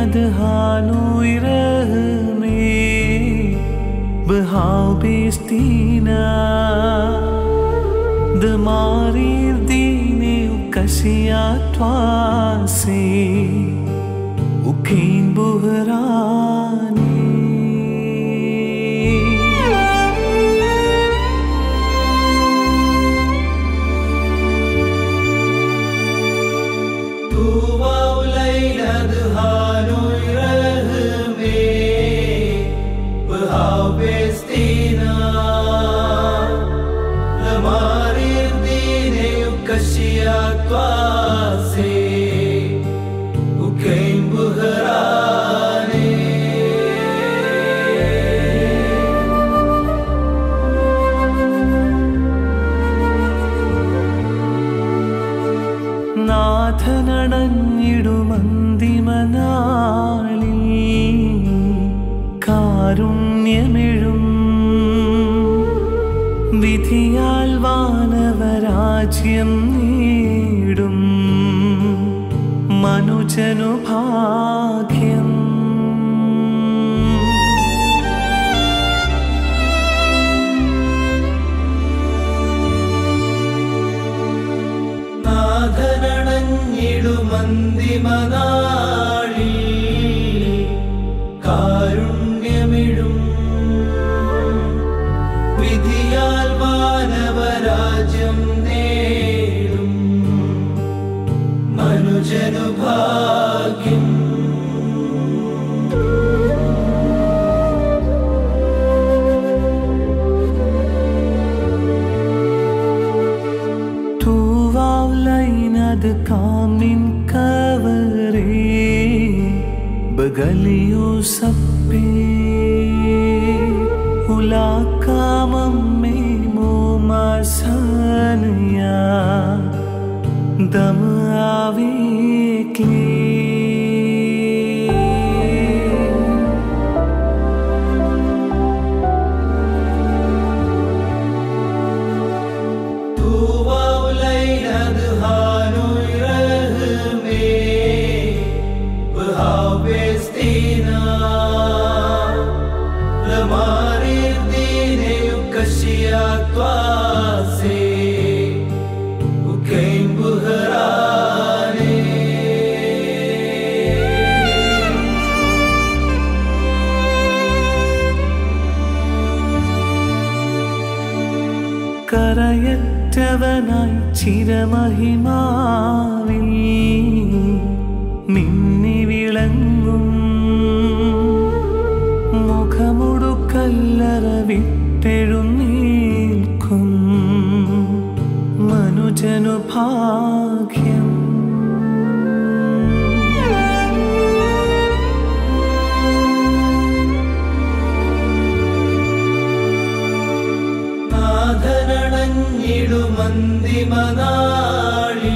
أدهان يرهمي بهاو بيستينا دماري ديني وكسيات واسي وكين بهراني طوبى وليل أدهان يرهمي بهاو بيستينا لمارير ديني وكشيات واسي وكين بهراني നാഥനടഞ്ഞിടുമന്തിമനാളിൽ കാരുണ്യമിഴും വിധിയാൽ വാനവരാജ്യം നേടും മനുജനു ഭാഗ്യം നാഥനടഞ്ഞിടുമന്തിമനാളി കാരുണ്യമിഴും വിധിയാൽ മാനവരാജ്യം നേടും മനുജനു ഭാഗ്യം תובב לעינד കാമിൻ കവരേ ബഗലിയോ സപ്പേ ഉലാക്കാമമ്മേ മോമാസനയാ ദം ആവേക്ലേ طوبى وليل أدهان يرهمي بهاو بيستينا لمارير ديني وكشيات واسي وكين بهراني കരയറ്റവനായി ചിരമഹിമാവിൽ മിന്നി വിളങ്ങും മുഖമുടുക്കല്ലറ വിട്ടെഴുന്നേൽക്കും മനുജനു ഭാഗ്യം നാഥനടഞ്ഞിടുമന്തിമനാളി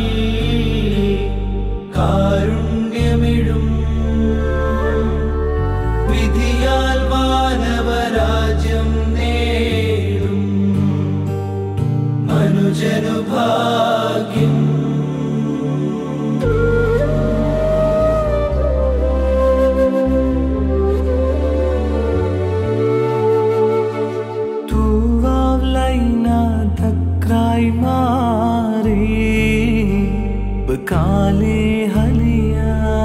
കാരുണ്യമിഴും വിധിയാൽ മാനവരാജ്യം നേടും മനുജനു ഭാഗ്യം תובב לעינה דקראי מארי בקאלי הליה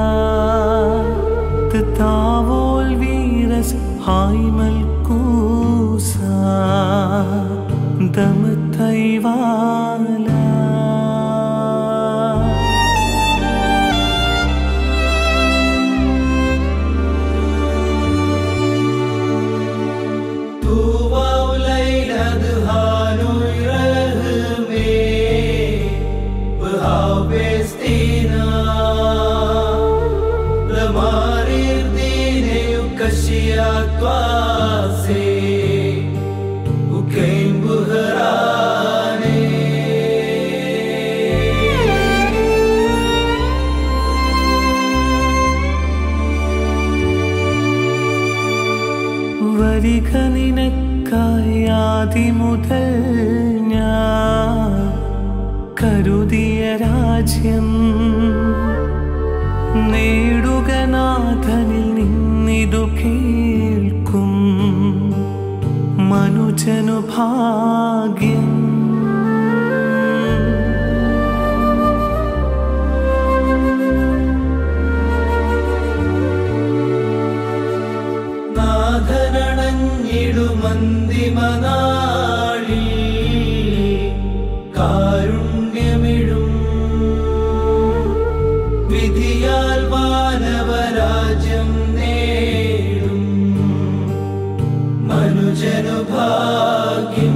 תתאבול וירס היי מלכוסה דמתי ועלה طوبى وليل أدهان يرهمي بهاو بيستينا لمارير ديني وكشيات واسي وكين بهراني വരിക നിനക്കായി ആദിമുതൽ ഞാൻ കരുതിയ രാജ്യം നേടുക നാഥനിൽ നിന്നിതു കേൾക്കും മനുജനു ഭാഗ്യം നാഥനണഞ്ഞിടുമന്തിമനാളിൽ കാരുണ്യമിഴും വിധിയാൽ വാനവരാജ്യം നേടും മനുജനു ഭാഗ്യം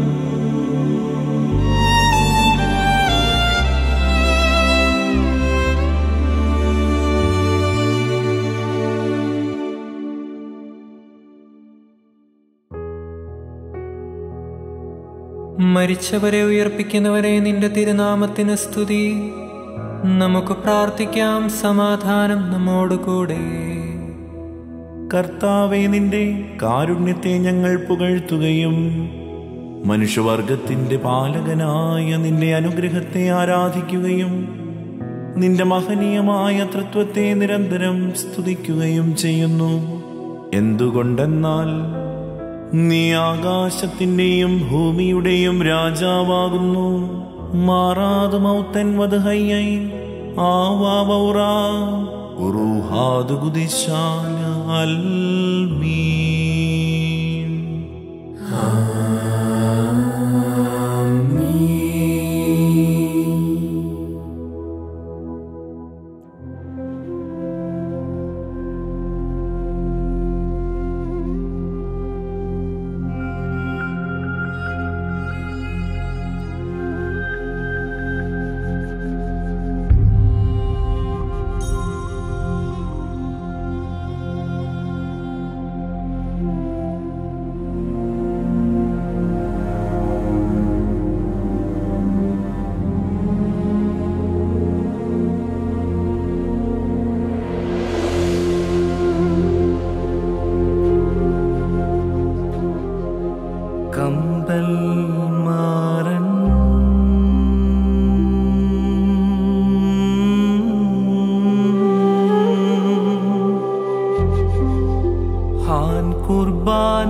മരിച്ചവരെ ഉയർപ്പിക്കുന്നവരെ നിന്റെ തിരുനാമത്തിന് സ്തുതി നമുക്ക് പ്രാർത്ഥിക്കാം സമാധാനം നമ്മോടുകൂടെ കർത്താവെ നിന്റെ കാരുണ്യത്തെ ഞങ്ങൾ പുകഴ്ത്തുകയും മനുഷ്യവർഗത്തിന്റെ പാലകനായ നിന്റെ അനുഗ്രഹത്തെ ആരാധിക്കുകയും നിന്റെ മഹനീയമായ തൃത്വത്തെ നിരന്തരം സ്തുതിക്കുകയും ചെയ്യുന്നു എന്തുകൊണ്ടെന്നാൽ നീ ആകാശത്തിന്റെയും ഭൂമിയുടെയും രാജാവാകുന്നു മാറാതു മൗത്തൻ വധഹയ്യൈ ആവാവൗറാ ഉറൂഹാദു കുതിശാല അൽമീൻ കമ്പൽ മാറൻ ഹാൻ കുർബാന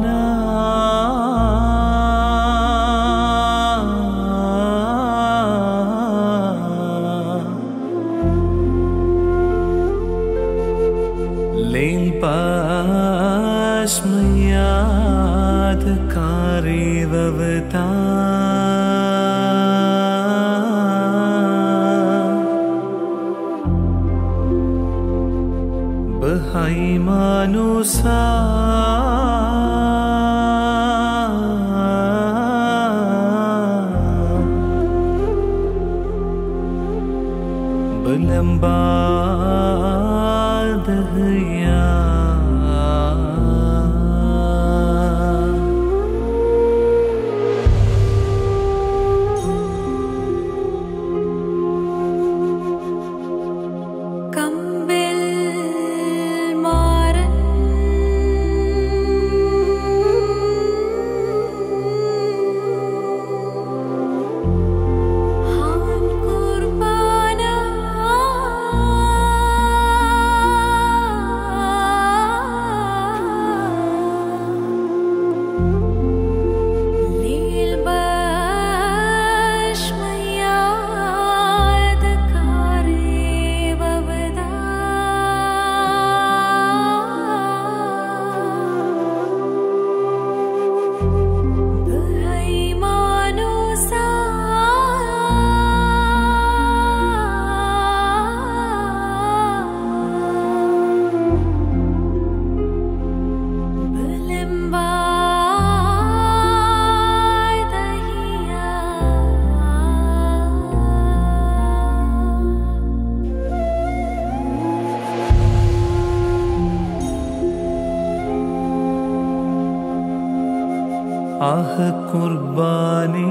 ليل باش مياد كاري وبتا بهاي مانوسا بلمباد هيا കമ്പിൽ മാറൻ ഹാൻ കുർബാന ലീൽ ബാഷ് മയാദ കാരേ വവദാ ബഹൈ മാനുസാ ബലംബായ് ദഹിയാ ആഹ് കുർബാനേ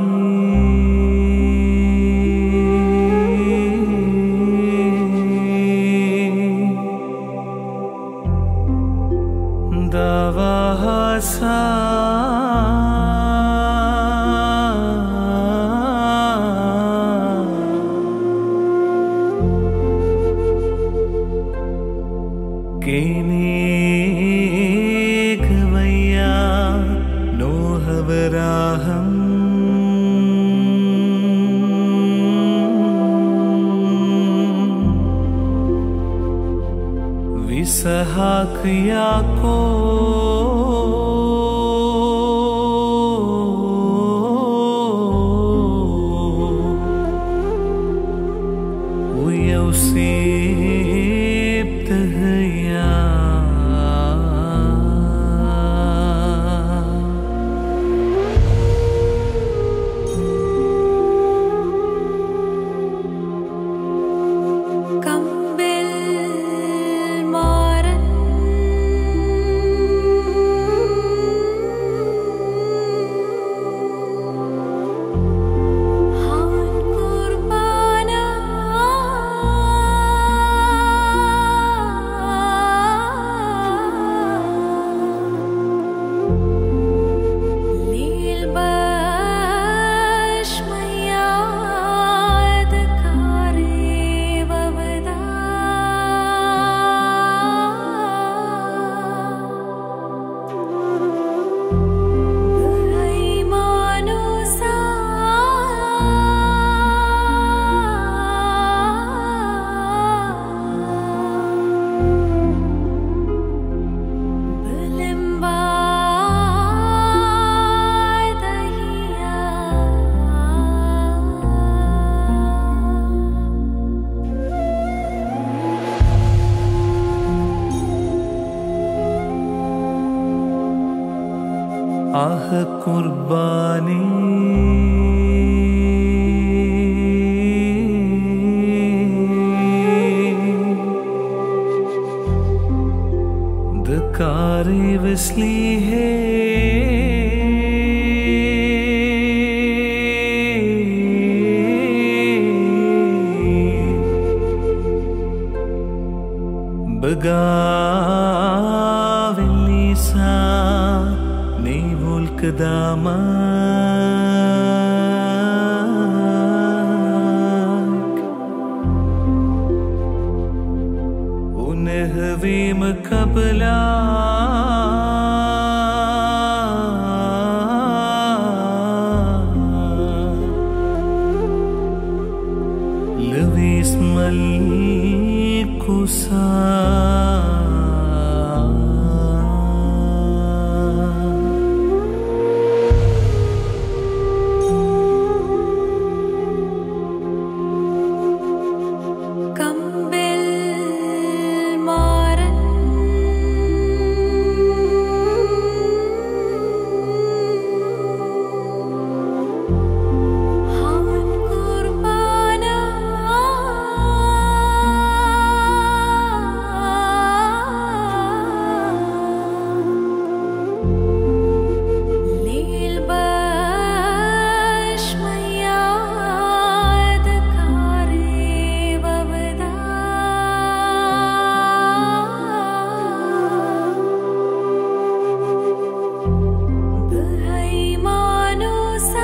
ദവാഹസാ യാക്കോ ويوسف تهيا കമ്പിൽ മാറൻ ഹവൻ കുർബാന ലീൽ ബഷ്മയാദ കാരേവവദാ ഹൈമാനുസാ ആഹ് കുർബാനേ دكاري وسلي بقاوليسا نيفول كدامك ونهوي مقبلا لوي اسم الكسا കമ്പിൽ മാറൻ ഹവൻ കുർബാന ലീൽ ബഷ്മയാദ കാരേവവദാ ബഹൈമാനുസാ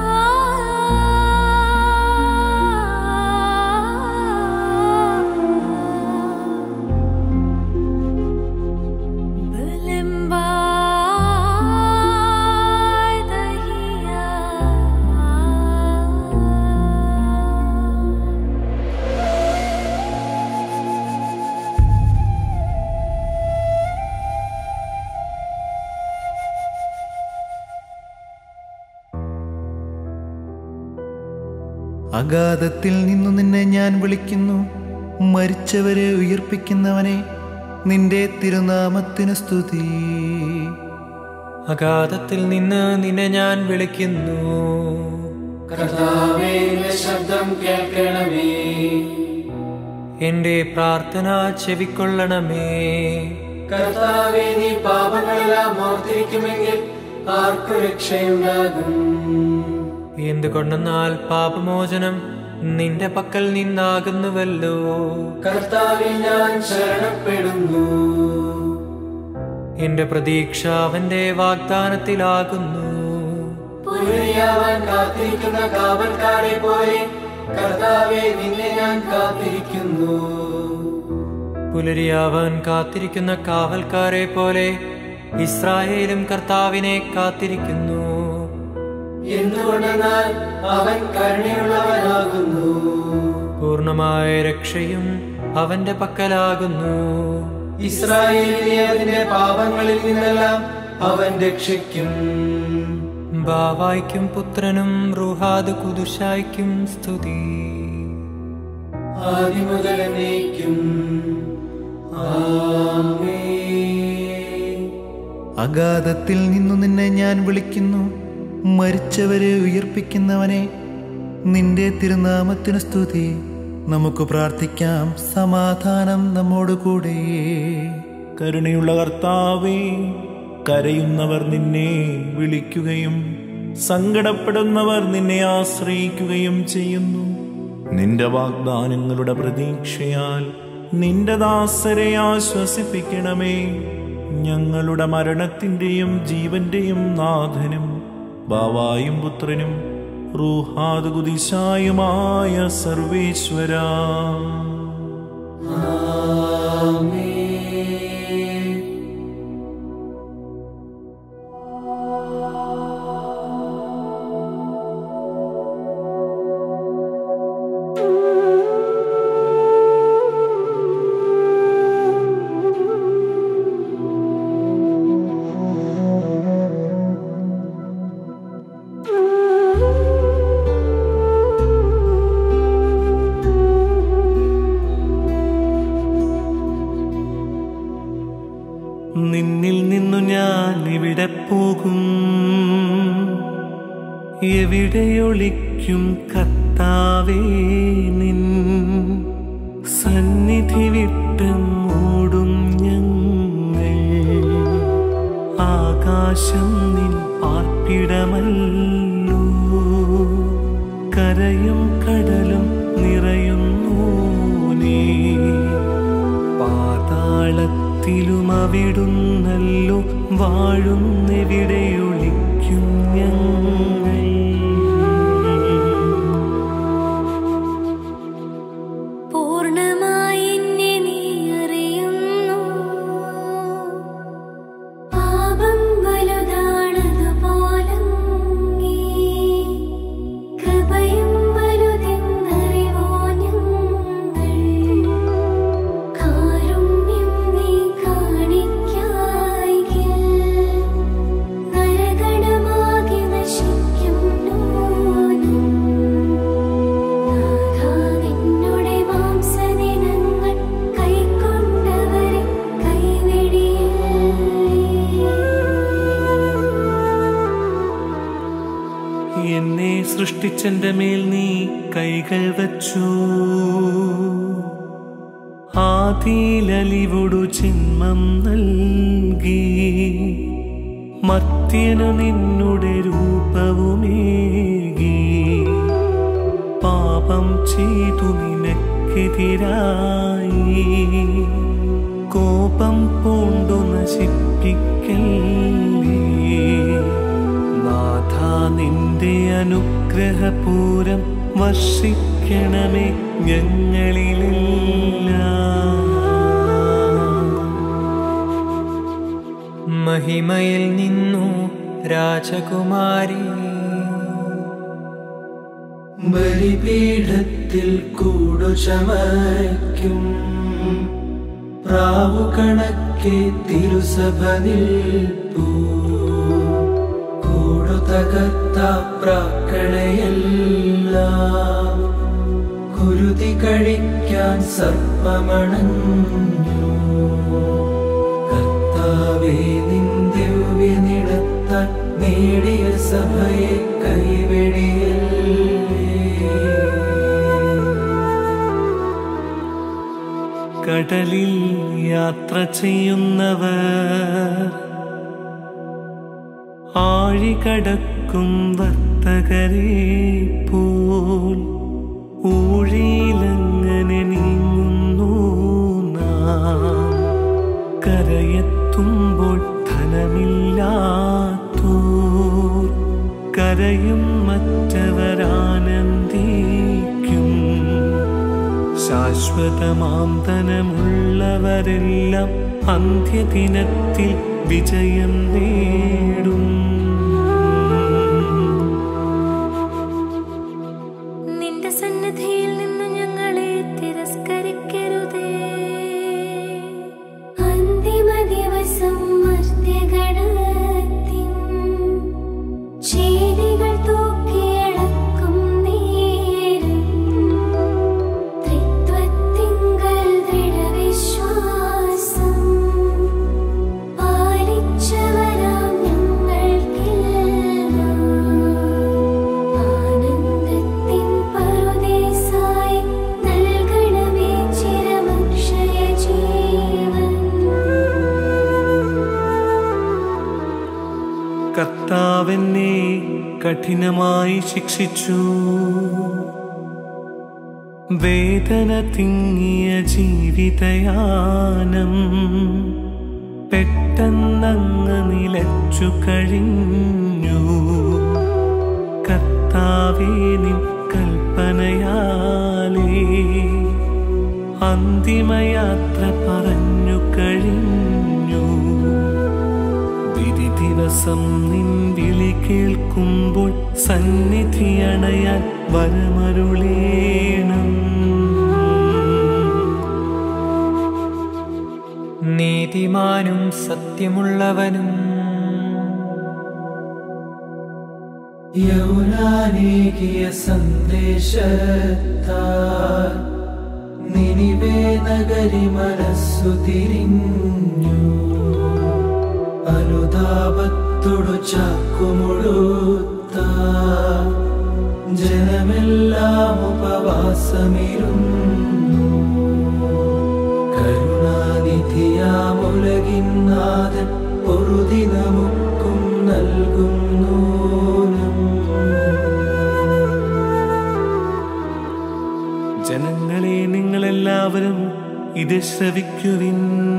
അഗാധത്തിൽ നിന്നു നിന്നെ ഞാൻ വിളിക്കുന്നു മരിച്ചവരെ ഉയർപ്പിക്കുന്നവനെ നിന്റെ തിരുനാമത്തിന് സ്തുതി അഗാധത്തിൽ നിന്ന് നിന്നെ ഞാൻ വിളിക്കുന്നു കർത്താവേ നിന്റെ ശബ്ദം കേൾക്കണമേ എന്റെ പ്രാർത്ഥന ചെവിക്കൊള്ളണമേ കർത്താവേ നീ പാപങ്ങളെല്ലാം ഓർത്തിരിക്കുമെങ്കിൽ ആർക്കു രക്ഷയുണ്ടാകും എന്തുകൊണ്ടെന്നാൽ പാപമോചനം നിന്റെ പക്കൽ നിന്നാകുന്നുവല്ലോ കർത്താവിൽ ഞാൻ ശരണപ്പെടുന്നു എന്റെ പ്രതീക്ഷ അവന്റെ വാഗ്ദാനത്തിലാകുന്നു പുലരിയാവാൻ കാത്തിരിക്കുന്ന കാവൽക്കാരെ പോലെ കർത്താവെ നിന്നെ ഞാൻ കാത്തിരിക്കുന്നു പുലരിയാവാൻ കാത്തിരിക്കുന്ന കാവൽക്കാരെ പോലെ ഇസ്രായേലും കർത്താവിനെ കാത്തിരിക്കുന്നു എന്തുകൊണ്ടെന്നാൽ അവൻ കരുണയുള്ളവനാകുന്നു പൂർണമായ രക്ഷയും അവന്റെ പക്കലാകുന്നു ഇസ്രായേലിനെ അതിന്റെ പാപങ്ങളിൽ നിന്നെല്ലാം അവൻ രക്ഷിക്കും ബാവായ്ക്കും പുത്രനും റുഹാദ് കുതുഷായ്ക്കും സ്തുതി ആദിമുതൽ എന്നേക്കും ആമേൻ അഗാധത്തിൽ നിന്നു നിന്നെ ഞാൻ വിളിക്കുന്നു മരിച്ചവരെ ഉയർപ്പിക്കുന്നവനെ നിന്റെ തിരുനാമത്തിനു സ്തുതി നമുക്ക് പ്രാർത്ഥിക്കാം സമാധാനം നമ്മോട് കൂടെ കരുണയുള്ള കർത്താവേ കരയുന്നവർ നിന്നെ വിളിക്കുകയും സങ്കടപ്പെടുന്നവർ നിന്നെ ആശ്രയിക്കുകയും ചെയ്യുന്നു നിന്റെ വാഗ്ദാനങ്ങളുടെ പ്രതീക്ഷയാൽ നിന്റെ ദാസരെ ആശ്വസിപ്പിക്കണമേ ഞങ്ങളുടെ മരണത്തിന്റെയും ജീവന്റെയും നാഥനും ബാവായും പുത്രനും റൂഹാദ് കുതിശായുമായ സർവേശ്വരാ നിന്നിൽ നിന്നു ഞാൻ എവിടെ പോകും എവിടെയൊളിക്കും കർത്താവേ നിൻ സന്നിധി വിട്ട് മൂടും ഞങ്ങൾ ആകാശം നിൻ പാർപ്പിടമല്ലോ കരയും കടലും നിറയുന്നു നീ പാതാളത്തിലും അവിടുന്നല്ലോ വാഴുന്നെവിടെയൊളിക്കും ഞങ്ങൾ പൂർണ്ണമായി എന്നെ നീ അറിയുന്നു പാപം വലുതാണതുപോലങ്ങി കൃപയും വലുതെന്നറിവോ ഞങ്ങൾ കാരുണ്യം നീ കാണിക്കായെങ്കിൽ നരകടമാകെ നശിക്കും നൂനം നാഥാ നിന്നുടെ മാംസദിനങ്ങൾ കൈക്കൊണ്ടവരെ കൈവെടിയേ എന്നെ സൃഷ്ടിച്ചെന്റെ മേൽ നീ കൈകൾ വച്ചു ആദിയിലലിവൊടു ജന്മം നൽകി മർത്യനു നിന്നുടെ രൂപവുമേകി പാപം ചെയ്തു നിനക്കെതിരായി കോപം പൂണ്ടു നശിപ്പിക്കല്ലേ നാഥ നിന്റെ അനുഗ്രഹപൂരം വർഷിക്കണമേ ഞങ്ങളിലെല്ലാം മഹിമയിൽ നിന്നു രാജകുമാരി ബലിപീഠത്തിൽ കൂടു ചമയ്ക്കും പ്രാവു കണക്കെ തിരുസഭ നിൽപ്പൂ കൂടു തകർത്ത പ്രാക്കളയെല്ലാം കുരുതി കഴിക്കാൻ സർപ്പമണഞ്ഞു കർത്താവേ നിന്ദവ്യ നിടത്താൻ നേടിയ സഭയെ കൈവെടിയല്ലേ കടലിൽ യാത്ര ചെയ്യുന്നവർ ആഴികടക്കും വർത്തകരെ പോൽ ഊഴിയിലങ്ങനെ നീങ്ങുന്നു നാം കരയെത്തുമ്പോൾ ധനമില്ലാത്തോർ കരയും മറ്റവരാനന്ദിക്കും ശാശ്വതമാം ധനമുള്ളവരെല്ലാം അന്ത്യദിനത്തിൽ വിജയം നേടും നിന്റെ സന്നിധിയിൽ നിന്ന് ഞങ്ങളെ തിരസ്കരിക്കരുതേ കർത്താവെന്നെ കഠിനമായി ശിക്ഷിച്ചു വേദന തിങ്ങിയ ജീവിതയാനം പെട്ടെന്നങ്ങ് നിലച്ചു കഴിഞ്ഞു കർത്താവേ നിൻ കൽപ്പനയാലേ അന്തിമയാത്ര പറഞ്ഞു കഴിഞ്ഞു വിധി ദിവസം നിൻ വിളി കേൾക്കുമ്പോൾ സന്നിധി അണയാൻ വരമരുളേണം നീതിമാനും സത്യമുള്ളവനും യൗനാനേകിയ സന്ദേശത്താൽ നിനിവേ നഗരി മനസ്സു തിരിഞ്ഞു അനുതാപത്തോടു ചാക്കുമുഴുത്ത ജനമെല്ലാം ഉപവാസമിരുന്നു കരുണാനിധിയാമുലകിന്നാഥൻ പൊറുതി നമുക്കും നൽകുന്നു ജനങ്ങളെ നിങ്ങളെല്ലാവരും ഇത് ശ്രവിക്കുവിൻ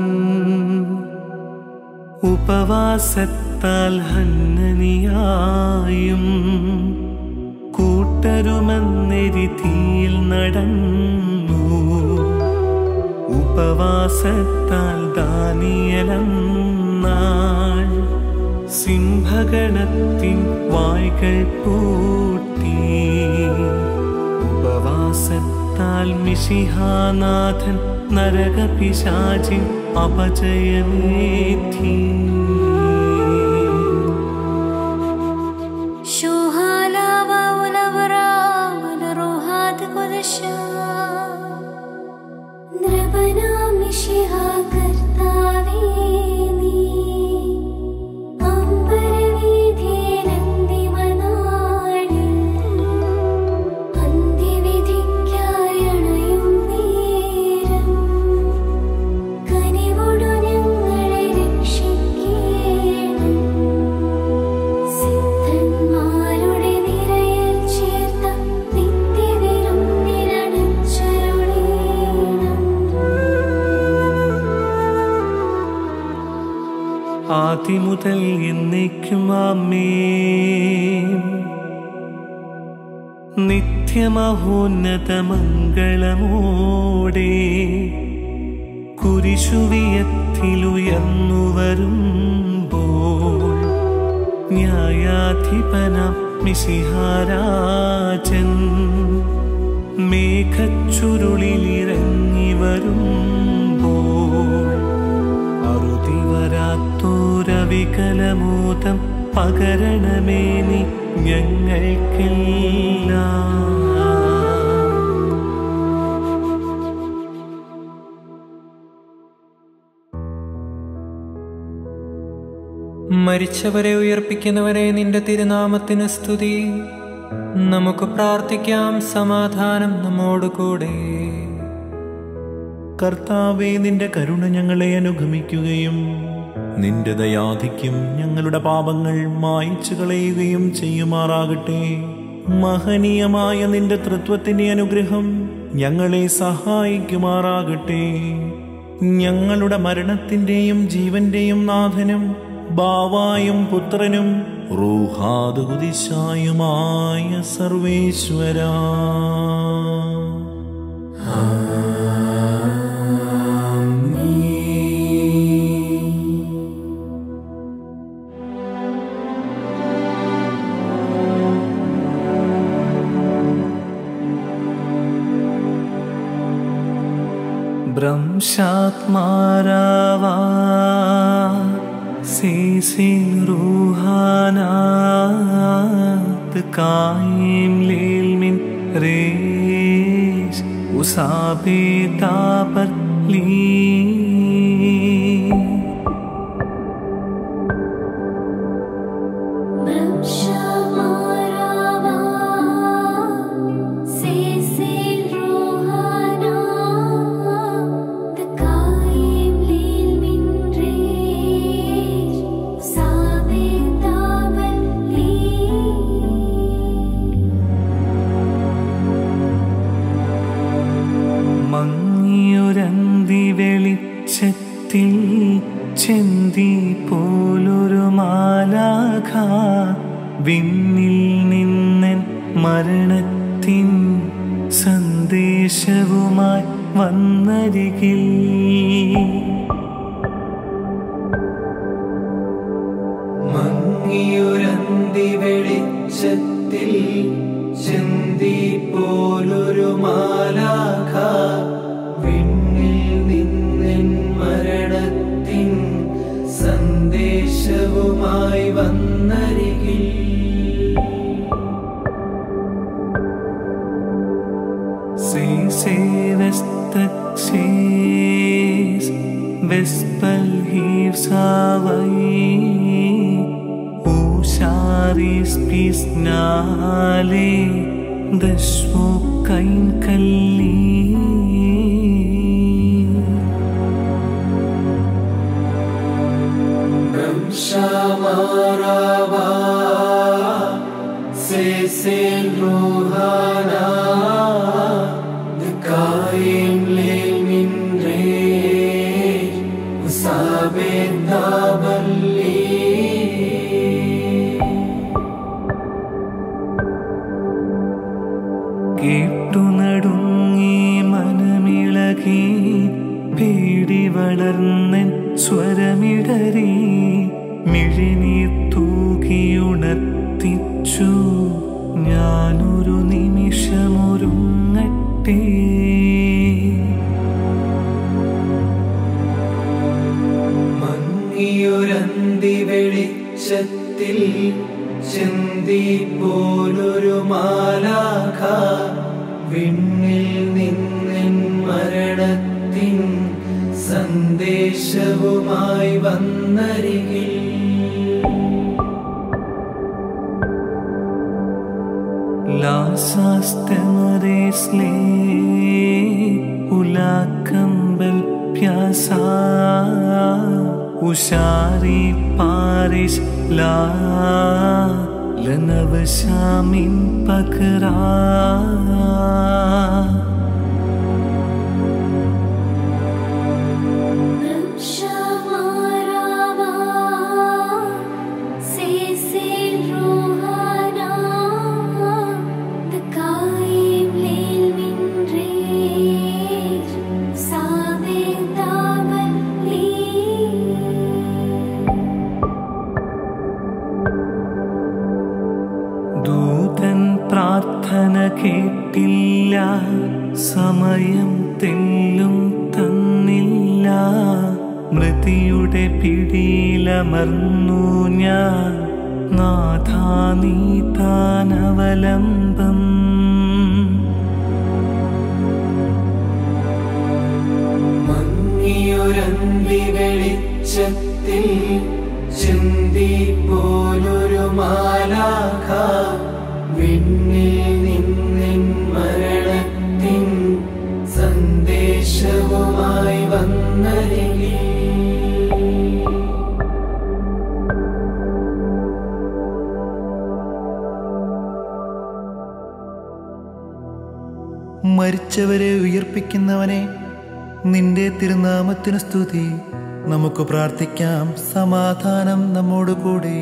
ഉപവാസത്താൽ ഹന്നനിയായും കൂട്ടരുമെന്നെരി തീയിൽ നടന്നു ഉപവാസത്താൽ ദാനിയലെന്നാൾ സിംഹഗണത്തിൻ വായ്കൾ പൂട്ടി ഉപവാസത്താൽ മിശിഹാനാഥൻ നരകപിശാചിൻ അപജയമേധി شوهالاوا والأبرار والروحات قدشا നൃപനാമിഷിഹാ കർത്താവേ നീ അമ്പരവീഥിയിലന്തിമനാളിൽ അന്ത്യവിധിക്കായി അണയും നേരം കനിവോടു ഞങ്ങളെ രക്ഷിക്കേണം സിദ്ധന്മാരുടെ നിരയിൽ ചേർത്ത നിത്യവിരുന്നിനടച്ചരുളേണം ആദിമുതൽ എന്നേക്കും ആമേ നിത്യമഹോന്നത മംഗളമോടെ കുരിശുവിയത്തിലുയർന്നു വരുമ്പോൾ ന്യായാധിപനം മിശിഹാരാജൻ മേഘച്ചുരുളിലിറങ്ങി വരുമ്പോൾ അറുതി വരാത്തോരവികലമോദം പകരണമേ നീ ഞങ്ങൾക്കെല്ലാം മരിച്ചവരെ ഉയർപ്പിക്കുന്നവരെ നിന്റെ തിരുനാമത്തിന് സ്തുതി നമുക്ക് പ്രാർത്ഥിക്കാം സമാധാനം നമ്മോടുകൂടെ കർത്താവെ നിന്റെ കരുണ ഞങ്ങളെ അനുഗമിക്കുകയും നിന്റെ ദയാധിക്യം ഞങ്ങളുടെ പാപങ്ങൾ മായ്ച്ചു കളയുകയും ചെയ്യുമാറാകട്ടെ മഹനീയമായ നിന്റെ തൃത്വത്തിന്റെ അനുഗ്രഹം ഞങ്ങളെ സഹായിക്കുമാറാകട്ടെ ഞങ്ങളുടെ മരണത്തിന്റെയും ജീവന്റെയും നാഥനും ബാവായും പുത്രനും റൂഹാദുദിശായുമായ സർവേശ്വരാ ഭ്രംശാത്മാരാവാ സീസിൻ റൂഹാനാത് കായിം ലേൽമിൻ റേസ് ഉസാബേ താപർ ലീ Brahmshamarawa, Cecil Rohana, the Kaim Lil Mindrej, Sabita വിണ്ണിൽ നിന്നൻ മരണത്തിൻ സന്ദേശവുമായി വന്നരികിൽ മങ്ങിയൊരന്തി വെളിച്ചത്തിൽ ചെന്തി പോലൊരു മാലാഖ വിണ്ണിൽ നിന്നിൻ മരണത്തിൻ സന്ദേശവുമായി വന്നരികിൽ Sees Vespel heaves away Usaris pisnale Dashmu kain kalli ശമാരാവാ സേസേൽ റൂഹാനാ ദക്കായിം ലേൽ മിൻറേ ഉസാബേ ദാബല്ലി കേട്ടു നടുങ്ങി മനമിളകി പേടി വളർന്നൻ സ്വരമിടറി മിഴിനീർ തൂകിയുണർത്തിച്ചു ഞാനൊരു നിമിഷമൊരുങ്ങട്ടെ മങ്ങിയൊരന്തി വെളിച്ചത്തിൽ ചെന്തി പോലൊരു മാലാഖ വിണ്ണിൽ നിന്നിൻ മരണത്തിൻ സന്ദേശവുമായി വന്നരികിൽ ലാസാസ്തമരേസ്ലേ ഉലാക്കമ്പൽ പ്യാസ ഉഷാരി പാരിഷ് ലാ ലനവശാമിൻ പകരാ Shamarava Sesil Rohana The Kaim Lil Mindre Save Davalli ദൂതൻ പ്രാർത്ഥന കേട്ടില്ല സമയം തെല്ലും തന്നില്ല മൃതിയുടെ പിടിയിലമർന്നു ഞാൻ നാഥാ നീ താനവലംബം മങ്ങിയൊരന്തി വെളിച്ചത്തിൽ ചിന്തി പോലൊരു മാലാഖ വിണ്ണിൽ നിന്നിൻ മരണത്തിൻ സന്ദേശവുമായി വന്നരികിൽ മരിച്ചവരെ ഉയർപ്പിക്കുന്നവനെ നിന്റെ തിരുനാമത്തിന് സ്തുതി നമുക്ക് പ്രാർത്ഥിക്കാം സമാധാനം നമ്മോടുകൂടെ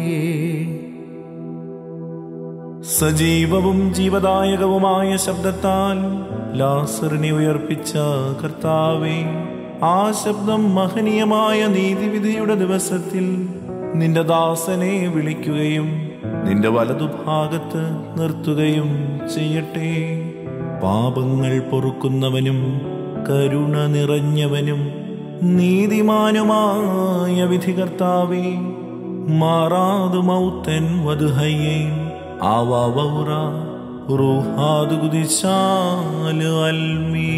സജീവവും ജീവദായകവുമായ ശബ്ദത്താൽ ലാസറിനെ ഉയർപ്പിച്ച കർത്താവേ ആ ശബ്ദം മഹനീയമായ നീതിവിധിയുടെ ദിവസത്തിൽ നിന്റെ ദാസനെ വിളിക്കുകയും നിന്റെ വലതുഭാഗത്ത് നിർത്തുകയും ചെയ്യട്ടെ പാപങ്ങൾ പൊറുക്കുന്നവനും കരുണ നിറഞ്ഞവനും നീതിമാനുമായ വിധികർത്താവേ മാറാതു മൗത്തൻ വധുഹയ്യേ ആവാവൗറ റൂഹാദു കുതിശാല് അൽമീ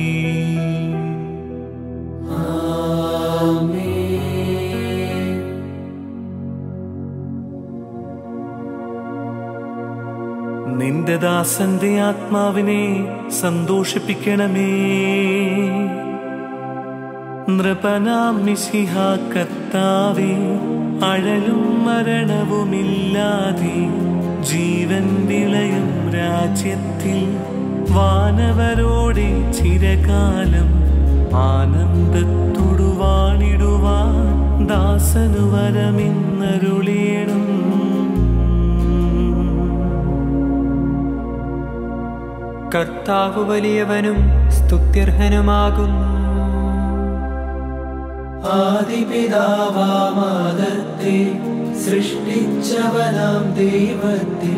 നിന്റെ ദാസന്റെ ആത്മാവിനെ സന്തോഷിപ്പിക്കണമേ നൃപനാം മിശിഹ കർത്താവേ അഴലും മരണവുമില്ലാതെ ജീവൻ വിളയും രാജ്യത്തിൽ വാനവരോടെ ചിരകാലം ആനന്ദത്തൊടുവാണിടുവാൻ ദാസനു വരമിന്നരുളേണം കർത്താവ് വലിയവനും സ്തുത്യർഹനുമാകുന്നു ആദിപിതാവാമാദത്തെ സൃഷ്ടിച്ചവനാം ദൈവത്തിൽ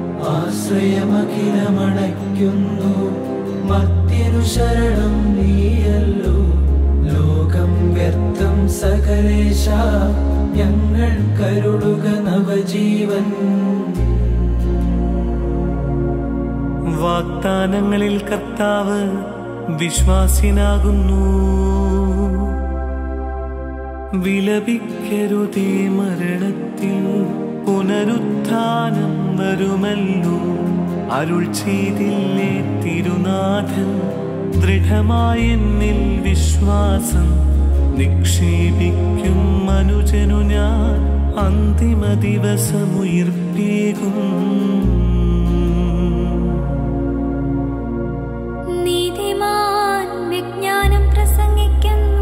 ആശ്രയമഖിലമണയ്ക്കുന്നു മർത്യനു ശരണം നീയല്ലോ ലോകം വ്യർത്ഥം സകലേശ ഞങ്ങൾ കരുളുക നവജീവൻ വാഗ്ദാനങ്ങളിൽ കർത്താവ് വിശ്വാസിനാകുന്നു വിലപിക്കരുതേ മരണത്തിൽ പുനരുത്ഥാനം വരുമല്ലോ അരുൾ ചെയ്തില്ലേ തിരുനാഥൻ ദൃഢമായ എന്നിൽ വിശ്വാസം നിക്ഷേപിക്കും മനുജനു ഞാൻ അന്തിമ ദിവസമുയർപ്പേകും നീതിമാൻ വിജ്ഞാനം പ്രസംഗിക്കുന്നു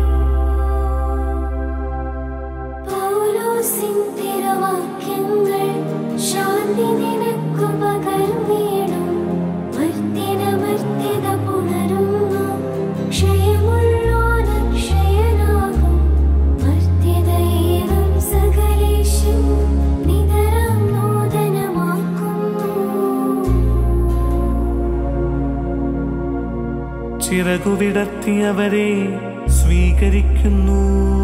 പൗലോസിൻ തിരുവാക്യങ്ങൾ ശാന്തി നിനക്കു പകർന്നിടും മർത്യനമർത്യത പുണരുന്നു ക്ഷയമുള്ളോന ക്ഷയനാകും മർത്യതയേവം സകലേശം നിതരാം നൂതനമാക്കുന്നു ചിറകുവിടർത്തിയവരെ സ്വീകരിക്കുന്നു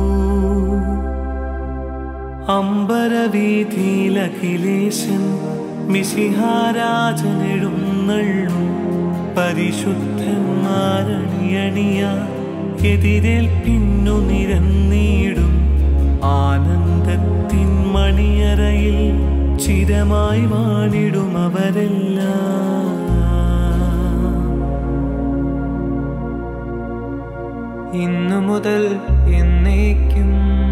അമ്പരവീതിയിലഖിലേശൻ മിശിഹാരാജനെഴുന്നള്ളും പരിശുദ്ധന്മാരണിയണിയ എതിരേൽപ്പിന്നു നിരന്നീടും ആനന്ദത്തിൻ മണിയറയിൽ ചിരമായി വാണിടും അവരെല്ലാം ഇന്നു മുതൽ എന്നേക്കും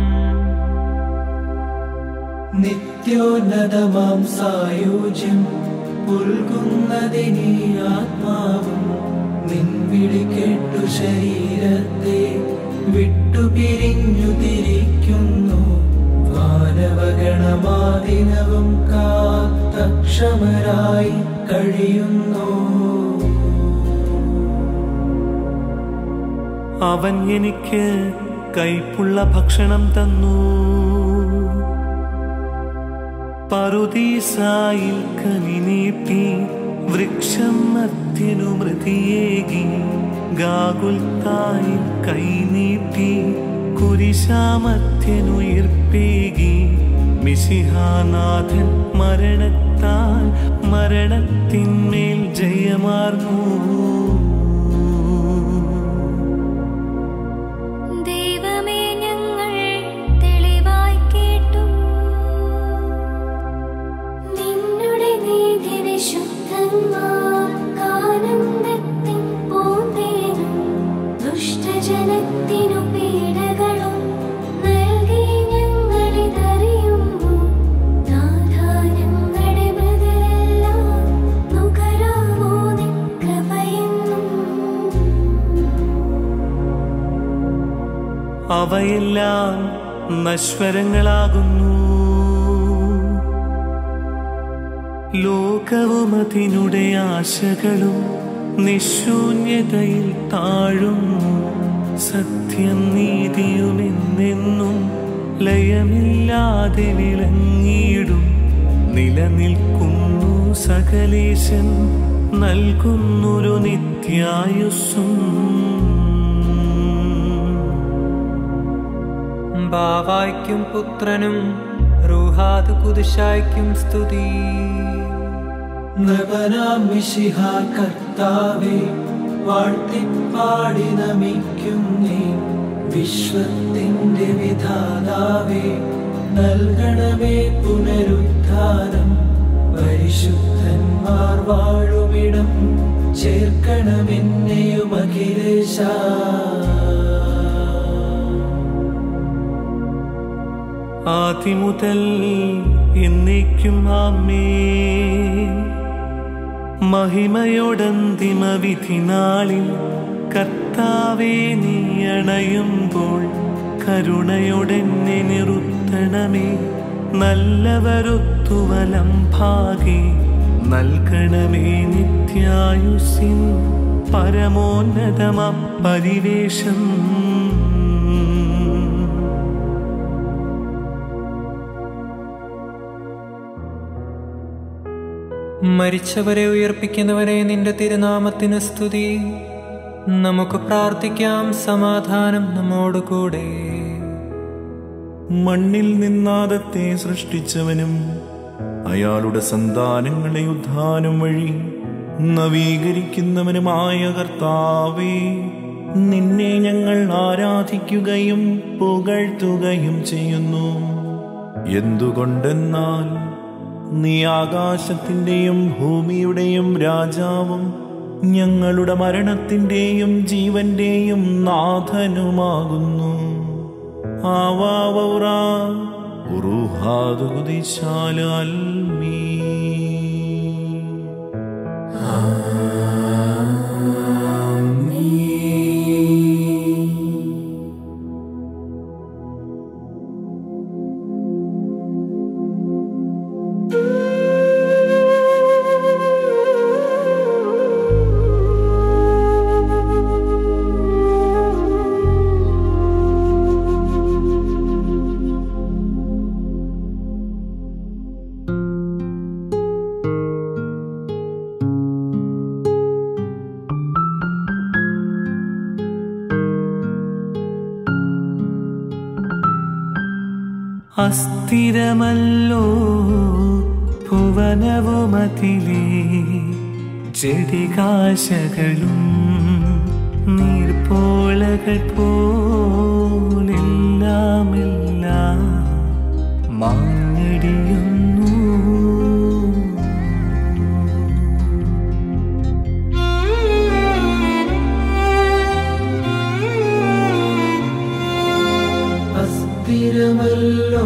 നിത്യോന്നതമാം സായുജ്യം പുൽകുന്നതിനീ ആത്മാവും നിൻവിളി കേട്ടു ശരീരത്തെ വിട്ടുപിരിഞ്ഞു തിരിക്കുന്നു മാനവഗണമാദിനവും കാത്തക്ഷമരായി കഴിയുന്നു അവൻ എനിക്ക് കൈപ്പുള്ള ഭക്ഷണം തന്നു പറുദീസായിൽ കനി നീട്ടി വൃക്ഷം മധ്യനു മൃതിയേകി ഗാകുൽത്തായിൽ കൈ നീട്ടി കുരിശാമധ്യനുയിർപ്പേകി മിശിഹാനാഥൻ മരണത്താൽ മരണത്തിന്മേൽ ജയമാർന്നു ദൈവമേ ഞങ്ങൾ തെളിവായി കേട്ടു നിന്നുടെ നീതി വിശുദ്ധന്മാർ കാനന്ദത്തിൻ പൂന്തേനും ദുഷ്ടജനത്തിനു പീഡകളും നൽകി ഞങ്ങളിതറിയുന്നു നാഥാ ഞങ്ങളുടെ മൃതരെല്ലാം നുകരാമോ നിൻ കൃപയെന്നും അവയെല്ലാം നശ്വരങ്ങളാകുന്നു ലോകവും അതിനുടെ ആശകളും നിശൂന്യതയിൽ താഴുന്നു സത്യം നീതിയുമെന്നെന്നും ലയമില്ലാതെ വിളങ്ങിയിടും നിലനിൽക്കുന്നു സകലേശൻ നൽകുന്നൊരു നിത്യായുസ്സും ബാവായ്ക്കും പുത്രനും റൂഹാദ് കുതിശായ്ക്കും സ്തുതി നൃപനാം മിശിഹ കർത്താവെ വാഴ്ത്തിപ്പാടി നമിക്കുന്നേ വിശ്വത്തിന്റെ വിധാതാവേ നൽകണമേ പുനരുദ്ധാനം പരിശുദ്ധന്മാർ വാഴുമിടം ചേർക്കണമെന്നെയും അഖിലേശ ആദിമുതൽ എന്നേക്കും ആമേ മഹിമയോടന്തിമ വിധി നാളിൽ കർത്താവേ നീ അണയുമ്പോൾ കരുണയോടെന്നെ നിറുത്തണമേ നല്ലവരൊത്തുവലം ഭാഗേ നൽകണമേ നിത്യായുസിൻ പരമോന്നതമ പരിവേഷം മരിച്ചവരെ ഉയർപ്പിക്കുന്നവരെ നിന്റെ തിരുനാമത്തിന് സ്തുതി നമുക്ക് പ്രാർത്ഥിക്കാം സമാധാനം നമ്മോടുകൂടെ മണ്ണിൽ നിന്നാദത്തെ സൃഷ്ടിച്ചവനും അയാളുടെ സന്താനങ്ങളെ ഉദ്ധാനം വഴി നവീകരിക്കുന്നവനുമായ കർത്താവേ നിന്നെ ഞങ്ങൾ ആരാധിക്കുകയും പുകഴ്ത്തുകയും ചെയ്യുന്നു എന്തുകൊണ്ടെന്നാൽ നീ ആകാശത്തിന്റെയും ഭൂമിയുടെയും രാജാവും ഞങ്ങളുടെ മരണത്തിന്റെയും ജീവന്റെയും നാഥനുമാകുന്നു ആവാവൗറ ഉറുഹാതുകുതിശാലാൽമീ അസ്ഥിരമല്ലോ ഭുവനവുമതിലേ ചെടികാശകളും നീർപ്പോളകൾ പോലെല്ലാമെല്ലാം മാഞ്ഞടിയുന്നു അസ്ഥിരമല്ലോ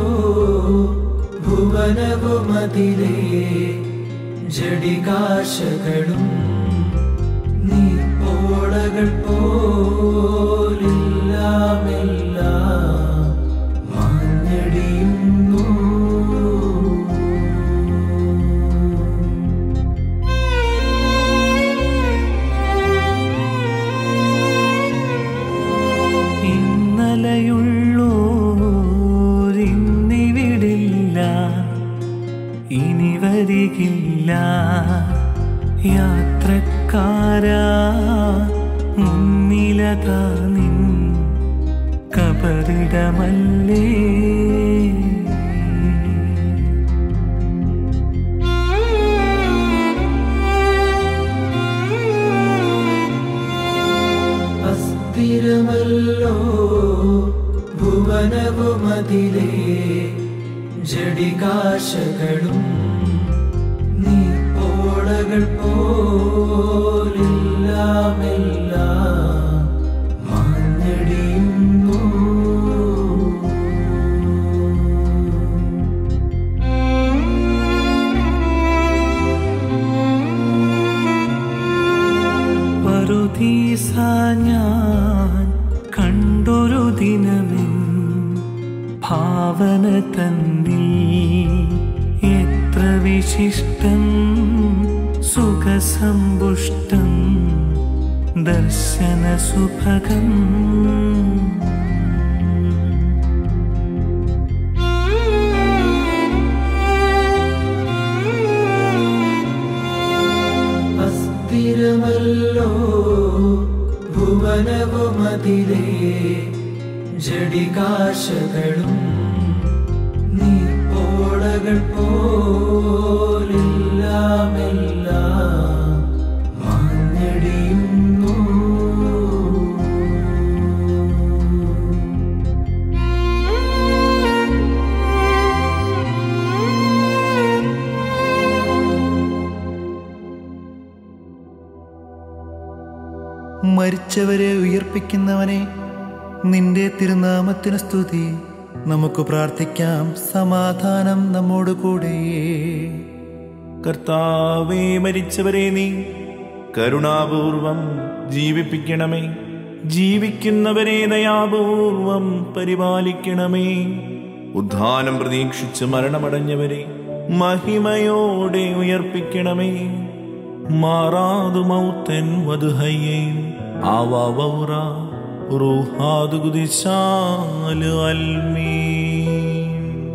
ഭുവനവുമതിലേ ജടികാശകളും നീർപ്പോളകൾ പോലെല്ലാമെല്ലാം മാഞ്ഞടിയുന്നു ഇന്നലെയുള്ളോരിന്നിവിടില്ല ഇനി വരികില്ല യാത്രക്കാരാ മുന്നിലതാ നിൻ കബറിടമല്ലേ അസ്ഥിരമല്ലോ ഭുവനവുമതിലേ ജടികാശകളും നീർപ്പോളകൾ പോലെല്ലാമെല്ലാം മാഞ്ഞടിയുന്നു പറുദീസ ഞാൻ കണ്ടൊരു ദിനമെൻ ഭാവന തന്നിൽ എത്ര വിശിഷ്ടം സുഖസമ്പുഷ്ടം ദർശന സുഭഗം അസ്ഥിരമല്ലോ ഭുവനവുമതിലേ ജടികാശകളും നീർപ്പോളകൾ പോലെല്ലാമെല്ലാം മാഞ്ഞടിയുന്നു മരിച്ചവരെ ഉയർപ്പിക്കുന്നവനെ നിന്റെ തിരുനാമത്തിന് സ്തുതി നമുക്ക് പ്രാർത്ഥിക്കാം സമാധാനം നമ്മോടുകൂടെ കർത്താവേ മരിച്ചവരെ നീ കരുണാപൂർവം ജീവിപ്പിക്കണമേ ജീവിക്കുന്നവരെ ദയാപൂർവം പരിപാലിക്കണമേ ഉദ്ധാനം പ്രതീക്ഷിച്ച് മരണമടഞ്ഞവരെ മഹിമയോടെ ഉയർപ്പിക്കണമേ മാറാതു മൗത്തൻ വധുഹയ്യേൻ ആവാവൗറ റൂഹാദു കുതിശാല് അൽമീൻ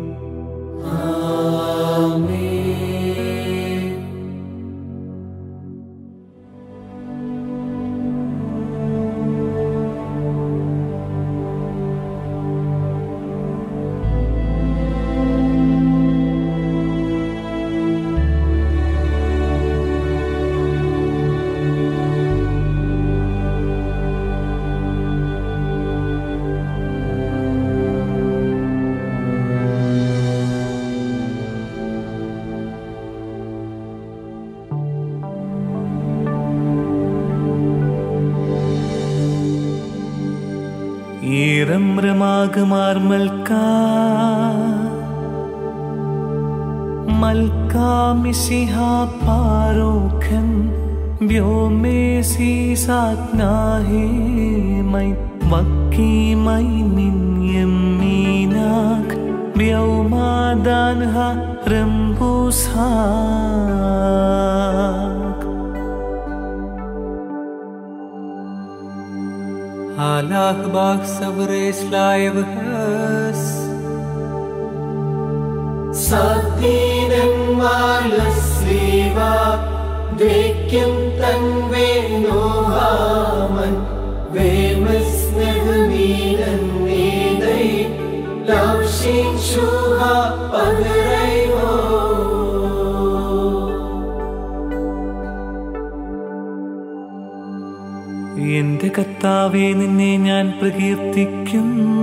ഈറംറമാകുമാർമൽക്ക മൽക്കാമിസിഹ പാരോഖൻ വ്യോമേസീസാജ്ഞാഹേമൈ മക്കീമൈ മിന്യമീനാക് വ്യോമാദാൻഹ റംബുസാക് Halach bach savres laevhas സത്തീനന്മാലസ്ലീവ ദ്വൈക്യം തൻ വേണോഹാമൻ വേമസ്നഹമീനൻ നീതൈ ലൗഷിൻ ശുഹ പകരൈവോ എന്റെ കർത്താവെ നിന്നെ ഞാൻ പ്രകീർത്തിക്കും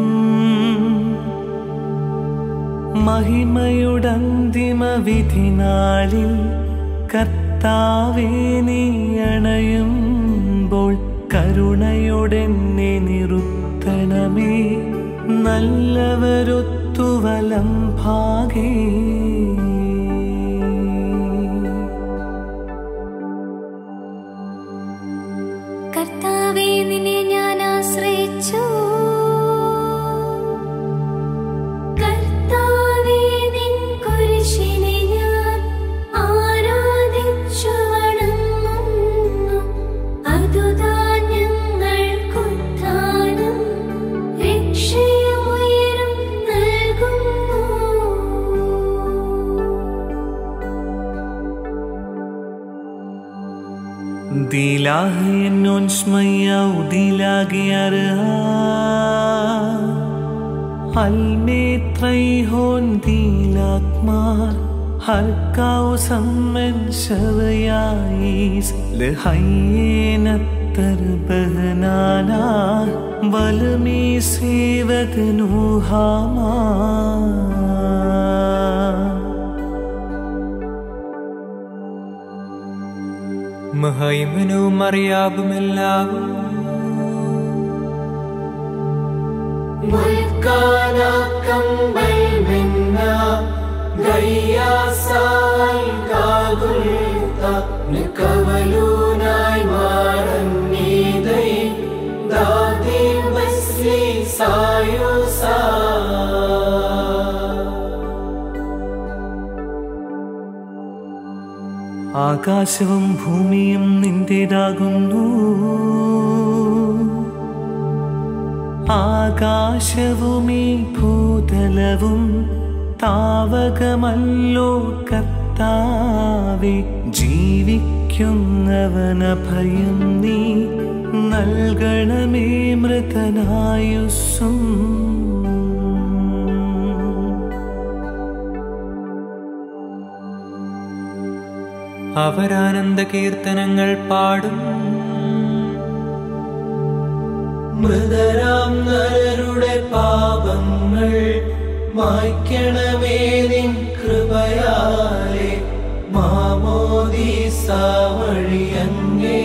മഹിമയുടന്തിമ വിധി നാളിൽ കർത്താവെ നീ അണയുമ്പോൾ കരുണയോടെന്നെ നിറുത്തണമേ നല്ലവരൊത്തുവലം ഭാഗേ കർത്താവേ നിന്നെ ഞാൻ ആശ്രയിച്ചു കർത്താവേ നിൻ കുരിശിനെ ഞാൻ ആരാധിച്ചു വണങ്ങുന്നു അതുതാൻ ഞങ്ങൾക്കുത്ഥാനം രക്ഷയുമുയരും നൽകുന്നു ദിലാഹ് എന്നോൻസ്മയ്യൗ ദിലാകെ അൽമേത്രൈഹോൻ ദിലാക്മാർ ഹൽക്കാവ് സമ്മൻ ശവയായീസ് ലഹയ്യേനത്തർ ബഹനാനാ വലമീ സേവകനൂഹാമാ മഹൈമനും അറിയാവുമെല്ലാവും മുൽക്കാനാക്കമ്പൽ മിന്ന ഗയ്യാസാൽ കാകുൽത്ത നിക്കവലൂനായി മാറൻ നീതൈ ദാതി ബസ്ലി സായുസാ ആകാശവും ഭൂമിയും നിന്റേതാകുന്നു ആകാശവുമീ ഭൂതലവും താവകമല്ലോ കർത്താവെ ജീവിക്കുന്നവന ഭയം നീ നൽകണമേ മൃതനായുസ്സും അവരാനന്ദ കീർത്തനങ്ങൾ പാടും മൃതരാം നരരുടെ പാപങ്ങൾ മായ്ക്കണമേ നിൻ കൃപയാലെ മാമോദീസ വഴിയങ്ങേ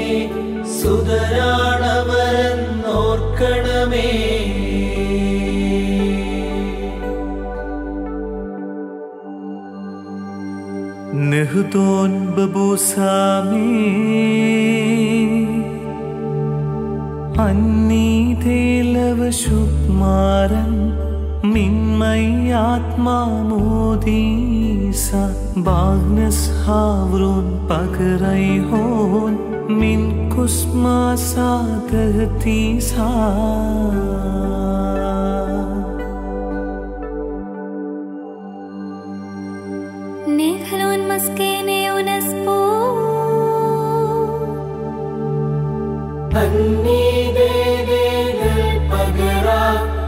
സുതരാണവരെന്നോർക്കണമേ നെഹ്തോൻ ബബൂസാമേ അന്നീതേലവ ശുക്മാരൻ മിന്മയാത്മാമോദീ sa bagnes havrun pagrayhon min kusma sa dahti sa നെഹ്ലോൻ മസ്കേനെ ഉനസ്പോ അന്നീതേതേതൽ പകരാ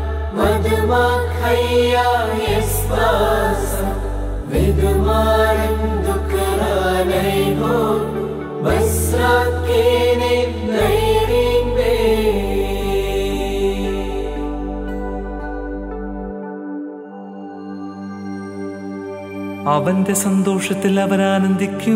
മധുമാഖയ്യായസ്വാസ വിദുമാരൻ ദുഃഖരാനൈഹോ ബസ്രാക്കേനെ നൈരിംബേ അവന്റെ സന്തോഷത്തിൽ അവർ ആനന്ദിക്കും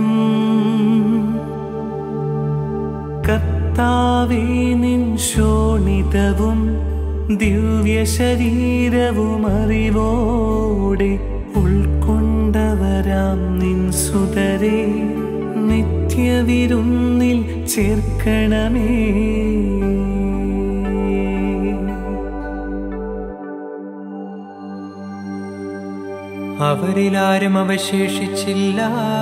കർത്താവേ നിൻ ശോണിതവും ദിവ്യ ശരീരവും അറിവോടെ ഉൾക്കൊണ്ടവരാം നിൻ സുതരെ നിത്യവിരുന്നിൽ ചേർക്കണമേ അവരിലാരും അവശേഷിച്ചില്ല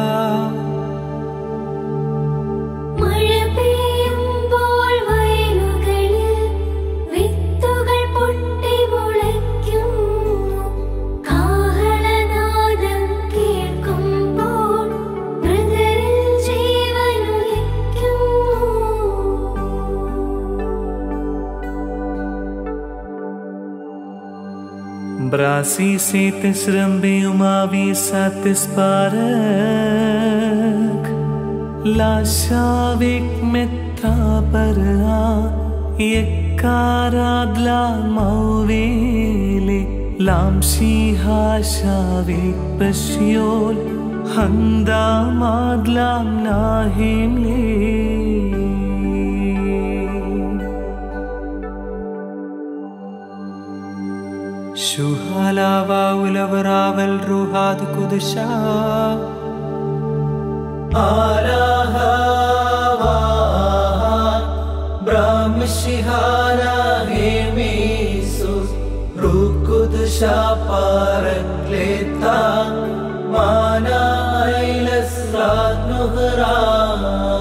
മഴ പെയ്യുമ്പോൾ വയലുകളിൽ വിത്തുകൾ പൊട്ടി മുളയ്ക്കുന്നു കാഹളനാദം കേൾക്കുമ്പോൾ മൃതരിൽ ജീവനുദിക്കുന്നു Brasi se te srambe umavi sa te sparak La shavik metta para Yekaradla mauvele Lam shiha shavik pashyol Handa madlam nahimle ശുഹാലാവ ഉലവറാവൽ റുഹാദ് കുദുഷ Brahmishihana Hemisus Rukudusha Parakleta Mana Ailas Ratnuhra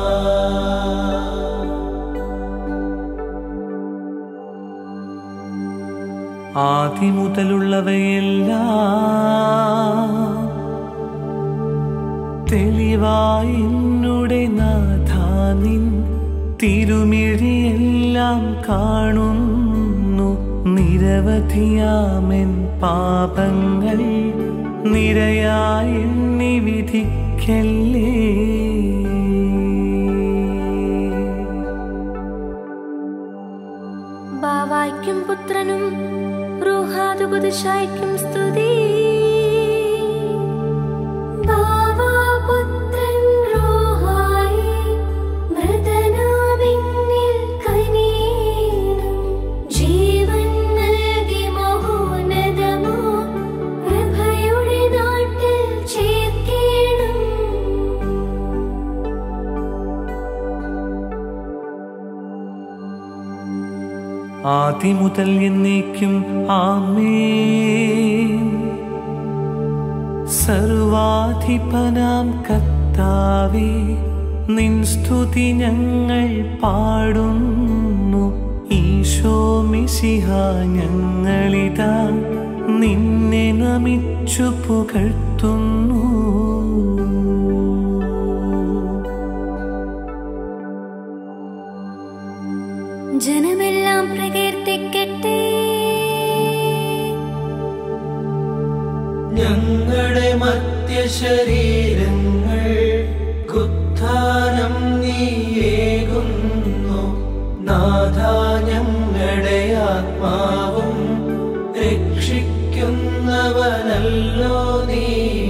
ആദിമുതലുള്ളവയെല്ലാം തെളിവായി എന്നുടെ നാഥാനിൻ തിരുമിഴിയെല്ലാം കാണുന്നു നിരവധിയാമെൻ പാപങ്ങൾ നിരയായി എണ്ണി വിധിക്കല്ലേ ബാവായ്ക്കും പുത്രനും റൂഹാദുപുതുഷായ്ക്കും സ്തുതി ബാവാ പുത്രൻ റൂഹായി മൃതനാമിന്നിൽ കനിയണം ജീവൻ നൽകി മഹോന്നതമോ പ്രഭയുടെ നാട്ടിൽ ചേർക്കേണം ആദിമുതൽ എന്നേക്കും ആമേ സർവാധിപനാം കർത്താവേ നിൻ സ്തുതി ഞങ്ങൾ പാടുന്നു ഈശോ മിശിഹ ഞങ്ങളിതാ നിന്നെ നമിച്ചു പുകഴ്ത്തുന്നു ജനമെല്ലാം പ്രകീർത്തിക്കട്ടെ ഞങ്ങളുടെ മധ്യശരീരങ്ങൾ കുത്ഥാനം നീയേകുന്നു നാഥ ഞങ്ങളുടെ ആത്മാവും രക്ഷിക്കുന്നവനല്ലോ നീ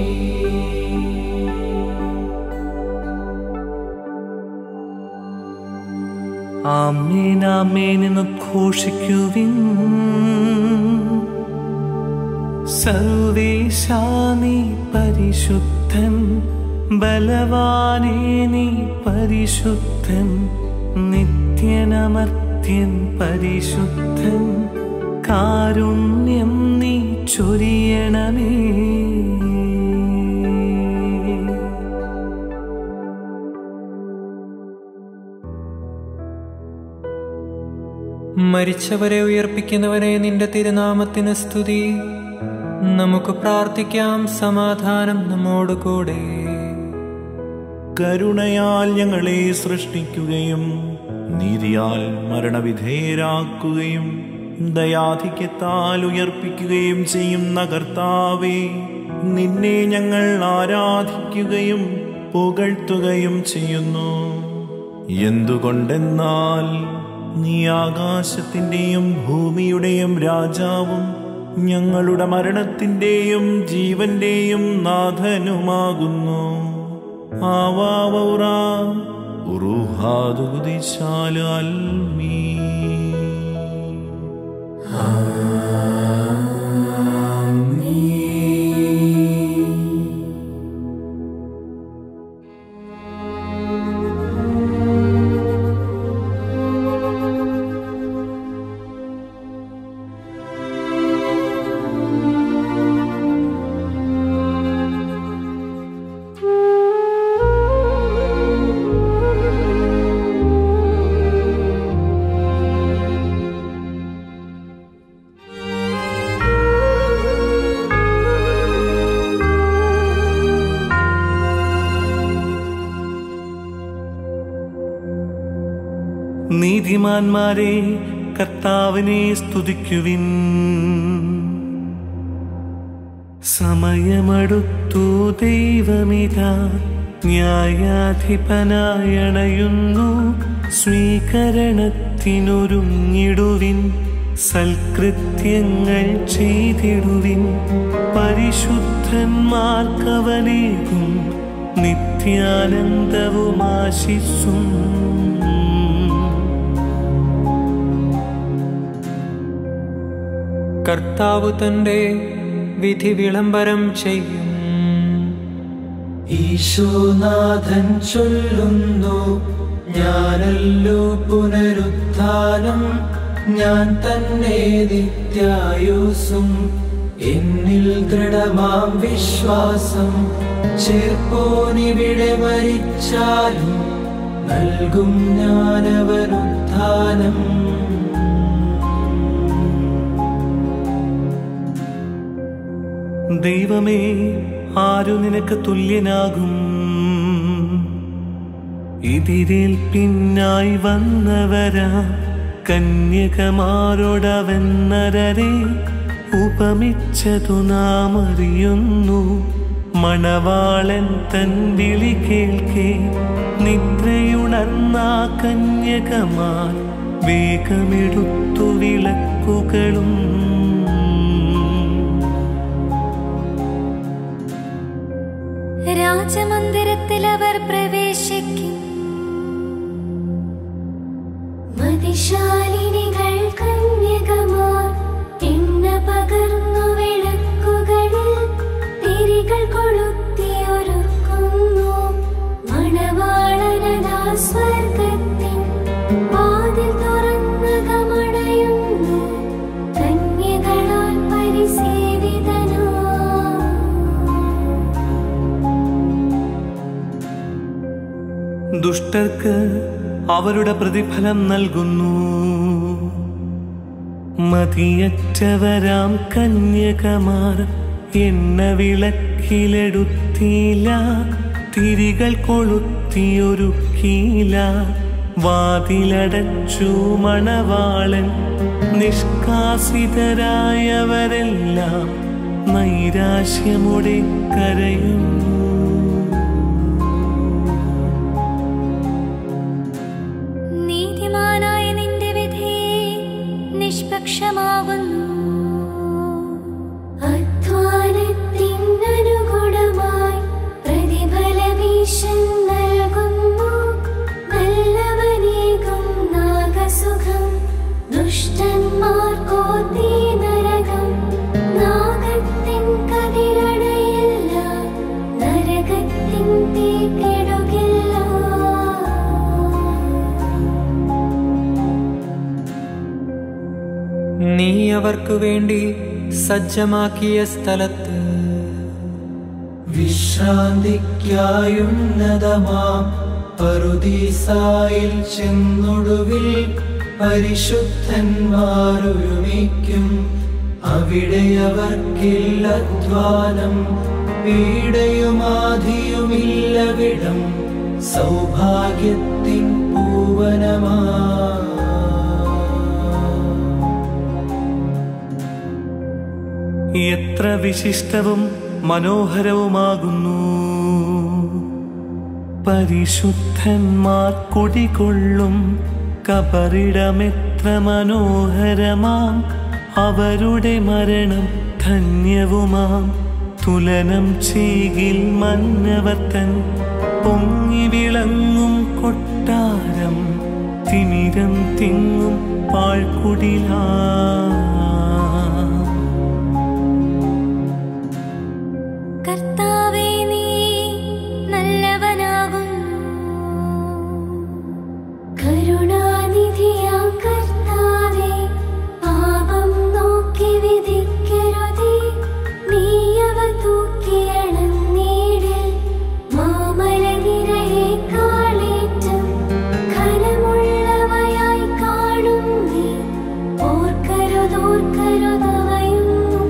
ആമേൻ ആമേൻ എന്ന് ഘോഷിക്കുവിൻ സർവേശാനി പരിശുദ്ധൻ ബലവാനേ നീ പരിശുദ്ധൻ നിത്യനമർത്യൻ പരിശുദ്ധൻ കാരുണ്യം നീ ചൊരിയണമേ മരിച്ചവരെ ഉയർപ്പിക്കുന്നവരെ നിന്റെ തിരുനാമത്തിന് സ്തുതി നമുക്ക് പ്രാർത്ഥിക്കാം സമാധാനം നമ്മോടുകൂടെ കരുണയാൽ ഞങ്ങളെ സൃഷ്ടിക്കുകയും നീതിയാൽ മരണവിധേയരാക്കുകയും ദയാധിക്യത്താൽ ഉയർപ്പിക്കുകയും ചെയ്യുന്ന കർത്താവേ നിന്നെ ഞങ്ങൾ ആരാധിക്കുകയും പുകഴ്ത്തുകയും ചെയ്യുന്നു എന്തുകൊണ്ടെന്നാൽ നീ ആകാശത്തിന്റെയും ഭൂമിയുടെയും രാജാവും ഞങ്ങളുടെ മരണത്തിന്റെയും ജീവന്റെയും നാഥനുമാകുന്നു ആവാവൗറ ഉറുഹാദുദിശാലൽമീ നീതിമാന്മാരെ കർത്താവിനെ സ്തുതിക്കുവിൻ സമയമടുത്തു ദൈവമിതാ ന്യായാധിപനായണയുന്നു സ്വീകരണത്തിനൊരുങ്ങിടുവിൻ സൽകൃത്യങ്ങൾ ചെയ്തിടുവിൻ പരിശുദ്ധന്മാർക്കവനേകും നിത്യാനന്ദവും ആശിസ്സും കർത്താവ് തന്റെ വിധി വിളംബരം ചെയ്യും ഈശോനാഥൻ ചൊല്ലുന്നു ഞാനല്ലോ പുനരുത്ഥാനം ഞാൻ തന്നെ നിത്യായുസും എന്നിൽ ദൃഢമാം വിശ്വാസം ചേർപ്പോനിവിടെ മരിച്ചാലും നൽകും ഞാനവനുത്ഥാനം ദൈവമേ ആരു നിനക്ക് തുല്യനാകും ഇതിരേൽപ്പിന്നായി വന്നവരാ കന്യകമാരോടവൻ നരരെ ഉപമിച്ചതു നാം അറിയുന്നു മണവാളൻ തൻ വിളി കേൾക്കേ നിദ്രയുണർന്ന കന്യകമാർ വേഗമെടുത്തു വിളക്കുകളും രാജമന്ദിരത്തിൽ അവർ പ്രവേശിക്കും മതിശാലിനികൾ കന്യകമാർ എണ്ണ പകർന്നു വിളക്കുകളിൽ തിരികൾ കൊളുത്തിയൊരുക്കുന്നു മണവാളനതാ സ്വർഗത്തിൻ വാതിൽ തുറന്ന് കമണയുന്നു കന്യകളാൽ പരിസേവിതനോ ദുഷ്ടർക്ക് അവരുടെ പ്രതിഫലം നൽകുന്നു മതിയറ്റവരാം കന്യകമാർ എണ്ണ വിളക്കിലെടുത്തില്ല തിരികൾ കൊളുത്തിയൊരുക്കിയില്ല വാതിലടച്ചു മണവാളൻ നിഷ്കാസിതരായവരെല്ലാം നൈരാശ്യമുടെ കരയുന്നു നീതിമാനായ നിന്റെ വിധി നിഷ്പക്ഷമാകുന്നു അധ്വാനത്തിനനുഗുണമായി പ്രതിഫലഭീഷൻ നൽകുന്നു നല്ലവനേകും നാഗസുഖം ദുഷ്ടന്മാർക്കോ തീ നരകം നാഗത്തിൻ കതിരണയില്ല നരകത്തിൻ തീ കെടുകില്ല നീ അവർക്ക് വേണ്ടി സജ്ജമാക്കിയ സ്ഥലത്ത് വിശ്രാന്തിക്കായുന്നതമാം പറുദീസായിൽ ചെന്നൊടുവിൽ പരിശുദ്ധന്മാരൊരുമിക്കും അവിടെ അവർക്കില്ലധ്വാനം പീഡയുമാധിയുമില്ലവിടം സൗഭാഗ്യത്തിൻ പൂവനമാ എത്ര വിശിഷ്ടവും മനോഹരവുമാകുന്നു പരിശുദ്ധന്മാർ കുടികൊള്ളും കബറിടമെത്ര മനോഹരമാം അവരുടെ മരണം ധന്യവുമാം തുലനം ചെയ്കിൽ മന്നവത്തൻ പൊങ്ങി വിളങ്ങും കൊട്ടാരം തിമിരം തിങ്ങും പാഴ്ക്കുടിലാ കർത്താവേ നീ നല്ലവനാകുന്നു കരുണാനിധിയാം കർത്താവേ പാപം നോക്കി വിധിക്കരുതേ നീ അവ തൂക്കിയളന്നീടിൽ മാമലനിരയെ കാളേറ്റം ഘനമുള്ളവയായി കാണും നീ ഓർക്കരുതോർക്കരുതവയൊന്നും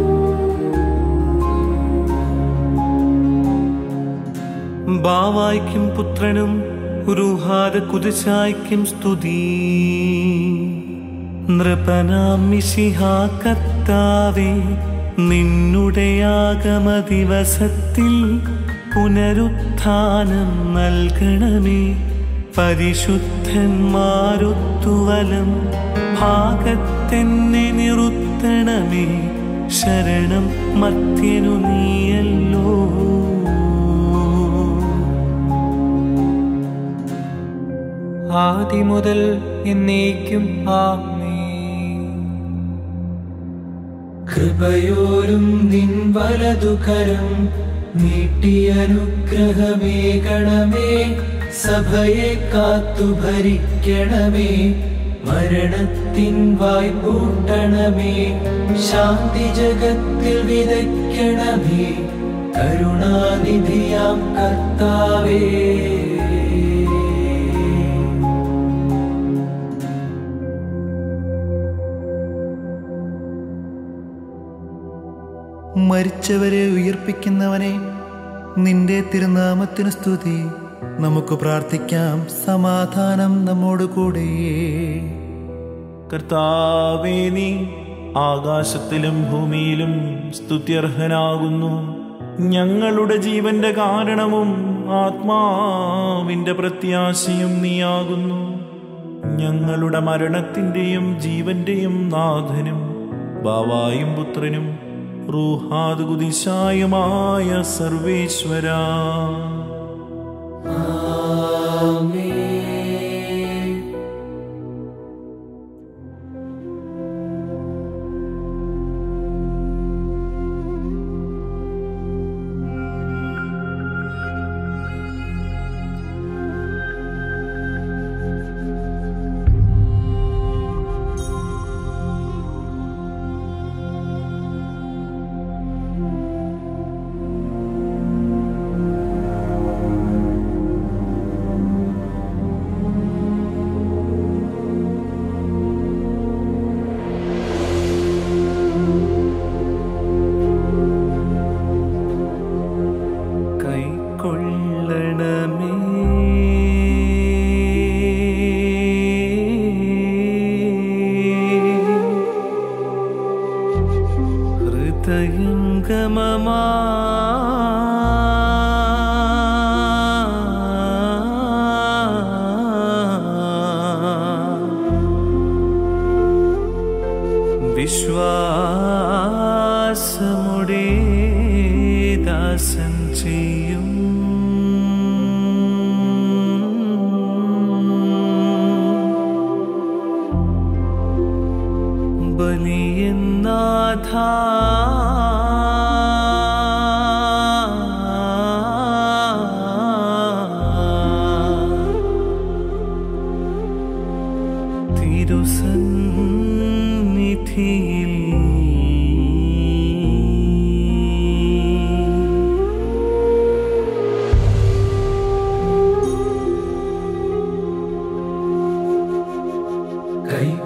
ബാവായ്ക്കും പുത്രനും ഉരുഹാത കുതിശായ്ക്കും സ്തുതി നൃപനാം മിശിഹാ കർത്താവേ നിന്നുടെ ആഗമ ദിവസത്തിൽ പുനരുത്ഥാനം നൽകണമേ പരിശുദ്ധന്മാരൊത്തുവലം ഭാഗത്തെന്നെ നിറുത്തണമേ ശരണം മത്യനു നീയല്ലോ ആദി മുതൽ എന്നേക്കും ആമേ കൃപയോരും നിൻ വലതുകരം നീട്ടിയനുഗ്രഹമേകണമേ സഭയെ കാത്തു ഭരിക്കണമേ മരണത്തിൻ വായ്പൂട്ടണമേ ശാന്തി ജഗത്തിൽ വിതയ്ക്കണമേ കരുണാനിധിയാം കർത്താവേ മരിച്ചവരെ ഉയർപ്പിക്കുന്നവനെ നിന്റെ തിരുനാമത്തിന് സ്തുതി നമുക്ക് പ്രാർത്ഥിക്കാം സമാധാനം നമ്മോടുകൂടെ കർത്താവേ നീ ആകാശത്തിലും ഭൂമിയിലും സ്തുത്യർഹനാകുന്നു ഞങ്ങളുടെ ജീവന്റെ കാരണവും ആത്മാവിന്റെ പ്രത്യാശയും നീയാകുന്നു ഞങ്ങളുടെ മരണത്തിന്റെയും ജീവന്റെയും നാഥനും ബാവായും പുത്രനും റൂഹാദ് കുതിശായുമായ സർവേശ്വരാ കൈക്കൊള്ളണമേ ഹൃദയംഗമമാ വിശ്വാസമുടേ ദാസൻ ചെയ്യും ബലിയെന്നാഥ തിരുസന്നിധിയിൽ കൈ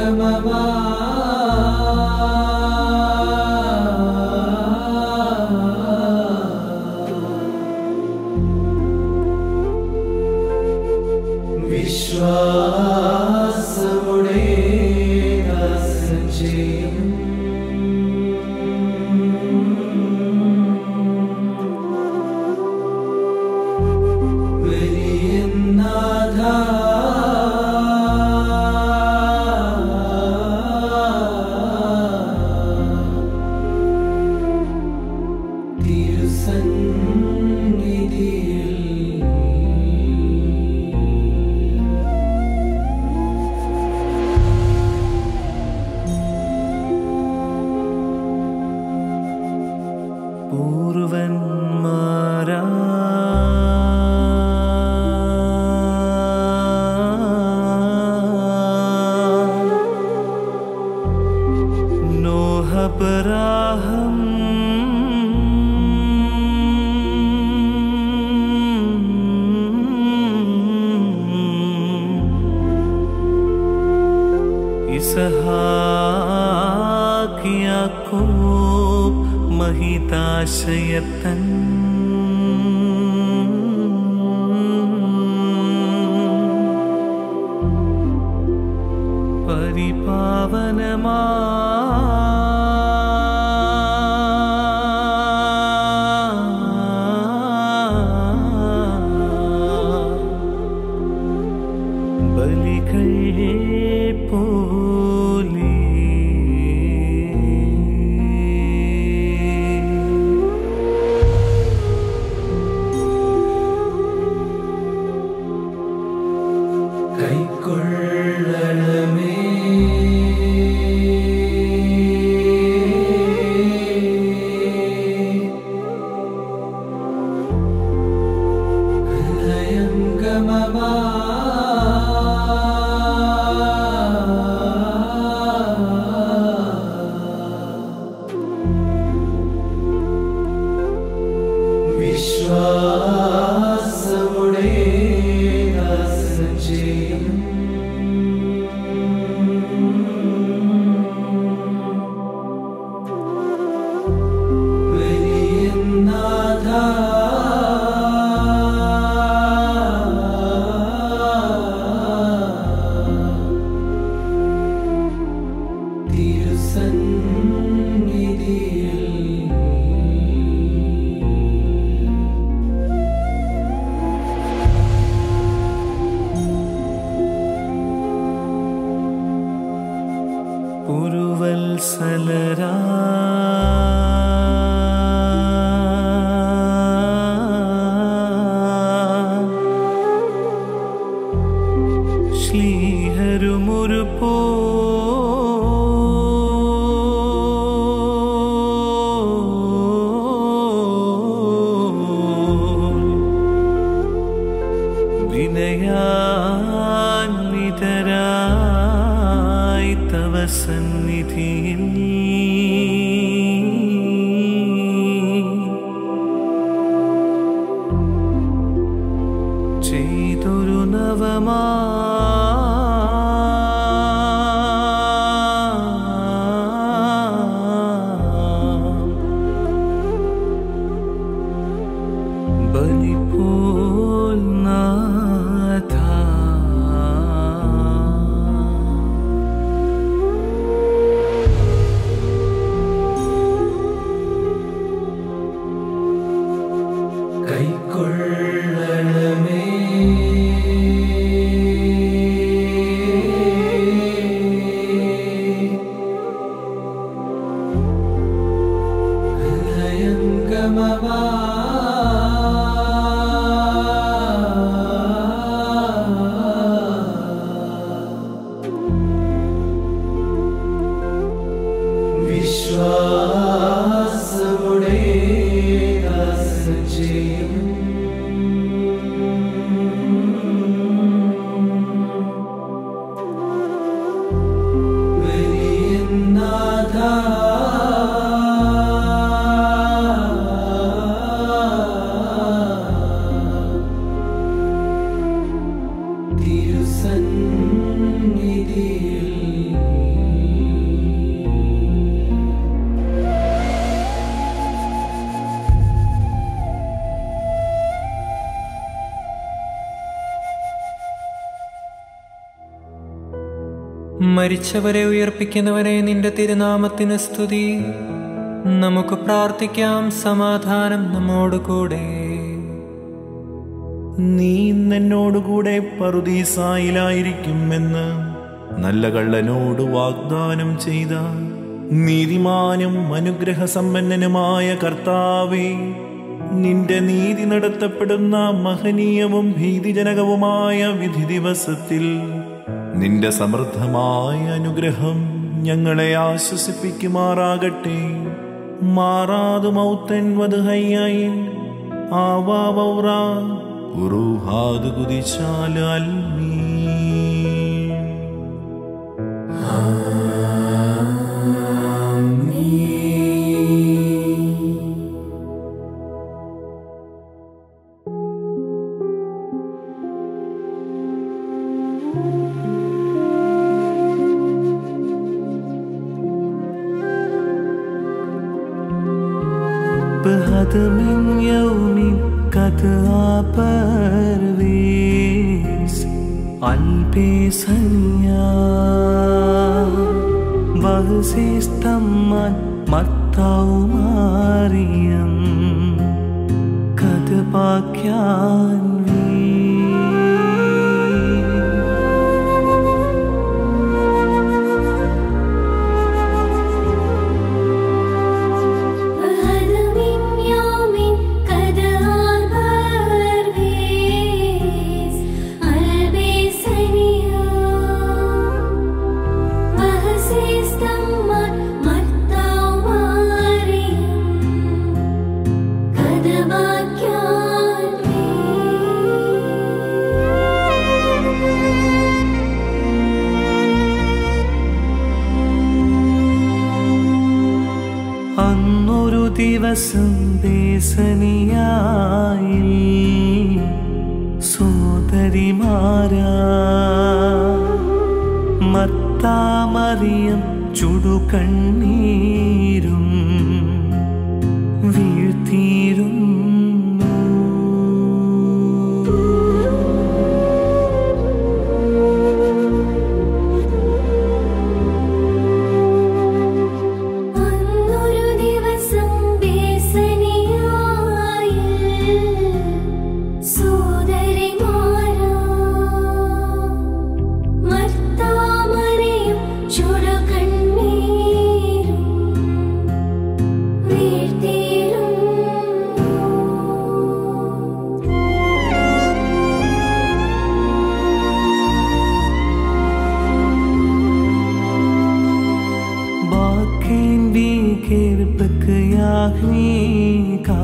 വിശ്വാസമുടെ ദാസൻ ചെയ്യും വലിയനാഥ തിരുസന്നിധിയിൽ പൂർവന്മാരാ നോഹപരാഹം ഇസഹാക്കിയാക്കോബ് മഹിതാശയത്തൻ പരിപാവനമാ ബലികൾ പോലെ കൈക്കൊള്ളണമേ ഹൃദയം ഗമമാ വിശ്വാസമുടെ ദാസൻ ചെയ്യും വലിയനാഥ തിരുസന്നിധിയിൽ പുരുവത്സലരാ ശ്ലീഹരുമൊരു പോ വിനയാന്വിതരായി തവ സന്നിധിയിൽ ചെയ്തൊരു നവമാ ബലിപോൽ നാഥ കൈക്കൊള്ളണമേ ഹൃദയം ഗമമാ വിശ്വാസമുടെ ദാസൻ ചെയ്യും വലിയനാഥ തിരുസന്നിധിയിൽ മരിച്ചവരെ ഉയർപ്പിക്കുന്നവനെ നിന്റെ തിരുനാമത്തിന് സ്തുതി നമുക്ക് പ്രാർത്ഥിക്കാം സമാധാനം നമ്മോട് കൂടെ നീ എന്നോടുകൂടെ പറുദീസായിലായിരിക്കുമെന്ന് നല്ല കള്ളനോട് വാഗ്ദാനം ചെയ്ത നീതിമാനും അനുഗ്രഹസമ്പന്നനുമായ കർത്താവേ നിന്റെ നീതി നടത്തപ്പെടുന്ന മഹനീയവും ഭീതിജനകവുമായ വിധി ദിവസത്തിൽ നിന്റെ സമൃദ്ധമായ അനുഗ്രഹം ഞങ്ങളെ ആശ്വസിപ്പിക്കുമാറാകട്ടെ മാറാതു മൗത്തൻ വധുഹയ്യായി ആവാവൗറ ഉറുഹാദ് കുതിച്ചാൽ അൽമീ بهذا من يوم قد أبرويس البسنيا وغسيستمان مرتاو مريم قد باكيان وي هذا من يوم قد أبرويس البسنيا وغسيستمان مرتاو مريم قد باكيان അന്നൊരു ദിവസം ദേശനിയായി സോദരിമാരാ മത്താമറിയം ചുടുകണ്ണീരും വീഴ്ത്തിയിരുന്നു അന്നൊരു ദിവസം ബേസനിയായി സോദരിമാരാ മർത്താമറിയും ചുടുകണ്ണീരും വീഴ്ത്തിയിരുന്നു बाखें बीखेर बकयाही का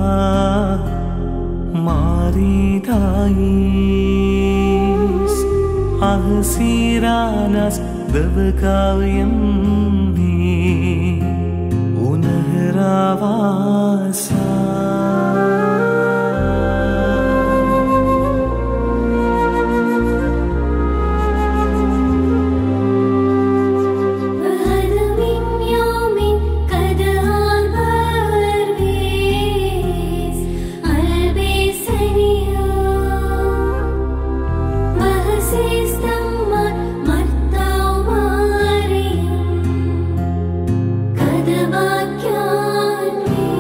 मारी दाईस ahsiranas दबकाव्यम में उनहरावासा هذا من يوم قد أبرويس البسنيا وغسيستمان مرتاو مريم قد باكيان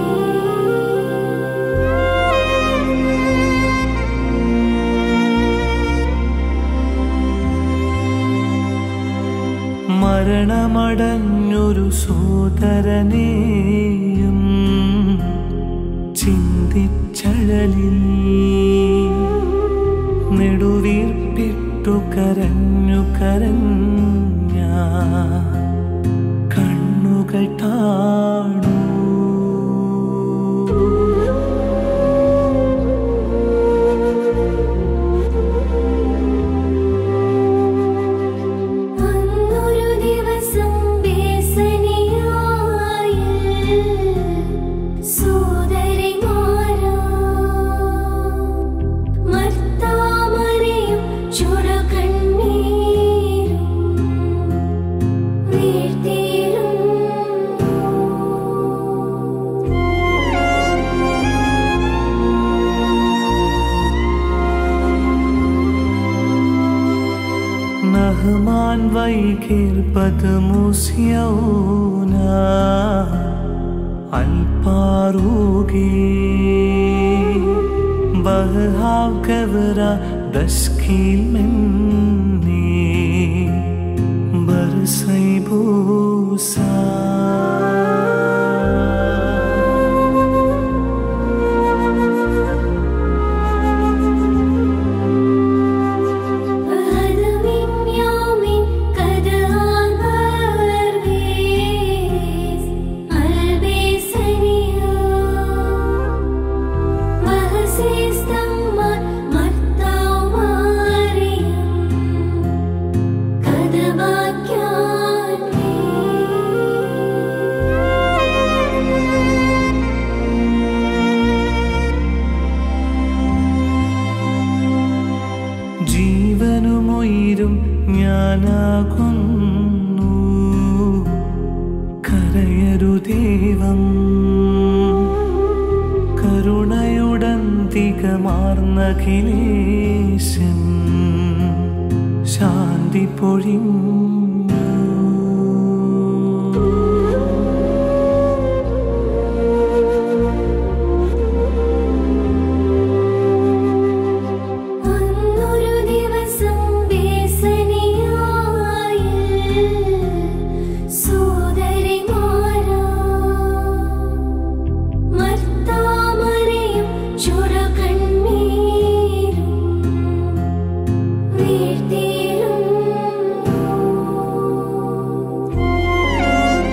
മരണമടഞ്ഞൊരു സോദരനെയും ചിന്തിച്ചഴലിൽ നെടുവീർപ്പിട്ടു കരഞ്ഞു കരഞ്ഞ കണ്ണുകൾ താണു അന്നൊരു ദിവസം ബേസനിയായി സോദരിമാരാ മർത്താമറിയും ചുടുകണ്ണീരും വീഴ്ത്തിയിരുന്നു റഹ്മാൻ വൈകിർ പദമുസ്യൗന അൽപാറൂകി ബഹാവ് ഗവര ദസ്കീൽ മെന്നി ബർസൈ ഭൂസാ هذا من يوم قد البربيس البسنيا وهسيس تمر مرتا ومريم قد بكاني ജീവനുമൊയിരും ഞാനാകുന്നു കരയരുദേവം കരുണയുടന്തികമാർന്നഖിലേശൻ ശാന്തി പൊഴിഞ്ഞു അന്നൊരു ദിവസം ബേസനിയായി സോദരിമാരാ മർത്താമരയും ചുരകണ്ണീരും വീഴ്ത്തിയിരുന്നു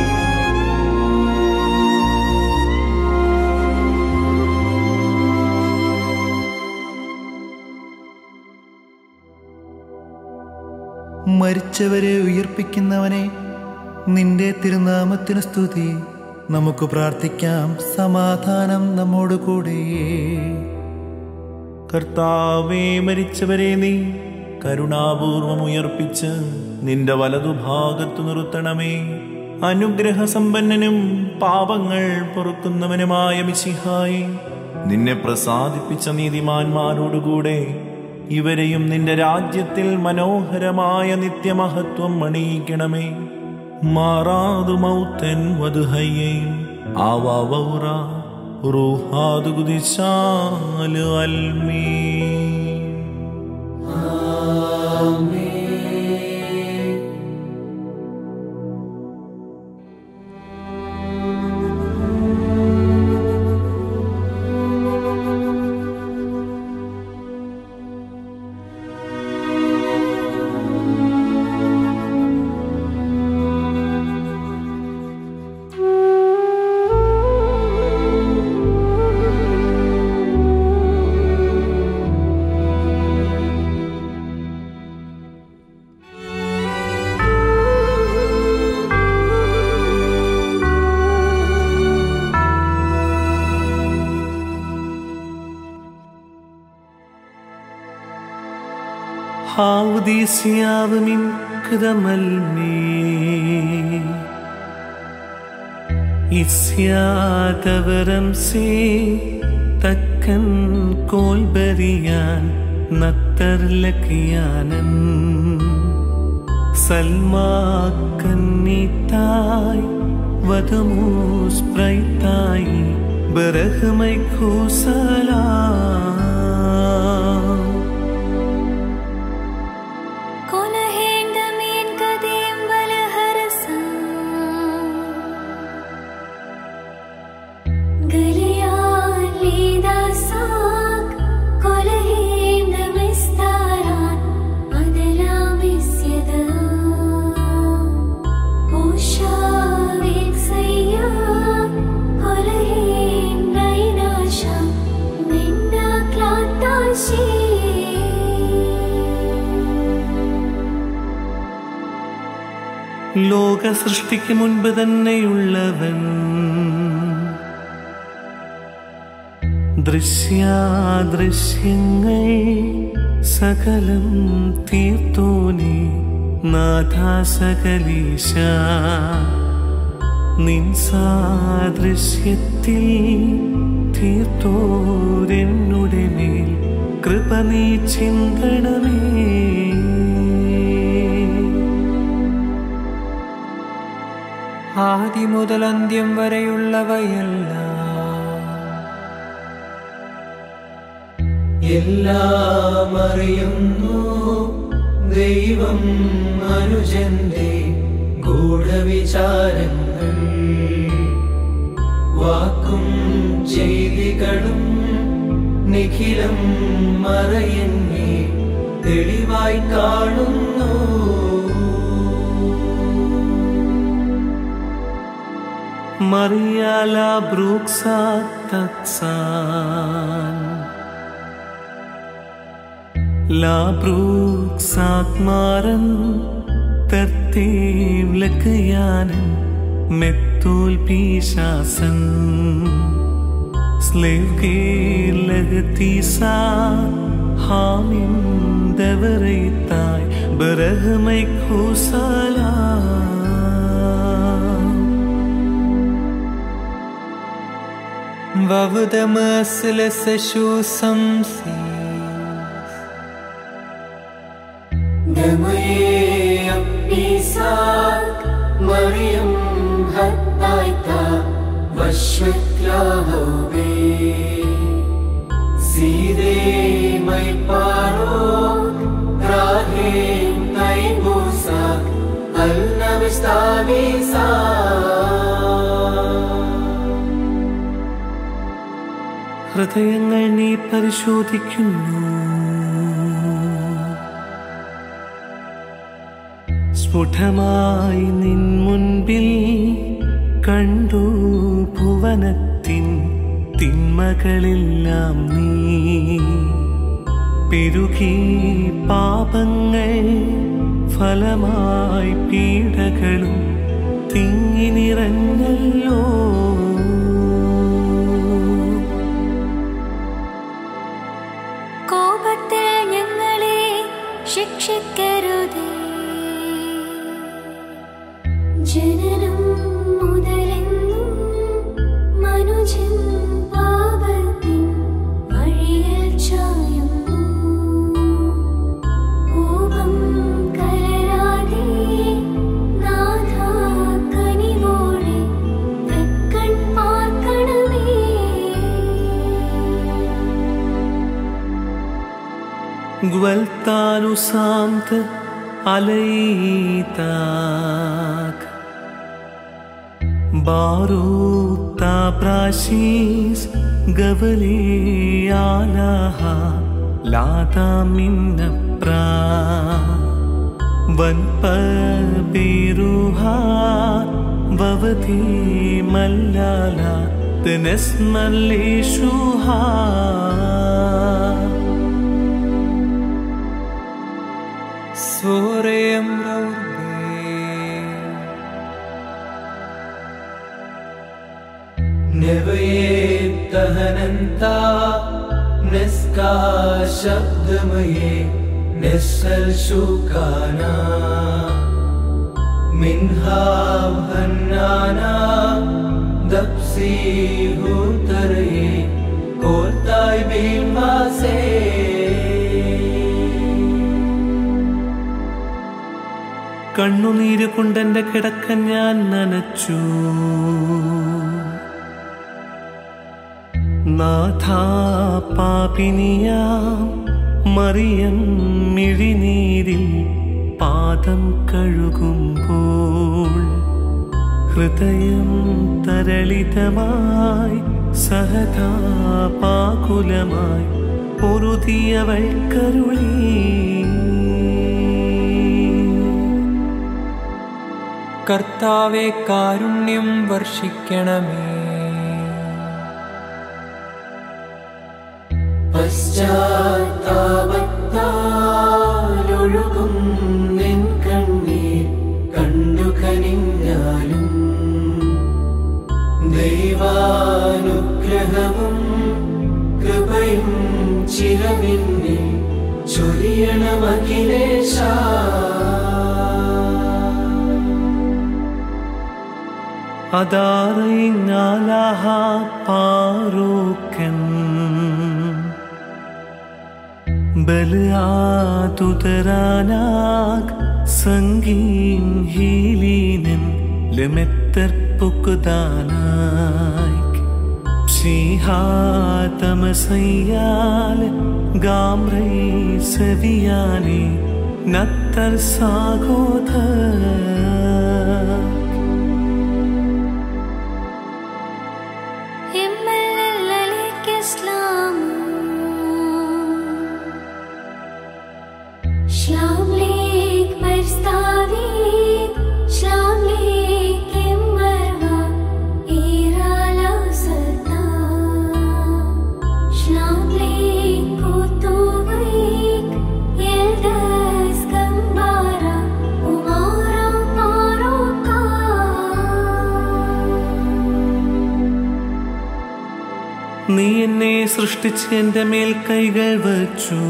മരിച്ചവരെ ഉയർപ്പിക്കുന്നവനെ നിന്റെ തിരുനാമത്തിനു സ്തുതി നമുക്ക് പ്രാർത്ഥിക്കാം സമാധാനം നമ്മോട് കൂടെ കർത്താവേ മരിച്ചവരെ നീ കരുണാപൂർവം ഉയർപ്പിച്ച് നിന്റെ വലതുഭാഗത്തു നിർത്തണമേ അനുഗ്രഹസമ്പന്നനും പാപങ്ങൾ പൊറുക്കുന്നവനുമായ മിശിഹായി നിന്നെ പ്രസാദിപ്പിച്ച നീതിമാന്മാരോടുകൂടെ ഇവരെയും നിന്റെ രാജ്യത്തിൽ മനോഹരമായ നിത്യമഹത്വം അണിയിക്കണമേ മാറാതു മൗത്തൻ വധുഹയ്യേയും ആവാവൗറ റൂഹാദു കുതിശാല് അൽമീ ഹാവുദീസിയാവ് മിൻ കൃതമൽമേ ഇസ്യാതവരം സേ തക്കൻ കോൽബരിയാൻ നത്തർലക്കിയാനൻ സൽമാക്കന്നിത്തായ് വധമൂസ് പ്രൈത്തായി ബരഹമൈ ഖൂസലാ കൊലഹേണ്ടമേൻ കഥയും ബലഹരസം ഗലിയാലീദാസാക് കൊലഹേണ്ടമിസ്താരാൻ അതലാമിസ്യത ഓഷാവേക്സയ്യ കൊലഹേണ്ടൈനാശ നിന്നാക്ലാത്താശേ ലോക സൃഷ്ടിക്ക് മുൻപ് തന്നെയുള്ളവൻ ദൃശ്യാദൃശ്യങ്ങൾ സകലം തീർത്തോനെ നാഥാസകലീശ നിൻ സാദൃശ്യത്തിൽ തീർത്തോരെന്നുടെ മേൽ കൃപ നീ ചിന്തണമേ മുതൽ അന്ത്യം വരെയുള്ളവയല്ല എല്ലാം അറിയുന്നു ദൈവം മനുജന്റെ ഗൂഢവിചാരങ്ങൾ വാക്കും ചെയ്തികളും നിഖിലം മറയെന്നെ തെളിവായി കാണുന്നു മറിയാല ബ്രൂക്സ തക്സാൻ ലാ ബ്രൂക്സാത്മാരൻ തർത്തീവ് ലക്കയാനൻ മെത്തോൽ പീശാസൻ സ്ലേവ് ഗീർ ലഹത്തീസ ഹാമിൻ ദവറൈത്തായ് ബരഹമൈ ഖുസലാ വവുദമസ്ലസശൂസംസി ദമയേ അപ്പീസാക് മറിയം ഹത്തായ്ത വശ്വക്ലാഹോബേ സീതേ മൈ പാറോ റാഹേ തൈ മൂസാക് അൽനവിസ്താവീസാ ഹൃദയങ്ങൾ നീ പരിശോധിക്കുന്നു സ്ഫുടമായി നിൻ മുൻപിൽ കണ്ടു ഭുവനത്തിൻ തിന്മകളെല്ലാം നീ പെരുകി പാപങ്ങൾ ഫലമായി പീഡകളും തിങ്ങി നിറഞ്ഞല്ലോ കോപത്തിൽ ഞങ്ങളെ ശിക്ഷിക്കരുതേ ജനനം മുതലെന്നും മനുജൻ പാപത്തിൻ വഴിയിൽ ചായുന്നു കോപം കലരാതെ നാഥാ കനിവോടെ തെക്കൺ പാർക്കണമേ Gueltanu samt aleitak Baruta prasis gavali alaha Lata minna pra Vanpabiruha Vavati mallala Tenesmallishuha സ്വോരയം രൗർബേ नवये दहनन्ता निस्का शब्दमये निस्सल् शुकाना मिन्हा भन्नाना दप्सी हूतरये कोर्ताय भीमासे കണ്ണുനീര് കൊണ്ടെന്റെ കിടക്ക ഞാൻ നനച്ചു നാഥാ പാപിനിയാം മറിയം മിഴിനീരിൽ പാദം കഴുകുമ്പോൾ ഹൃദയം തരളിതമായി സഹതാപാകുലമായി പൊറുതിയവൾ കരുളി കർത്താവെ കാരുണ്യം വർഷിക്കണമേ പശ്ചാത്താപത്താലൊഴുകും നിൻ കണ്ണീർ കണ്ടു കനിഞ്ഞാലും ദൈവാനുഗ്രഹവും കൃപയും ചിരവിന്നിൽ ചൊരിയണമഖിലേശ അതാറിങ്ങാലാഹ പാറോക്കൻ ബലാതുതരാനാക് സംഗീം ഹീലീനൻ لمتربكدانايك شيهاتمسيال غامري سبياني نتر ساغوثر ഇമ്മല്ലലിക്ക് ഇസ്ലാം ശ്ലാം ലേക്ക് മർസ്താവീക് ശ്ലാം ലേക്ക് ഇമ്മർവ ഈറാല സൽത്താ ശ്ലാം ലേക്ക് കുത്തുവൈക് എൽദസ് കമ്പാര ഉമാര പാരോക്കാ നീ എന്നെ സൃഷ്ടിച്ച് എന്റെ മേൽ കൈകൾ വച്ചു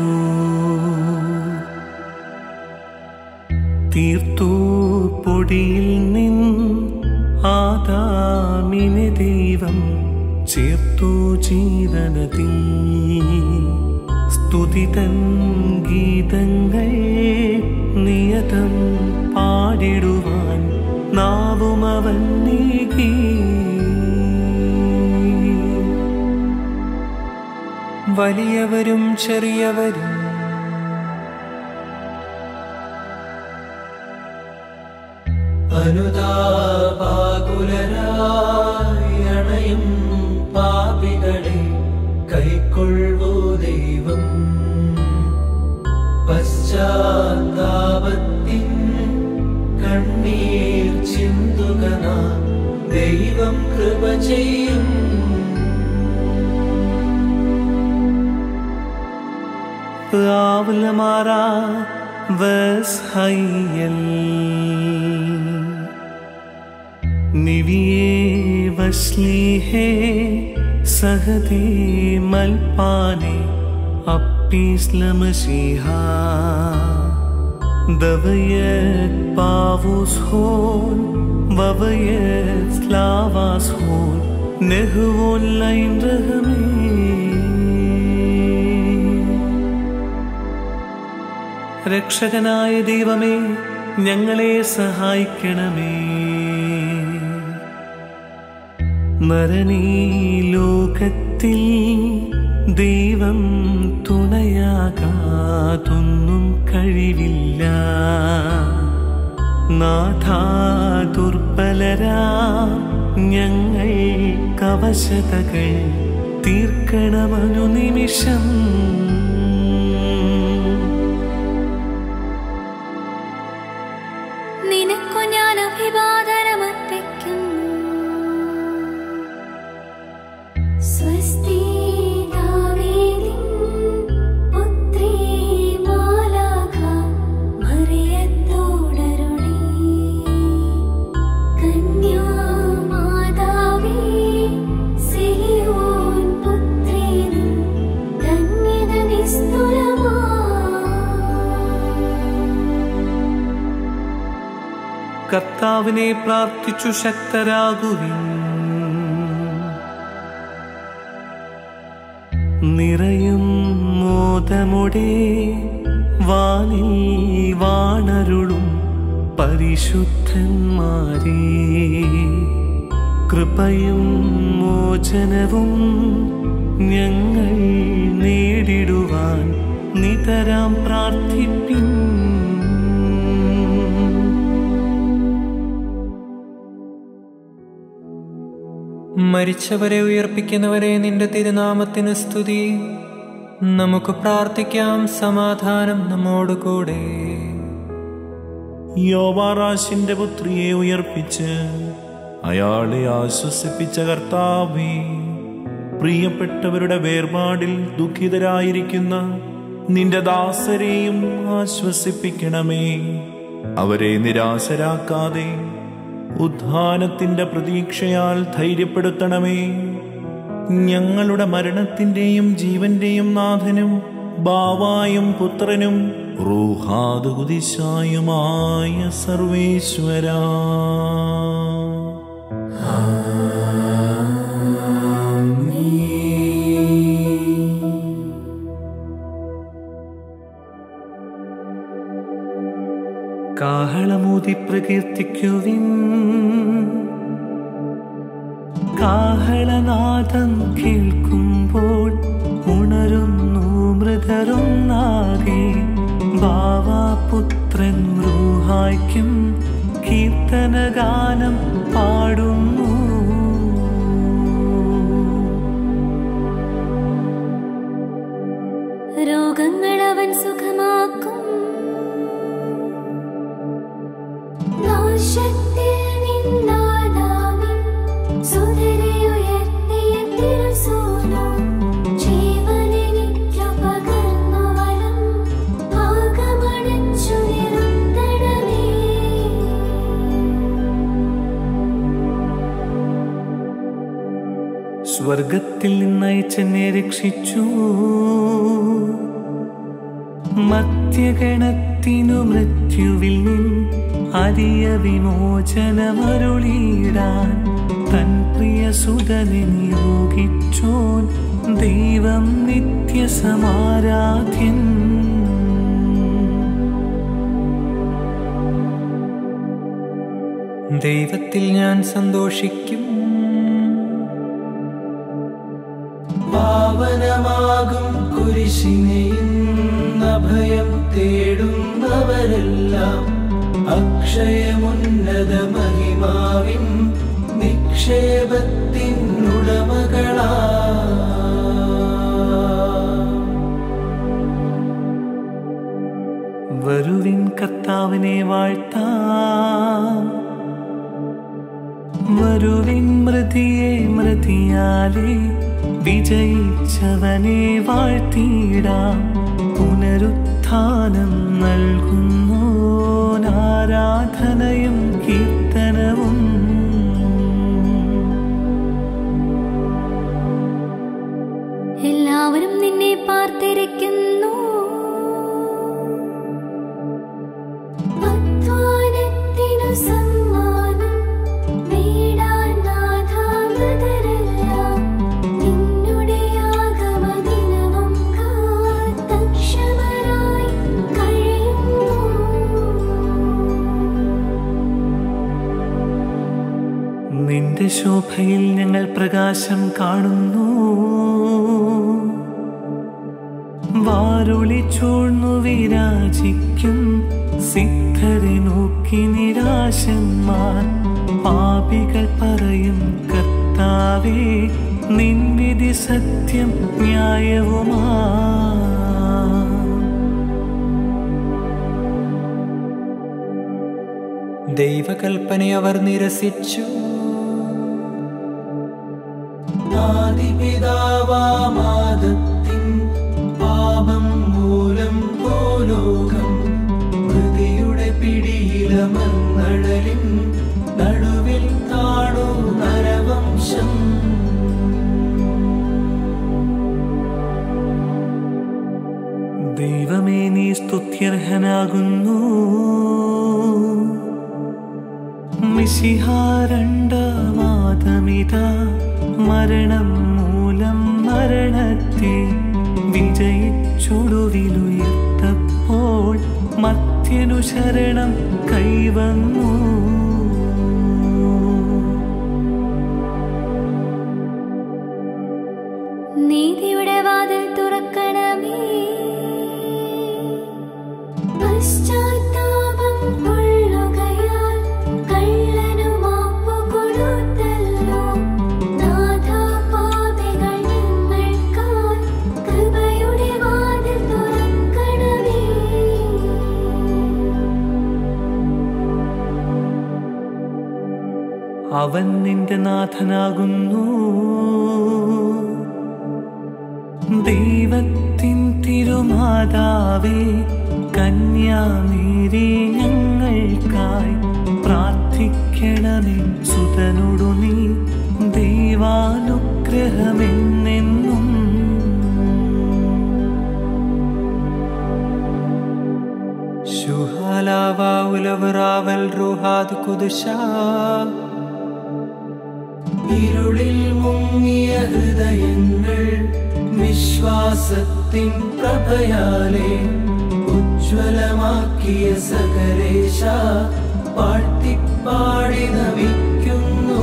തീർത്തു പൊടിയിൽ നിൻ ആദാമിനെ ദൈവം ചേർത്തു ജീവനത്തിൽ സ്തുതിതൻ ഗീതങ്ങൾ നിയതം പാടിടുവാൻ നാവും അവൻ നീകി വലിയവരും ചെറിയവരും അനുതാപാകുലരായി അണയും പാപികളെ കൈക്കൊള്ളൂ ദൈവം പശ്ചാത്താപത്തിൻ കണ്ണീർ ചിന്തുക നാം. ദൈവം കൃപ ചെയ്യും Avlamara Vashayel Niviye Vaslihe Sahade Malpane Appislamasiha Davayet Pavus Hon Vavayet Slavas Hon Nehuon Lain Rahame രക്ഷകനായ ദൈവമേ ഞങ്ങളെ സഹായിക്കണമേ നരനീ ലോകത്തിൽ ദൈവം തുണയാകാതൊന്നും കഴിവില്ല നാഥാ ദുർബലരാ ഞങ്ങൾ കവശതകൾ തീർക്കണമനു നിമിഷം നിനക്കു ഞാൻ അഭിവാദനമർപ്പിക്കുന്നു സ്വസ്തി ദാവീദിൻ പുത്രീ മാലാഖ മറിയത്തോടരുളി കന്യാമാതാവേ സിഹിയോൻ പുത്രീനും ധന്യത നിസ്തുലമാ കർത്താവിനെ പ്രാർത്ഥിച്ചു ശക്തരാകുവിൻ നിറയും മോദമുടെ വാനിൽ വാണരുളും പരിശുദ്ധന്മാരെ കൃപയും മോചനവും ഞങ്ങൾ നേടിടുവാൻ നിതരാം പ്രാർത്ഥിപ്പിൻ മരിച്ചവരെ ഉയർപ്പിക്കുന്നവരെ നിന്റെ തിരുനാമത്തിന് സ്തുതി നമുക്ക് പ്രാർത്ഥിക്കാം സമാധാനം നമ്മോടുകൂടെ യോവാറാശിന്റെ പുത്രിയെ ഉയർപ്പിച്ച് അയാളെ ആശ്വസിപ്പിച്ച കർത്താവേ പ്രിയപ്പെട്ടവരുടെ വേർപാടിൽ ദുഃഖിതരായിരിക്കുന്ന നിന്റെ ദാസരെയും ആശ്വസിപ്പിക്കണമേ അവരെ നിരാശരാക്കാതെ ഉദ്ധാനത്തിന്റെ പ്രതീക്ഷയാൽ ധൈര്യപ്പെടുത്തണമേ ഞങ്ങളുടെ മരണത്തിന്റെയും ജീവന്റെയും നാഥനും ബാവായും പുത്രനും റൂഹാദുകുദിശായുമായ സർവേശ്വരാ കാഹളമൂതി പ്രകീർത്തിക്കുവിൻ കാഹളനാദം കേൾക്കുമ്പോൾ ഉണരുന്നു മൃതരൊന്നാകെ ബാവാപുത്രൻ റൂഹായ്ക്കും കീർത്തനഗാനം പാടുന്നു രോഗങ്ങൾ അവൻ സുഖമാക്കും നാശത്തിൽ നിന്നാദാമിൻ സുതരെ ഉയർത്തിയ തിരുസൂനോ ജീവനെനിക്കു പകർന്നുവലും ഭാഗമണച്ചു നിറുത്തണമേ സ്വർഗത്തിൽ നിന്നയച്ചെന്നെ രക്ഷിച്ചു മധ്യഗണത്തിനു മൃത്യുവിൽ നിൻ അരിയ വിമോചനമരുളിയിടാൻ തൻ പ്രിയ സുതനെ നിയോഗിച്ചോൻ ദൈവം നിത്യസമാരാധ്യൻ ദൈവത്തിൽ ഞാൻ സന്തോഷിക്കും പാവനമാകും കുരിശിനെയും അഭയം തേടുന്നവരെല്ലാം അക്ഷയമുന്നത മഹിമാവിൻ നിക്ഷേപത്തിനുടമകളാ വരുവിൻ കർത്താവിനെ വാഴ്ത്താം വരുവിൻ മൃതിയെ മൃതിയാലെ വിജയിച്ചവനെ വാഴ്ത്തിയിടാം പുനരുത്ഥാനം നൽകുന്നു ആരാധനയും കീർത്തനവും എല്ലാവരും നിന്നെ പാർത്തിരിക്കുന്നു അധ്വാനത്തിനു സമ്മാനം നേടാൻ നാഥാമൃതരെല്ലാം നിന്നുടെ ആഗമദിനവും കാത്തക്ഷമരായി കഴിയുന്നു നിന്റെ ശോഭയിൽ ഞങ്ങൾ പ്രകാശം കാണുന്നു വാരുളി ചൂഴ്ന്നു വിരാജിക്കും സിദ്ധരെ നോക്കി നിരാശന്മാർ പാപികൾ പറയും കർത്താവേ നിൻവിധി സത്യം ന്യായവുമാ ദൈവകൽപ്പന അവർ നിരസിച്ചു ആദിപിതാവാമാദത്തിൻ പാപം മൂലം ഭൂലോകം മൃതിയുടെ പിടിയിലമർന്നടലിൻ നടുവിൽ താണു നരവംശം ദൈവമേ നീ സ്തുത്യർഹനാകുന്നു മിശിഹാരണ്ടമാതമിത മരണം മൂലം മരണത്തെ വിജയിച്ചൊടുവിലുയർത്തപ്പോൾ മധ്യനു ശരണം കൈവന്നു നീതിയുടെ വാതിൽ തുറക്കണമേ പശ്ചാത്താപം കൊള്ളുകയാൽ കള്ളനു മാപ്പു കൊടുത്തല്ലോ നാഥാ പാപികൾ ഞങ്ങൾക്കായി കൃപയുടെ വാതിൽ തുറക്കണമേ അവൻ നിന്റെ നാഥനാകുന്നു ദൈവത്തിൻ തിരുമാതാവേ കന്യാമേരി ഞങ്ങൾക്കായി പ്രാർത്ഥിക്കണമേ സുതനോടു നീ ദൈവാനുഗ്രഹമെന്നെന്നും ശുഹാലാവാ ഉലവറാവൽ റുഹാദ് കുദുശാ ഇരുളിൽ മുങ്ങിയ ഹൃദയങ്ങൾ വിശ്വാസത്തിൻ പ്രഭയാലെ ഉജ്ജ്വല ഉജ്ജ്വലമാക്കിയ സകലേശ പാട്ടിപ്പാടി നമിക്കുന്നു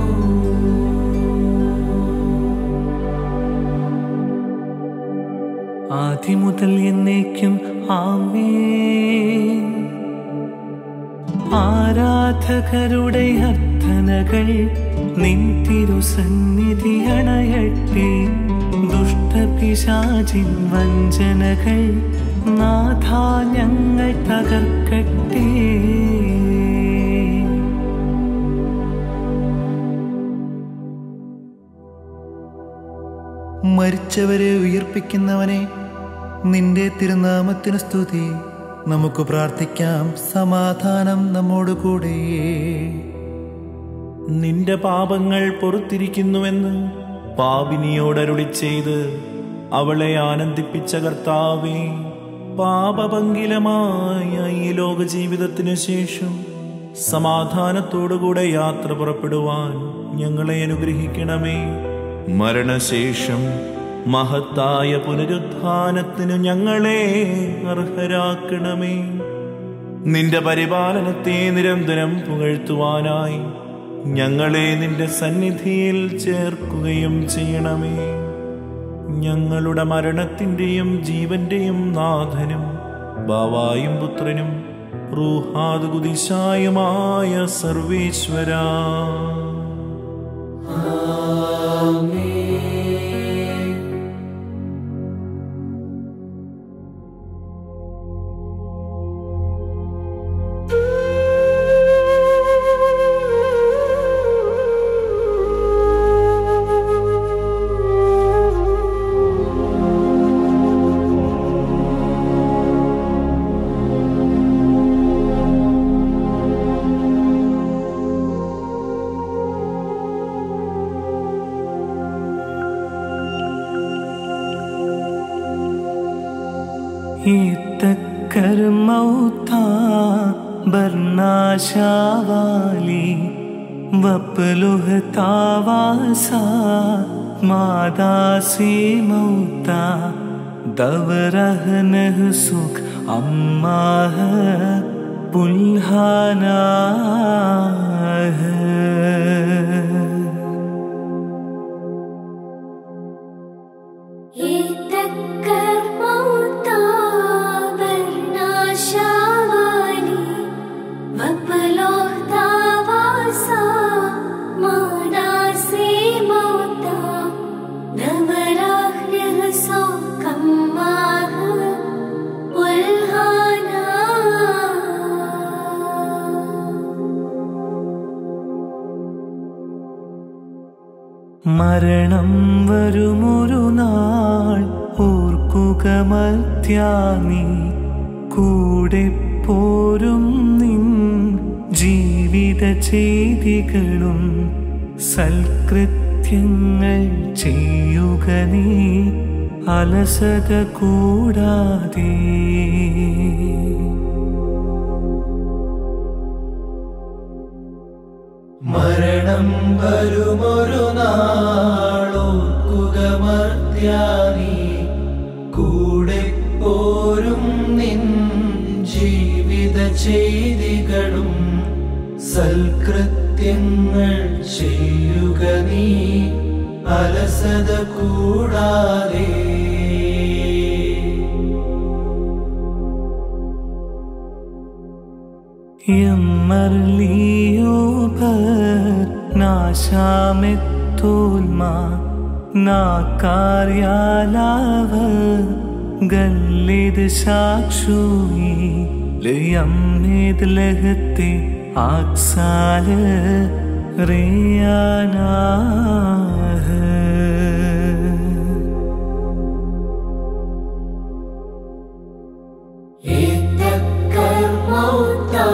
ആദിമുതൽ എന്നേക്കും ആമേ ആരാധകരുടെ അർത്ഥനകൾ നിൻ തിരുസന്നിധി അണയട്ടെ ദുഷ്ടപിശാചിൻ വഞ്ചനകൾ നാഥ ഞങ്ങൾ തകർക്കട്ടെ മരിച്ചവരെ ഉയർപ്പിക്കുന്നവനെ നിന്റെ തിരുനാമത്തിനു സ്തുതി നമുക്ക് പ്രാർത്ഥിക്കാം സമാധാനം നമ്മോടുകൂടെ നിന്റെ പാപങ്ങൾ പൊറത്തിരിക്കുന്നുവെന്ന് പാപിനിയോടരുളി ചെയ്ത് അവളെ ആനന്ദിപ്പിച്ച കർത്താവേ പാപഭംഗിലമായ ഈ ലോക ജീവിതത്തിനു ശേഷം സമാധാനത്തോടുകൂടെ യാത്ര പുറപ്പെടുവാൻ ഞങ്ങളെ അനുഗ്രഹിക്കണമേ മരണശേഷം മഹത്തായ പുനരുത്ഥാനത്തിന് ഞങ്ങളെ അർഹരാക്കണമേ നിന്റെ പരിപാലനത്തെ നിരന്തരം പുകഴ്ത്തുവാനായി ഞങ്ങളെ നിന്റെ സന്നിധിയിൽ ചേർക്കുകയും ചെയ്യണമേ ഞങ്ങളുടെ മരണത്തിന്റെയും ജീവന്റെയും നാഥനും ബാവായും പുത്രനും റൂഹാദ് കുതിശായുമായ സർവേശ്വര يتذكر موتى برناشاوالي وبله تاواسا ماداسي موتا دورهنه سوك أماه بلهاناه يتذكر موتى برناشاوالي وبلوه تاواسا ماناسي موتا دمراخ نهسو كماه والهانا മരണം വരുമൊരു നാൾ ഓർക്കുക മർത്യാനി കൂടെ പോരും നിൻ ജീവിത ചെയ്തികളും സൽകൃത്യങ്ങൾ ചെയ്യുക നീ അലസത കൂടാതെ മരണം വരുമൊരു നാളോക്കുക മർത്യാനി കൂടെ പോരും നിൻ ജീവിത ചെയ്തികളും സൽകൃത്യങ്ങൾ ചെയ്യുക നീ അലസത കൂടാതെ يمرليوبر ناشامتولما ناكاريالاور قلد شاكشوي ليمد لهتي عكسال رياناه يتذكر موتى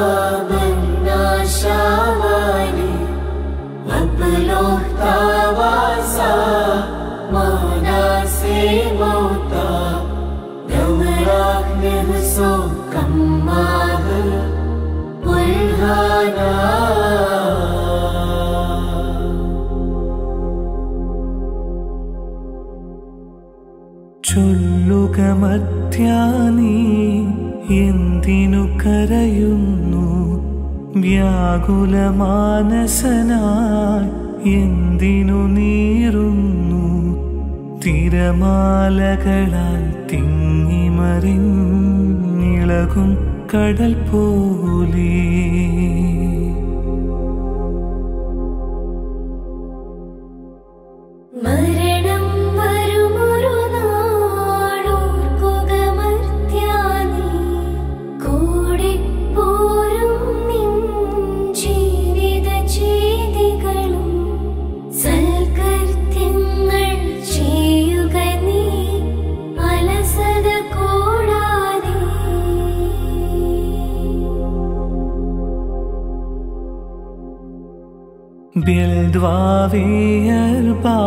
بالناشاوالي وبلوه تاواسا ماناسي موتى دمراخ نهسو كماه والهانا ചൊല്ലുക മധ്യാനീ കരയുന്നു വ്യാകുലമാനസനായി എന്തിനു നീറുന്നു തിരമാലകളാൽ തിങ്ങിമറിഞ്ഞിളകും കടൽ പോലെ മരണം വരുമൊരു നാളോർക്കുക മർത്യാനീ കൂടെ പോരും നിൻ ജീവിത ചെയ്തികളും സൽകൃത്യങ്ങൾ ചെയ്യുക നീ അലസത കൂടാതെ بيلدوافيربا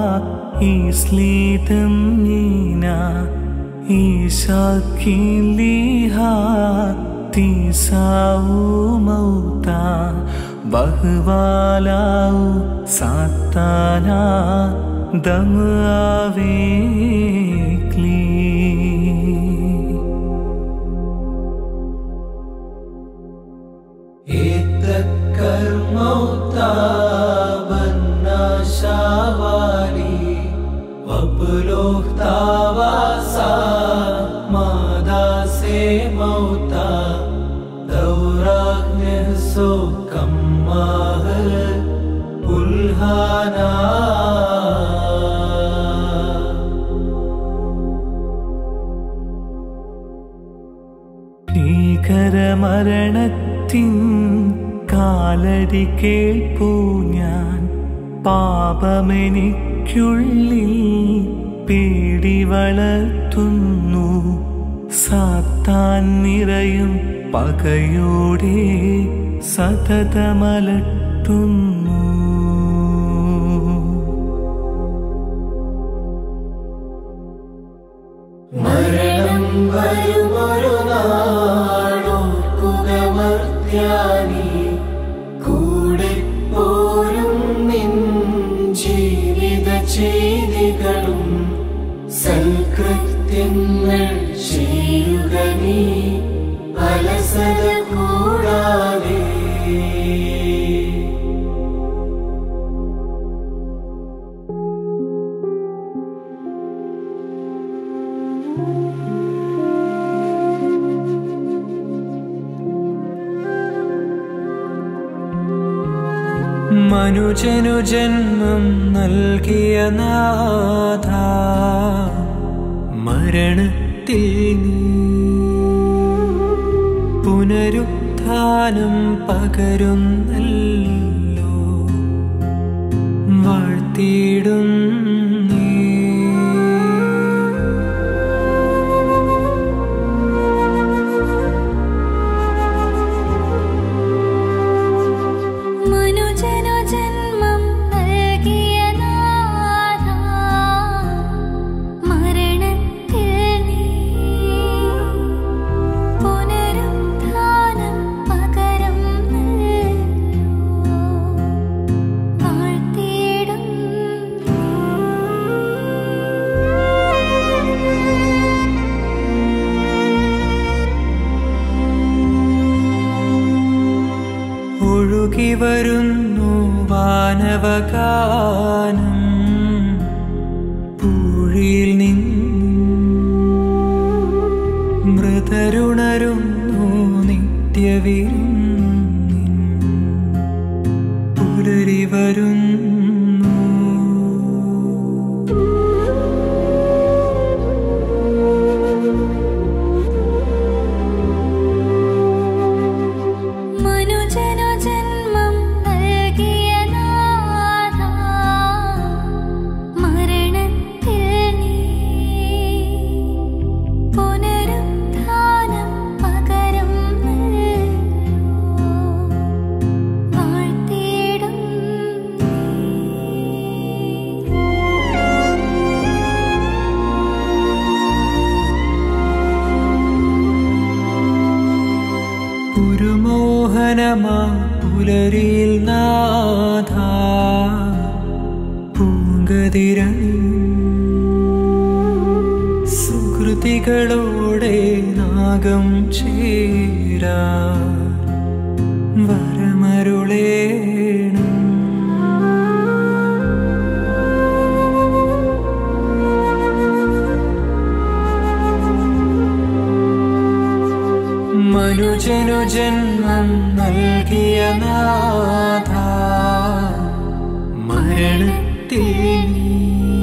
إسليتم نينا إيشاكين ليها تيساو موتا بهوالاو ساتانا دم آويكلي كالموتى بنا شوالي وبلوغ تاواسا ماذا سي موتا دوراك نهسو كماه بلهانا ഭീകരമരണത്തിൻ കാലടി കേൾപ്പൂ ഞാൻ പാപമെനിക്കുള്ളിൽ പേടി വളർത്തുന്നു സാത്താൻ നിറയും പകയോടെ സതതമലട്ടുന്നു മരണം വരുമൊരു നാളോർക്കുക മർത്യാനി കൂടെ പോരും നിൻ ജീവിത ചെയ്തികളും സൽകൃത്യങ്ങൾ ചെയ്യുക നീ അലസത കൂടാതെ മനുജനു ജന്മം നൽകിയ നാഥ മരണത്തിൽ നീ പുനരുത്ഥാനം പകരുന്നല്ലോ വാഴ്ത്തിയിടും നീ മനുജനു ജന്മം നൽകിയ നാഥ മരണത്തിൽ നീ പുനരുത്ഥാനം പകരം വാഴ്ത്തിയിടും ഒഴുകി വരുന്നു വാനവഗാനം പൂഴിയിൽ നിന്നും മൃതരുണരുന്നു നിത്യവിരുന്നിൻ പുലരി വരുന്നു മനുജനു ജന്മം നൽകിയ നാഥ മരണത്തിൽ നീ പുനരുത്ഥാനം പകരം വാഴ്ത്തിയിടും പുരുമോഹനമാ പുലരിയിൽ നാഥ പൂങ്കതിരണിയും സുഹൃതികളോടെ നാഗം ചേരും വരമരുളേണം മനുജനു ജന്മം നൽകിയ നാഥ മരണത്തിൽ നീ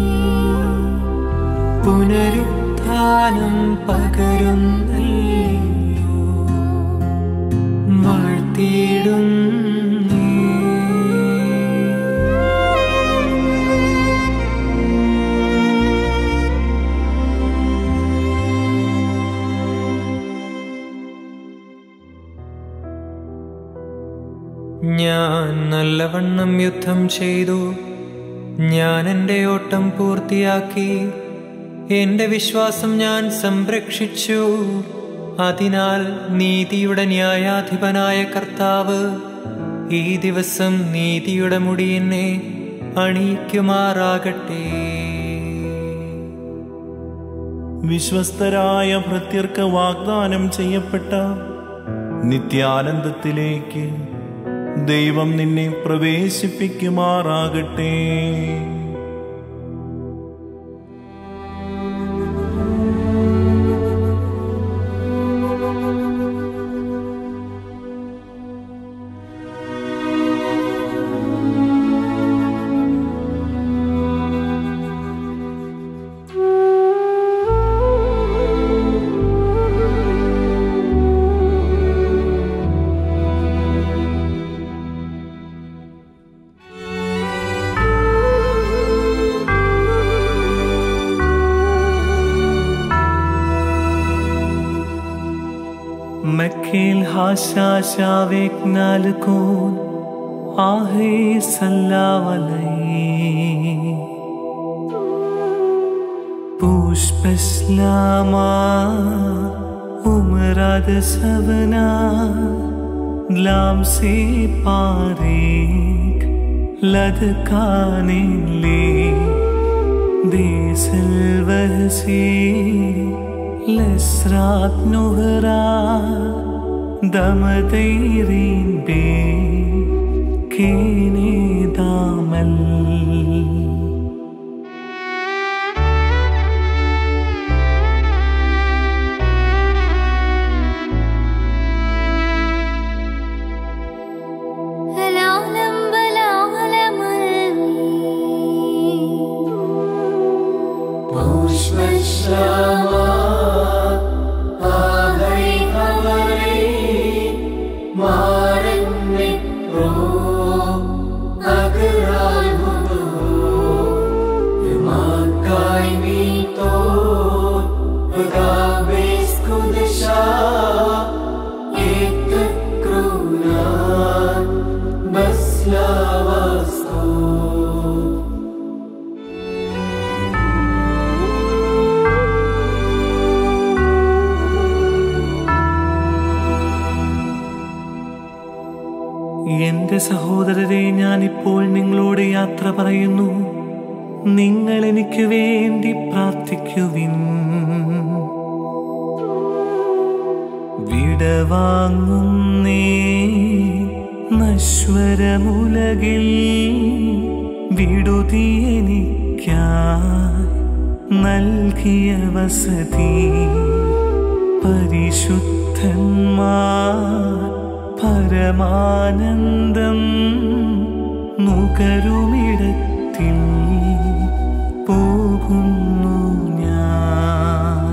പുനരുത്ഥാനം പകരുന്നല്ലോ വാഴ്ത്തിയിടും ഞാൻ നല്ലവണ്ണം യുദ്ധം ചെയ്തു ഞാൻ എൻ്റെ ഓട്ടം പൂർത്തിയാക്കി എൻ്റെ വിശ്വാസം ഞാൻ സംരക്ഷിച്ചു അതിനാൽ നീതിയുടെ ന്യായാധിപനായ കർത്താവ് ഈ ദിവസം നീതിയുടെ മുടി എന്നെ അണിയിക്കുമാറാകട്ടെ വിശ്വസ്തരായ ഭൃത്യർക്ക് വാഗ്ദാനം ചെയ്യപ്പെട്ട നിത്യാനന്ദത്തിലേക്ക് ദൈവം നിന്നെ പ്രവേശിപ്പിക്കുമാറാകട്ടെ مكيل حاشا شاوك نالكون آهي صلى عليه പുഷ്പശ്ലാമാ ഉമരാത് സവന ഗ്ലാം സേ പാരേക് ലദ്കാനെ ലേ ദേശൽ വഹസേ ലസ്രാത് നുഹറാ ദമതൈരീൻ ബേ കേനെ ദാമൽ العالم بالعالم പുഷ്പശ്യാമ ആഹൈ അവരേ മാരന്നിത്രോ അകരാൽ മുതോ യമാക്കായി മീതോ ഗാബേസ് കുദശാ ഏക ക്രൂനാ ബസ്ലാവാസ്തോ എന്റെ സഹോദരരെ ഞാനിപ്പോൾ നിങ്ങളോട് യാത്ര പറയുന്നു നിങ്ങൾ എനിക്ക് വേണ്ടി പ്രാർത്ഥിക്കുവിൻ വിടവാങ്ങുന്നേ നശ്വരമുലകിൽ വിടുതി എനിക്കായി നൽകിയ വസതി പരിശുദ്ധന്മാർ പരമാനന്ദം നുകരുമിടത്തിൽ പോകുന്നു ഞാൻ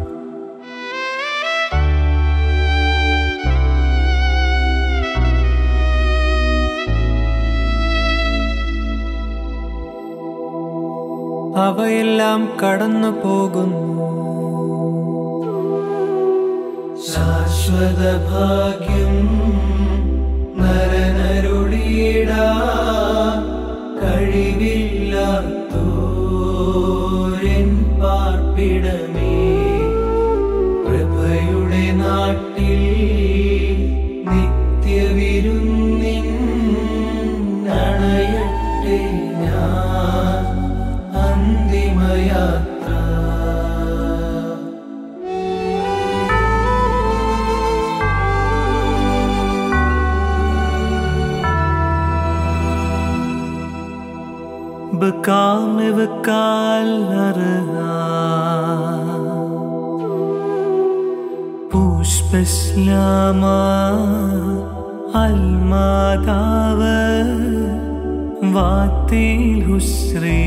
അവയെല്ലാം കടന്നു പോകുന്നു ശാശ്വത ഭാഗ്യം നരനരുളിയിട കഴിവില്ലാത്തോരൻ പാർപ്പിടമേ പ്രഭയുടെ നാട്ടിൽ നിത്യവിരുന്നിൻ അണയട്ടെ ഞാൻ അന്തിമയാത്ര bekam we kallara പുഷ്പശ്ലാമ അൽമാതാവ് വാത്തിൽ ഹുശ്രീ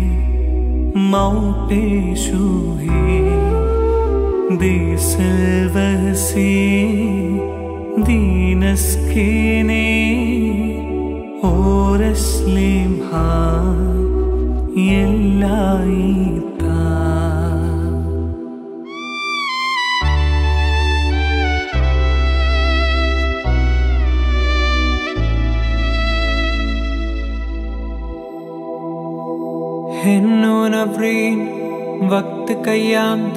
മൗപേഷുഹി ദിസൽവസി ദീനസ്കേനെ ഓരസ്ലേം ഹാ എല്ലായിത്താ هنو نفرين وقت قيامت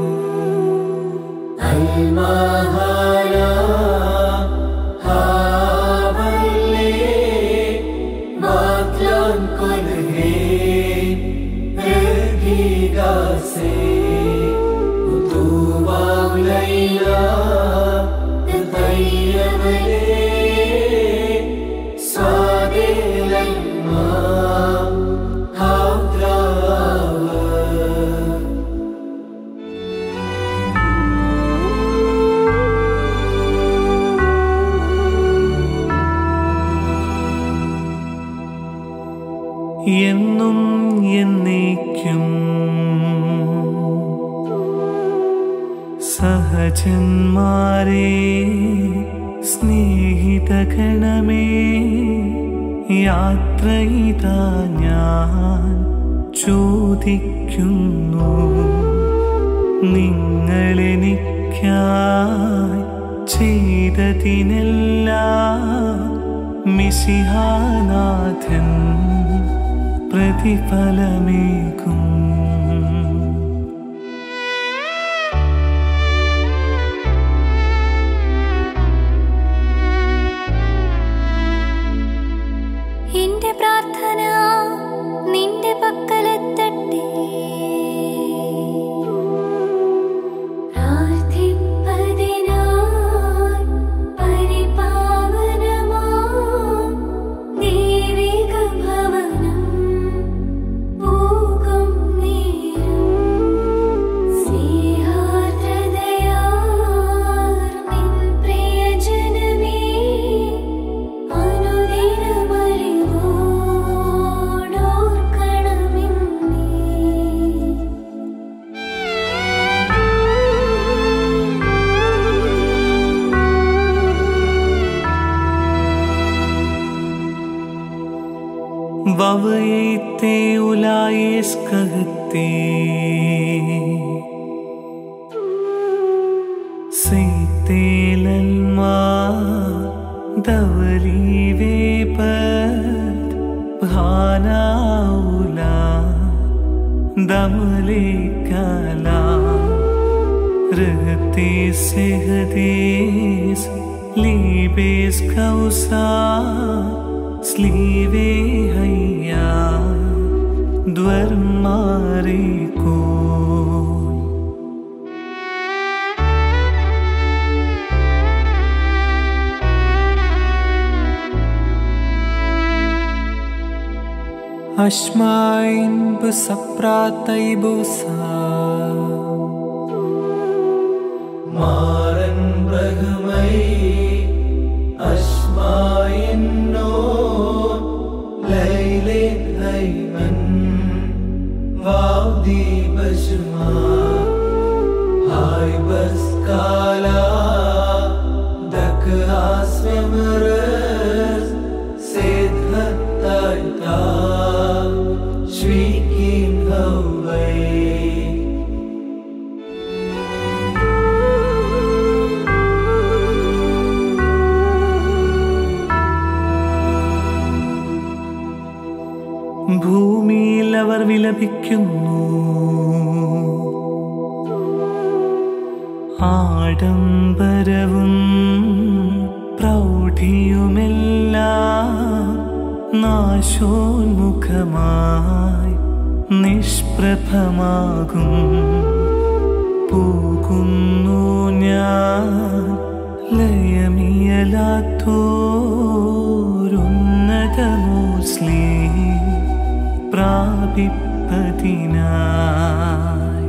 എന്നും എന്നേക്കും സഹജന്മാരെ സ്നേഹിതഗണമേ യാത്രയിതാ ഞാൻ ചോദിക്കുന്നു നിങ്ങളെനിക്കായി ചെയ്തതിനെല്ലാം മിശിഹാനാഥൻ പ്രതിഫലമേകും എന്റെ പ്രാർത്ഥന നിന്റെ പക്കലെത്തട്ടെ പ്രാർത്ഥിപ്പതിനായി പരിപാവനമാം ദൈവിക ഭവനം പോകും നേരം സ്നേഹാർദ്രതയാർ നിൻ പ്രിയജനമേ അനുദിനമറിവോടോർക്കണമെന്നേ വവയത്തെ ഉലായേസ് കഹത്തെ സൈത്തേലൽമാ ദവരി വേപത് ഭാനാഉലാ ദമലെ കലാ रहते से हदेस लीबेस कौसा स्लीवे हैया द्वर मारे को أشمعين بسبراتي بوسا മാറൻ ബ്രഹ്മൈ അശ്മായെന്നോ ലൈലെ ഹൈമൻ വാവ്ദി ബശ്മാ ഹായ് ബസ് കാല ദക് ആസ്വമരസ് സേത് ഹത്തായ് താ ശ്വീകിൻ ഹൗവൈ ഭൂമിയിൽ അവർ വിലപിക്കുന്നു ആഡംബരവും പ്രൗഢിയുമെല്ലാം നാശോന്മുഖമായി നിഷ്പ്രഭമാകും പോകുന്നു ഞാൻ ലയമിയലാത്തോരുന്നതമോസ്ലീ പ്രാപിപ്പതിനായി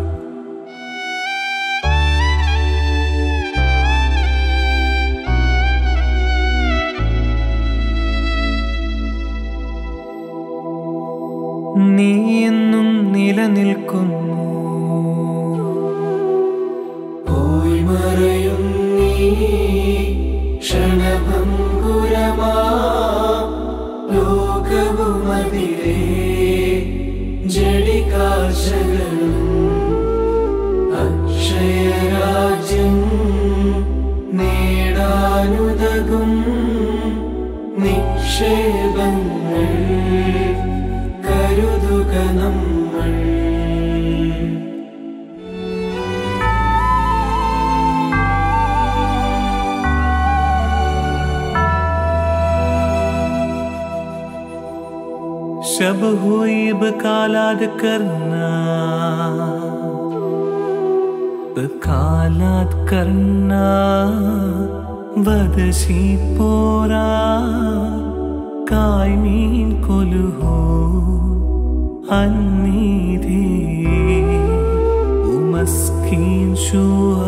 നീ എന്നും നിലനിൽക്കുന്നു പോയി മറയും നീ ക്ഷണഭംഗുരമാ ലോകവുമതിലേ ജടികാശകളും അക്ഷയരാജ്യം നേടാനുതകും നിക്ഷേപങ്ങൾ കരുതുക നമ്മൾ शब हुई बकालाद करना बकालाद करना വദശി പോരാ കായ്മീൻ കൊലുഹോ അന്നീതി ഉമസ്കീൻ ഷൂഹ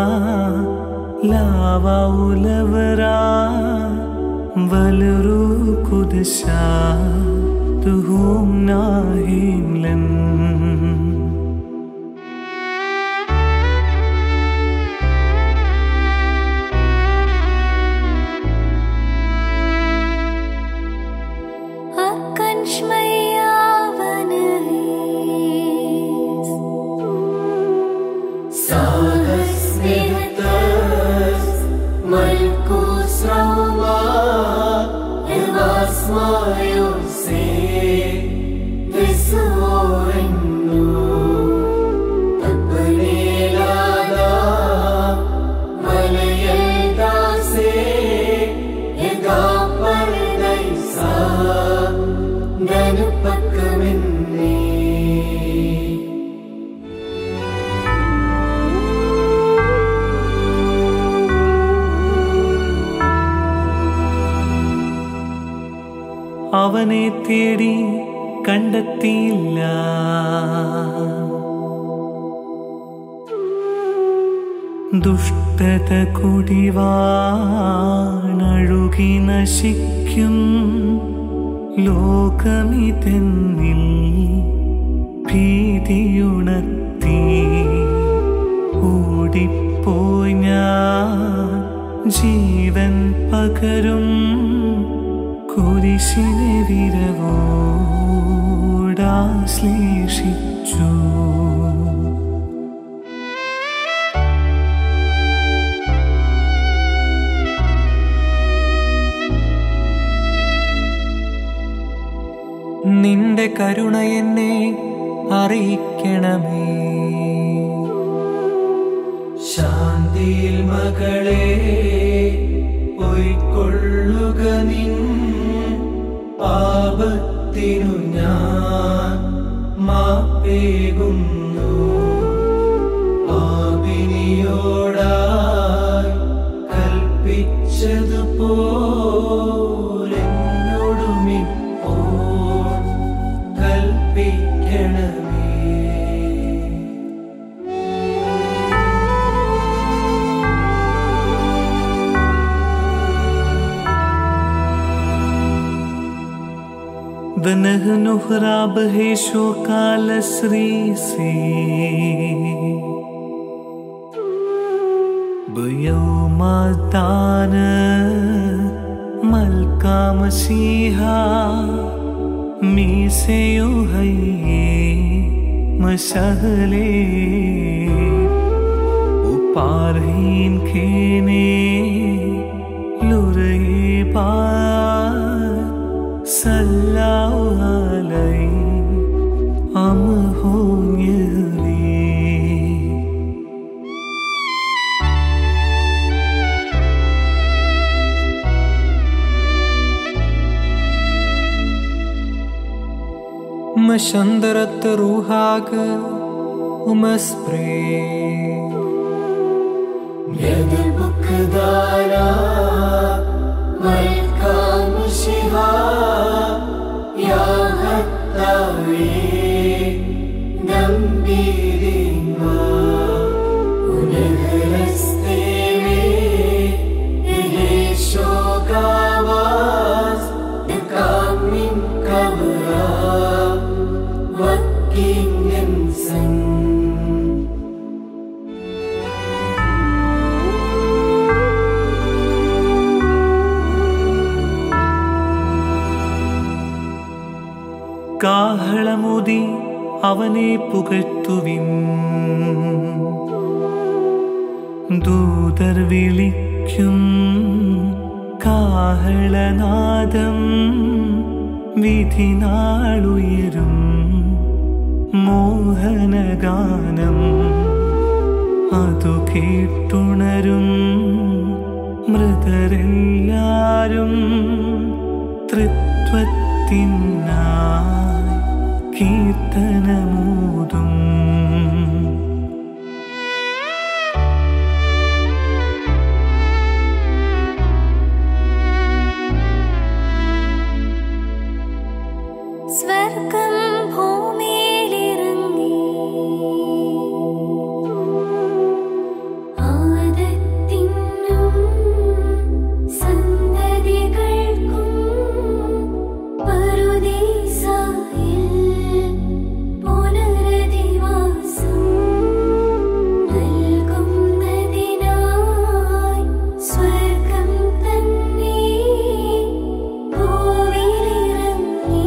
ലാവ ഉലവരാ വലരു കുദശ തുഹും നാഹിംലൻ אכן שמיה ונריס Sagas Nihtas Malkus Rauma Evas Mayose Visuorennu Tappanelada Malayal Dase Ega Pardaisa Danupakamenni അവനെ തേടി കണ്ടെത്തിയില്ല ദുഷ്ടത കുടിവാണഴുകി നശിക്കും ലോകമിതെന്നിൽ ഭീതിയുണർത്തി ഓടിപ്പോയി ഞാൻ ജീവൻ പകരും കുരിശിനെ വിരവോടാശ്ലേഷിച്ചു നിന്റെ കരുണ എന്നെ അറിയിക്കണമേ ശാന്തിയിൽ മകളെ പൊയ്ക്കൊള്ളുക നിൻ പാപത്തിനു ഞാൻ മാപ്പേകുന്നു പാപിനിയോടായി കൽപ്പിച്ചതുപോലെന്നോടുമിപ്പോൾ കൽപ്പിക്കണമേ ונഹנו רבהשו קלסריסי ביום הדן מלכה משיחה מיסיוהי משהלה ഉപ്പാർഹീൻ കേനെ ലുരേ പാർ സല്ലാഹു അലൈ അം ഹോഞ്ഞവേ مشندرت روحاك ومسبري يد البكدارا ملكا مشيها يا هتاوي കാഹളമുതി അവനെ പുകഴ്ത്തുവിൻ ദൂതർ വിളിക്കും കാഹളനാദം വിധി നാളുയരും മോഹനഗാനം അതു കേട്ടുണരും മൃതരെല്ലാരും തൃത്വത്തിനായി കീർത്തനമൂതും സ്വർഗം ഭൂമിയിലിറങ്ങി ആദത്തിനും സന്തതികൾക്കും പറുദീസായിൽ പുനരധിവാസം നൽകുന്നതിനായി സ്വർഗം തന്നെ ഭൂവിലിറങ്ങി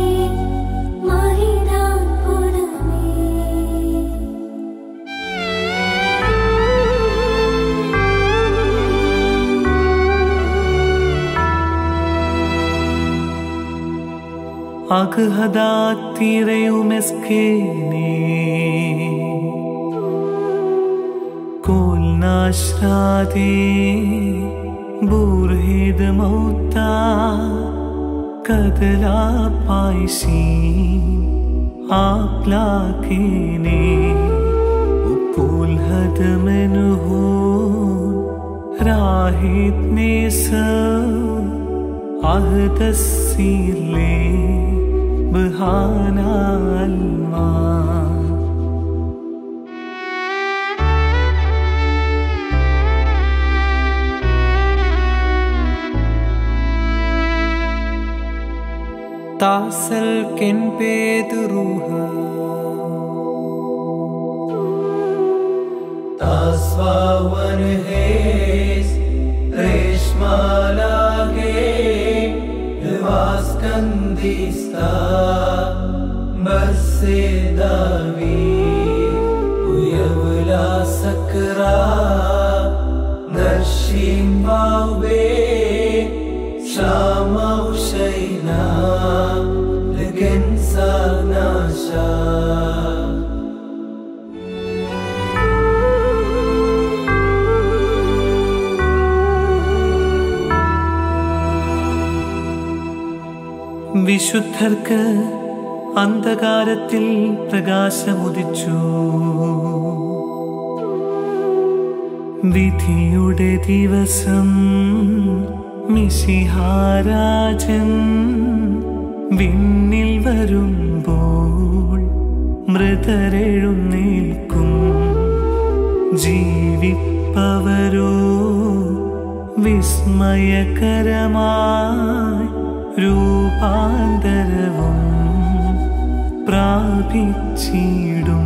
മഹിതാത്ഭുതമേ അഗ്ഹദാത്തിരയുമെസ്കേനേ കോൽനാശ്രാദേ ബൂർഹിദ മൗത്ത കദലാ പായ്സി ആപ്ലാക്കേനേ ഉപ്പൂൽ ഹദമനുഹൂൻ രാഹിത് നേസ അഹദസ്സിലേ ബഹാനാൽമാ താസൽ കെൻ പേതുറൂഹ तास्वावन हेस रेश्मालागे वास्कन्दिस्ता बसे दावी उयवला सकरा दर्शिं वावे श्यामौ शैना लगन नाशा വിശുദ്ധർക്ക് അന്ധകാരത്തിൽ പ്രകാശമുദിച്ചു വിധിയുടെ ദിവസം മിശിഹാരാജൻ വിണ്ണിൽ വരുമ്പോൾ മൃതരെഴുന്നേൽക്കും ജീവിപ്പവരോ വിസ്മയകരമായി രൂപാന്തരവും പ്രാപിച്ചിടും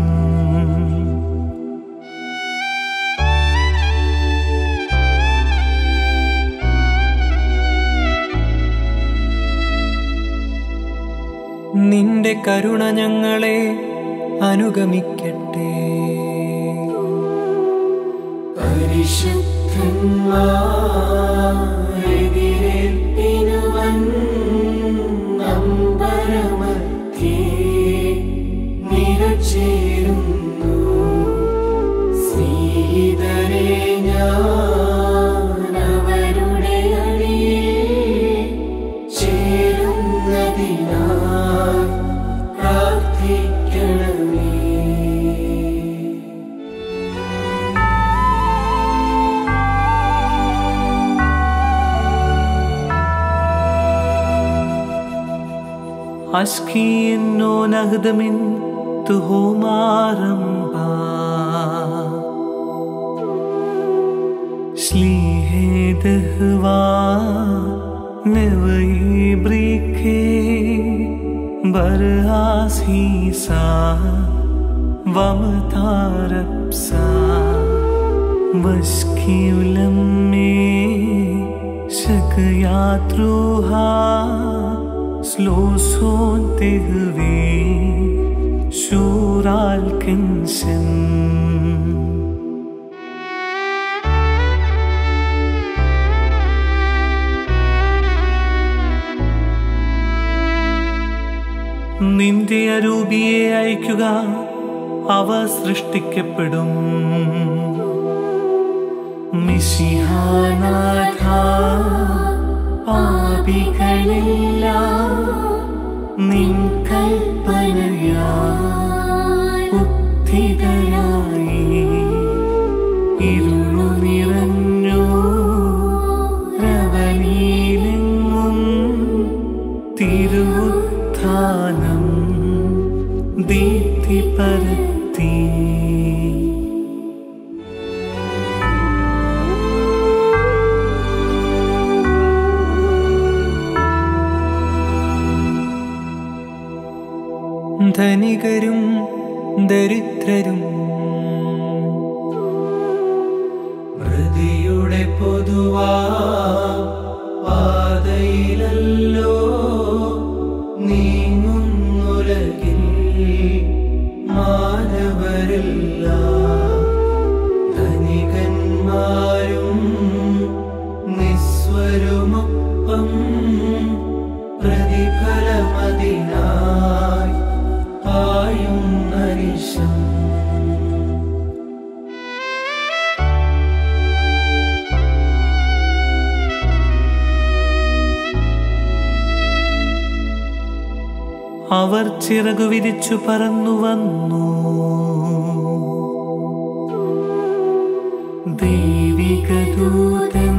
നിന്റെ കരുണ ഞങ്ങളെ അനുഗമിക്കട്ടെ പരിശുദ്ധന്മാരെതിരേൽപ്പിനുവൻ നമ്പരമധ്യേ നിരച്ചേരുന്നു സീതരെ ഞാൻ അവരുടെ അടിയിൽ ചേരുന്നതിനായി പ്രാർത്ഥിക്കണമേ അഷ്കീന്നോ നഹ്ദമിൻ തുഹോമാരംബാ ശ്ലീഹേദഹ്വാ നെവൈബ്രിക്കേ ബർഹാസീസാ വമതാരപ്സാ വസ്കിയുലമ്മേ ശകയാത്രുഹാ സ്ലോസോൻ തെഹുവേ ശൂറാൽ കെൻഷൻ നിന്റെ അരൂപിയെ അയക്കുക അവ സൃഷ്ടിക്കപ്പെടും മിശിഹാനാഥ പാപികളെല്ലാം നിൻ കൽപ്പനയാ ഉദ്ധിതരായി ഇരുളു നിറഞ്ഞു രവനീലെങ്ങും തിരുവുത്ഥാനം ദീപ്തി പരത്തി ധനികരും ദരിദ്രരും പ്രതിയുടെ പൊതുവാ പാതയിലല്ലോ നീങ്ങുന്നുലകിൽ മാനവരില്ല ധനികന്മാരും നിസ്വരുമൊപ്പം പ്രതിഫലമതിനായി പായുന്നരിശം അവർ ചിറകു വിരിച്ചു പറന്നു വന്നു ദൈവിക ദൂതൻ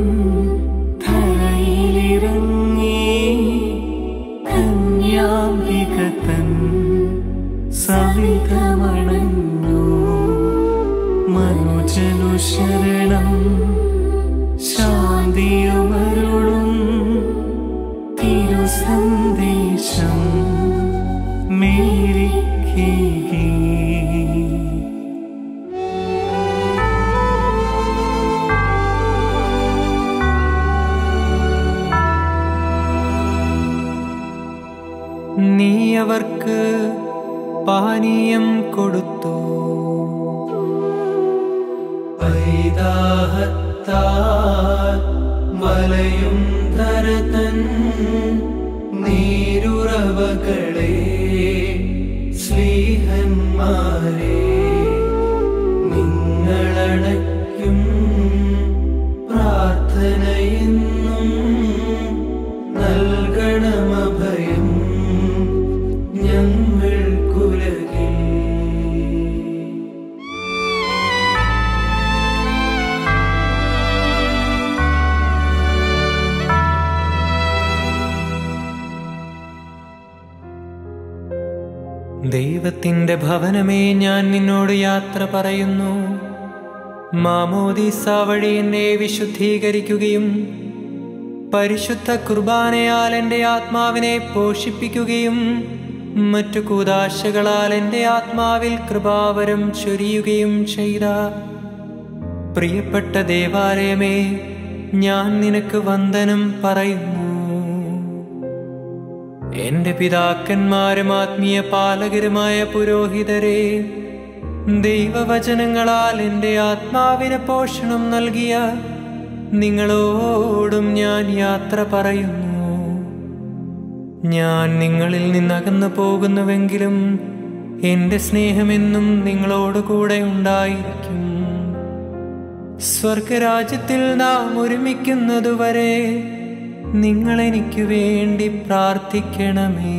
ധരയിലിറങ്ങി കന്യാംബിക തൻ സവിധമണഞ്ഞു മനുജനു ശരണം ശാന്തിയുമരുളും തിരുസന്ദേശം മേരിക്കേ നീ അവർക്ക് പാനീയം കൊടുത്തു പൈതാഹത്താൽ വലയും ധരതൻ നീരുറവകളെ സ്ലീഹന്മാരെ നിങ്ങളണയ്ക്കും പ്രാർത്ഥനയെന്നും നൽകണമഭയം ഞങ്ങൾക്കുലകിൽ ദൈവത്തിന്റെ ഭവനമേ ഞാൻ നിന്നോട് യാത്ര പറയുന്നു മാമോദീസ വഴി എന്നെ വിശുദ്ധീകരിക്കുകയും പരിശുദ്ധ കുർബാനയാൽ എൻ്റെ ആത്മാവിനെ പോഷിപ്പിക്കുകയും മറ്റു കൂതാശകളാൽ എൻ്റെ ആത്മാവിൽ കൃപാവരം ചൊരിയുകയും ചെയ്ത പ്രിയപ്പെട്ട ദേവാലയമേ ഞാൻ നിനക്ക് വന്ദനം പറയുന്നു എന്റെ പിതാക്കന്മാരും ആത്മീയ പാലകരുമായ പുരോഹിതരെ ദൈവവചനങ്ങളാൽ എൻ്റെ ആത്മാവിന് പോഷണം നൽകിയ നിങ്ങളോടും ഞാൻ യാത്ര പറയുന്നു ഞാൻ നിങ്ങളിൽ നിന്നകന്നു പോകുന്നുവെങ്കിലും എൻ്റെ സ്നേഹമെന്നും നിങ്ങളോട് കൂടെ ഉണ്ടായിരിക്കും സ്വർഗരാജ്യത്തിൽ നാം ഒരുമിക്കുന്നതുവരെ നിങ്ങൾ എനിക്ക് വേണ്ടി പ്രാർത്ഥിക്കണമേ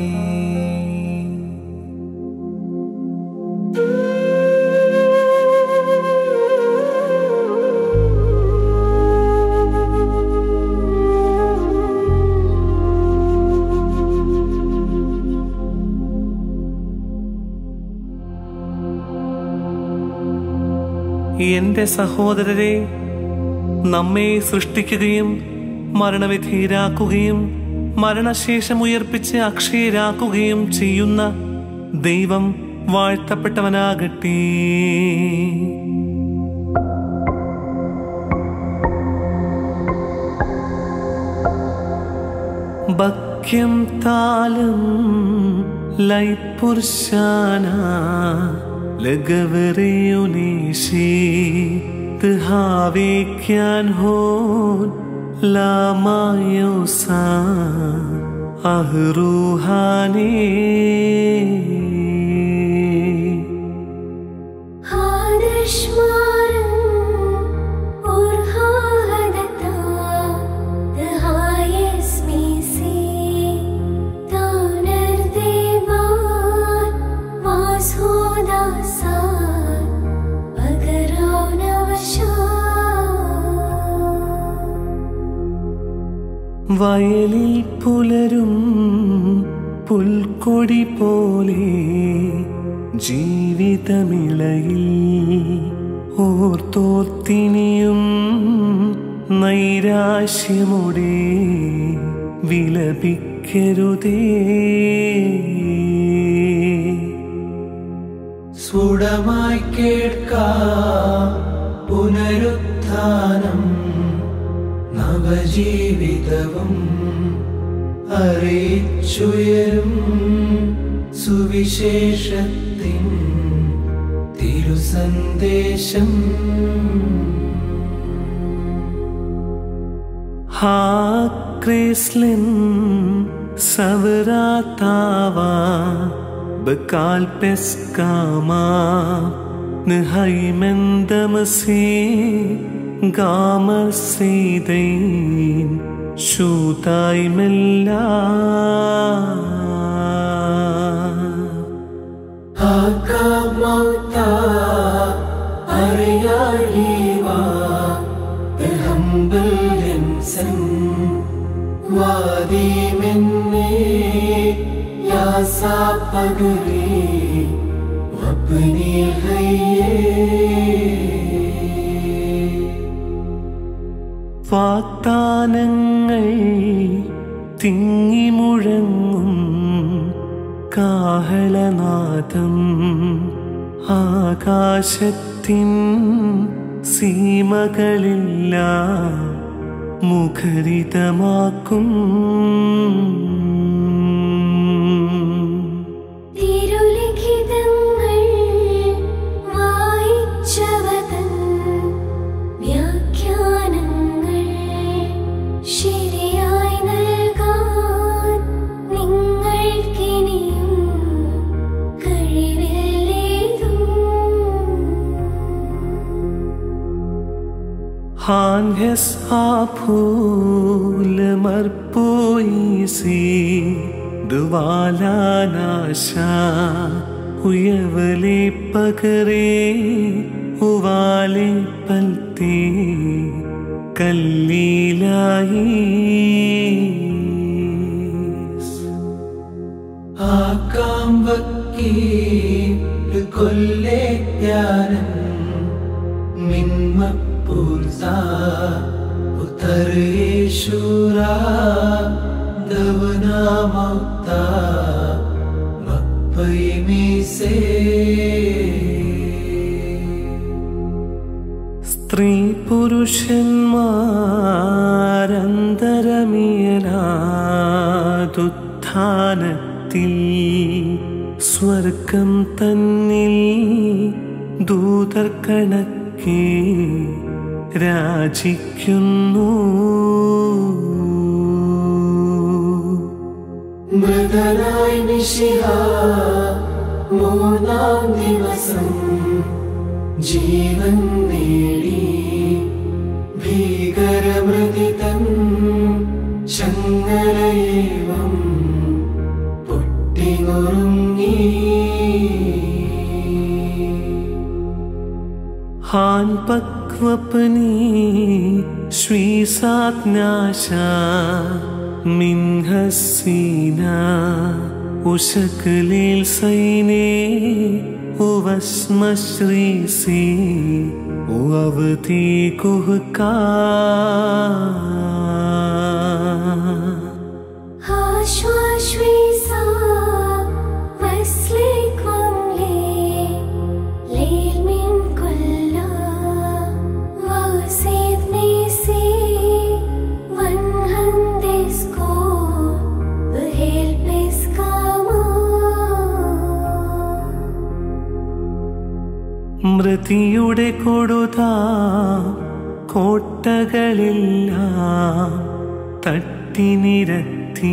എന്റെ സഹോദരരെ നമ്മെ സൃഷ്ടിക്കുകയും മരണവിധീരാക്കുകയും മരണശേഷം ഉയർപ്പിച്ച് അക്ഷയരാക്കുകയും ചെയ്യുന്ന ദൈവം വാഴ്ത്തപ്പെട്ടവനാകട്ടെ ബക്യം താലം ലൈപുർശാന ലഗവരയുനേശി തഹാവേക്യാൻ ഹോൻ ലാമായോസ അഹ്റൂഹാനേ هادشمارم اورها هدتا دهای اسمی سی دانر دیوار باز هودا سار اگران വയലിൽ പുലരും പുൽക്കൊടി പോലെ ജീവിതമിളയിൽ ഓർത്തോർത്തിനിയും നൈരാശ്യമുടെ വിലപിക്കരുതേ സ്ഫുടമായി കേൾക്കാം പുനരുത്ഥാനം നവജീവിതവും അറിയിച്ചുയരും സുവിശേഷത്തിൻ തിരുസന്ദേശം ഹാ ക്രിസ്ലിൻ സവരാത്താവ ബക്കാൽ പെസ്കാമ നിഹൈമെന്തമസി ഗാമർ സീതൈൻ ശൂതായി മെല്ല ആകാമൗതാ അറിയാളിവാ the humble ensign വാദിമെന്നെ യാസാ പഗരെ വപ്പനെ ഹയ്യേ വാഗ്ദാനങ്ങൾ തിങ്ങി മുഴങ്ങും കാഹളനാദം ആകാശത്തിൻ സീമകളെല്ലാം മുഖരിതമാക്കും തിരുലിഖിതങ്ങൾ വായിച്ചവതൻ വ്യാഖ്യാനങ്ങൾ ശരിയായി നൽകാൻ നിങ്ങൾക്കിനിയും കഴിവില്ലേതും ഹാൻഹെസ് ആഫൂലമർപ്പോയിസി ദുവാലാനാശ ഉയവലെ പകരേ ഉവാലെ പൽത്തേ കല്ലീലായി ആക്കാം വക്കീൽ കൊല്ലേറ്റാനൻ മിന്മപ്പൂർസാ ഉത്തരേശൂരാ ദവനാമൗത്താ മപ്പൈമീസേ സ്ത്രീ പുരുഷന്മാരന്തരമിയനാതുത്ഥാനത്തിൽ സ്വർഗം തന്നിൽ ദൂതർ കണക്കെ രാജിക്കുന്നു മൃതനായി നിശിഹ മൂന്നാം ദിവസം ജീവൻ നേടി ഭീകരമൃതിതൻ ചങ്ങലയേവം പൊട്ടിനുറുങ്ങി ഹാൻ പക്വപനി ശ്രീസാജ്ഞാശ മിൻഹസീന ഉശകലിൽ സൈനേ ഉവസ്മശ്രീസി ഉവതി കുഹ്കാ ആശ്വാശ്വീസാ വസ്ലേക്വംലേ ലീൽമിൻ കൊല്ലാ വാസേത് നേസേ വൻഹന്ദേസ്കോ മൃതിയുടെ കൊടുത കോട്ടകളെല്ലാം തട്ടി നിരത്തി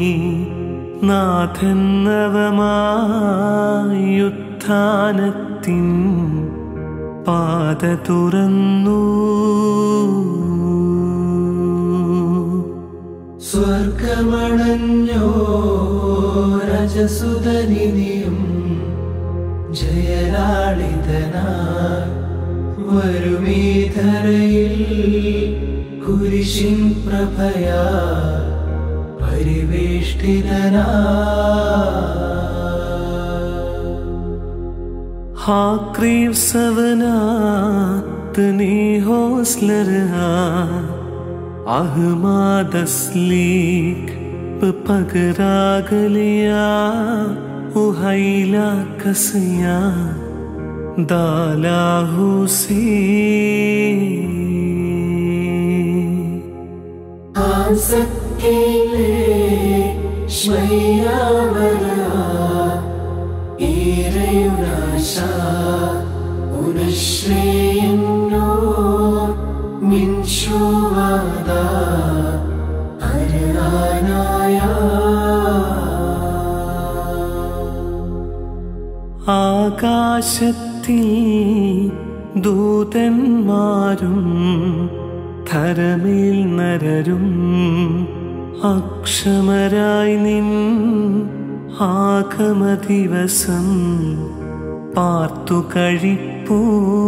നാഥന്നവമായുത്ഥാനത്തിൻ പാത തുറന്നു സ്വർഗമണഞ്ഞോ രജസുതനിധിയും ജയലാളിതനായി വരുമീധരയിൽ കുരിശിൻ പ്രഭയാ പരിവേഷ്ടിതനാ हाक्रीव सवनात ने हौसलरहा ahmadaslik pagaragalya uhayla kasya dalahu se ആസക്തിയിലെ ശ്മയ്യാവരാ ഏറെയുനാശ ഉനശ്രേയെന്നോ മിൻഷുവാദ അരാനായ ആകാശത്തിൽ ദൂതന്മാരും ധരമേൽ നരരും അക്ഷമരായി നിൻ ആഗമ ദിവസം പാർത്തു കഴിപ്പൂ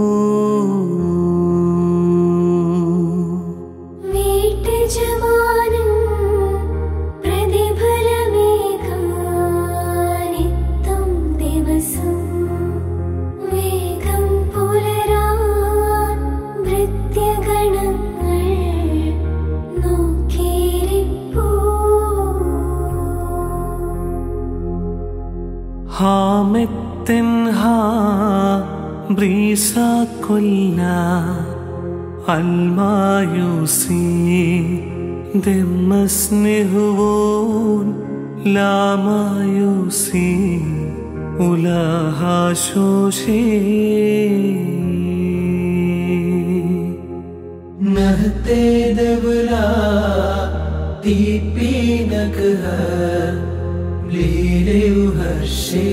വീട്ടുജമാനം പ്രതിഫലമേകാനിത്തും ദിവസം വേഗം പുലരാൻ ഭൃത്യഗണങ്ങൾ നോക്കിയിരിപ്പൂ ഹാമെത്തൻ ഹാ ബ്രീസ കൊല്ല അൽമായുസി ദമ്മസ്നെഹുവോൻ ലാമായുസി ഉലഹാശോഷേ नहते दबला दीपी नगह लीले हर्षे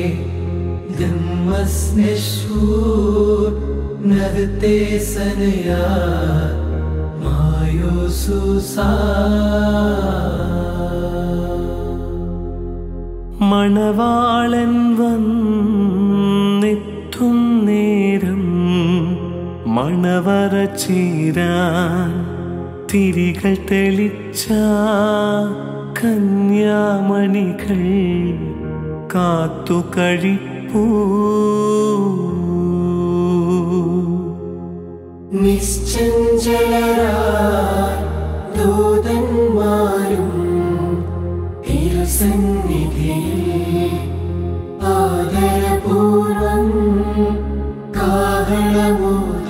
दम्मस्निशूर नहते सनया मायो सुसा മണവാളൻ വന്നെത്തും നേരം മണവറ ചേരാൻ തിരികൾ തെളിച്ച കന്യാമണികൾ കാത്തു കഴിപ്പൂ നിശ്ചഞ്ചലരായി ദൂതന്മാരും തിരുസന്നിധിയിൽ ആദരപൂർവം കാഹളമൂത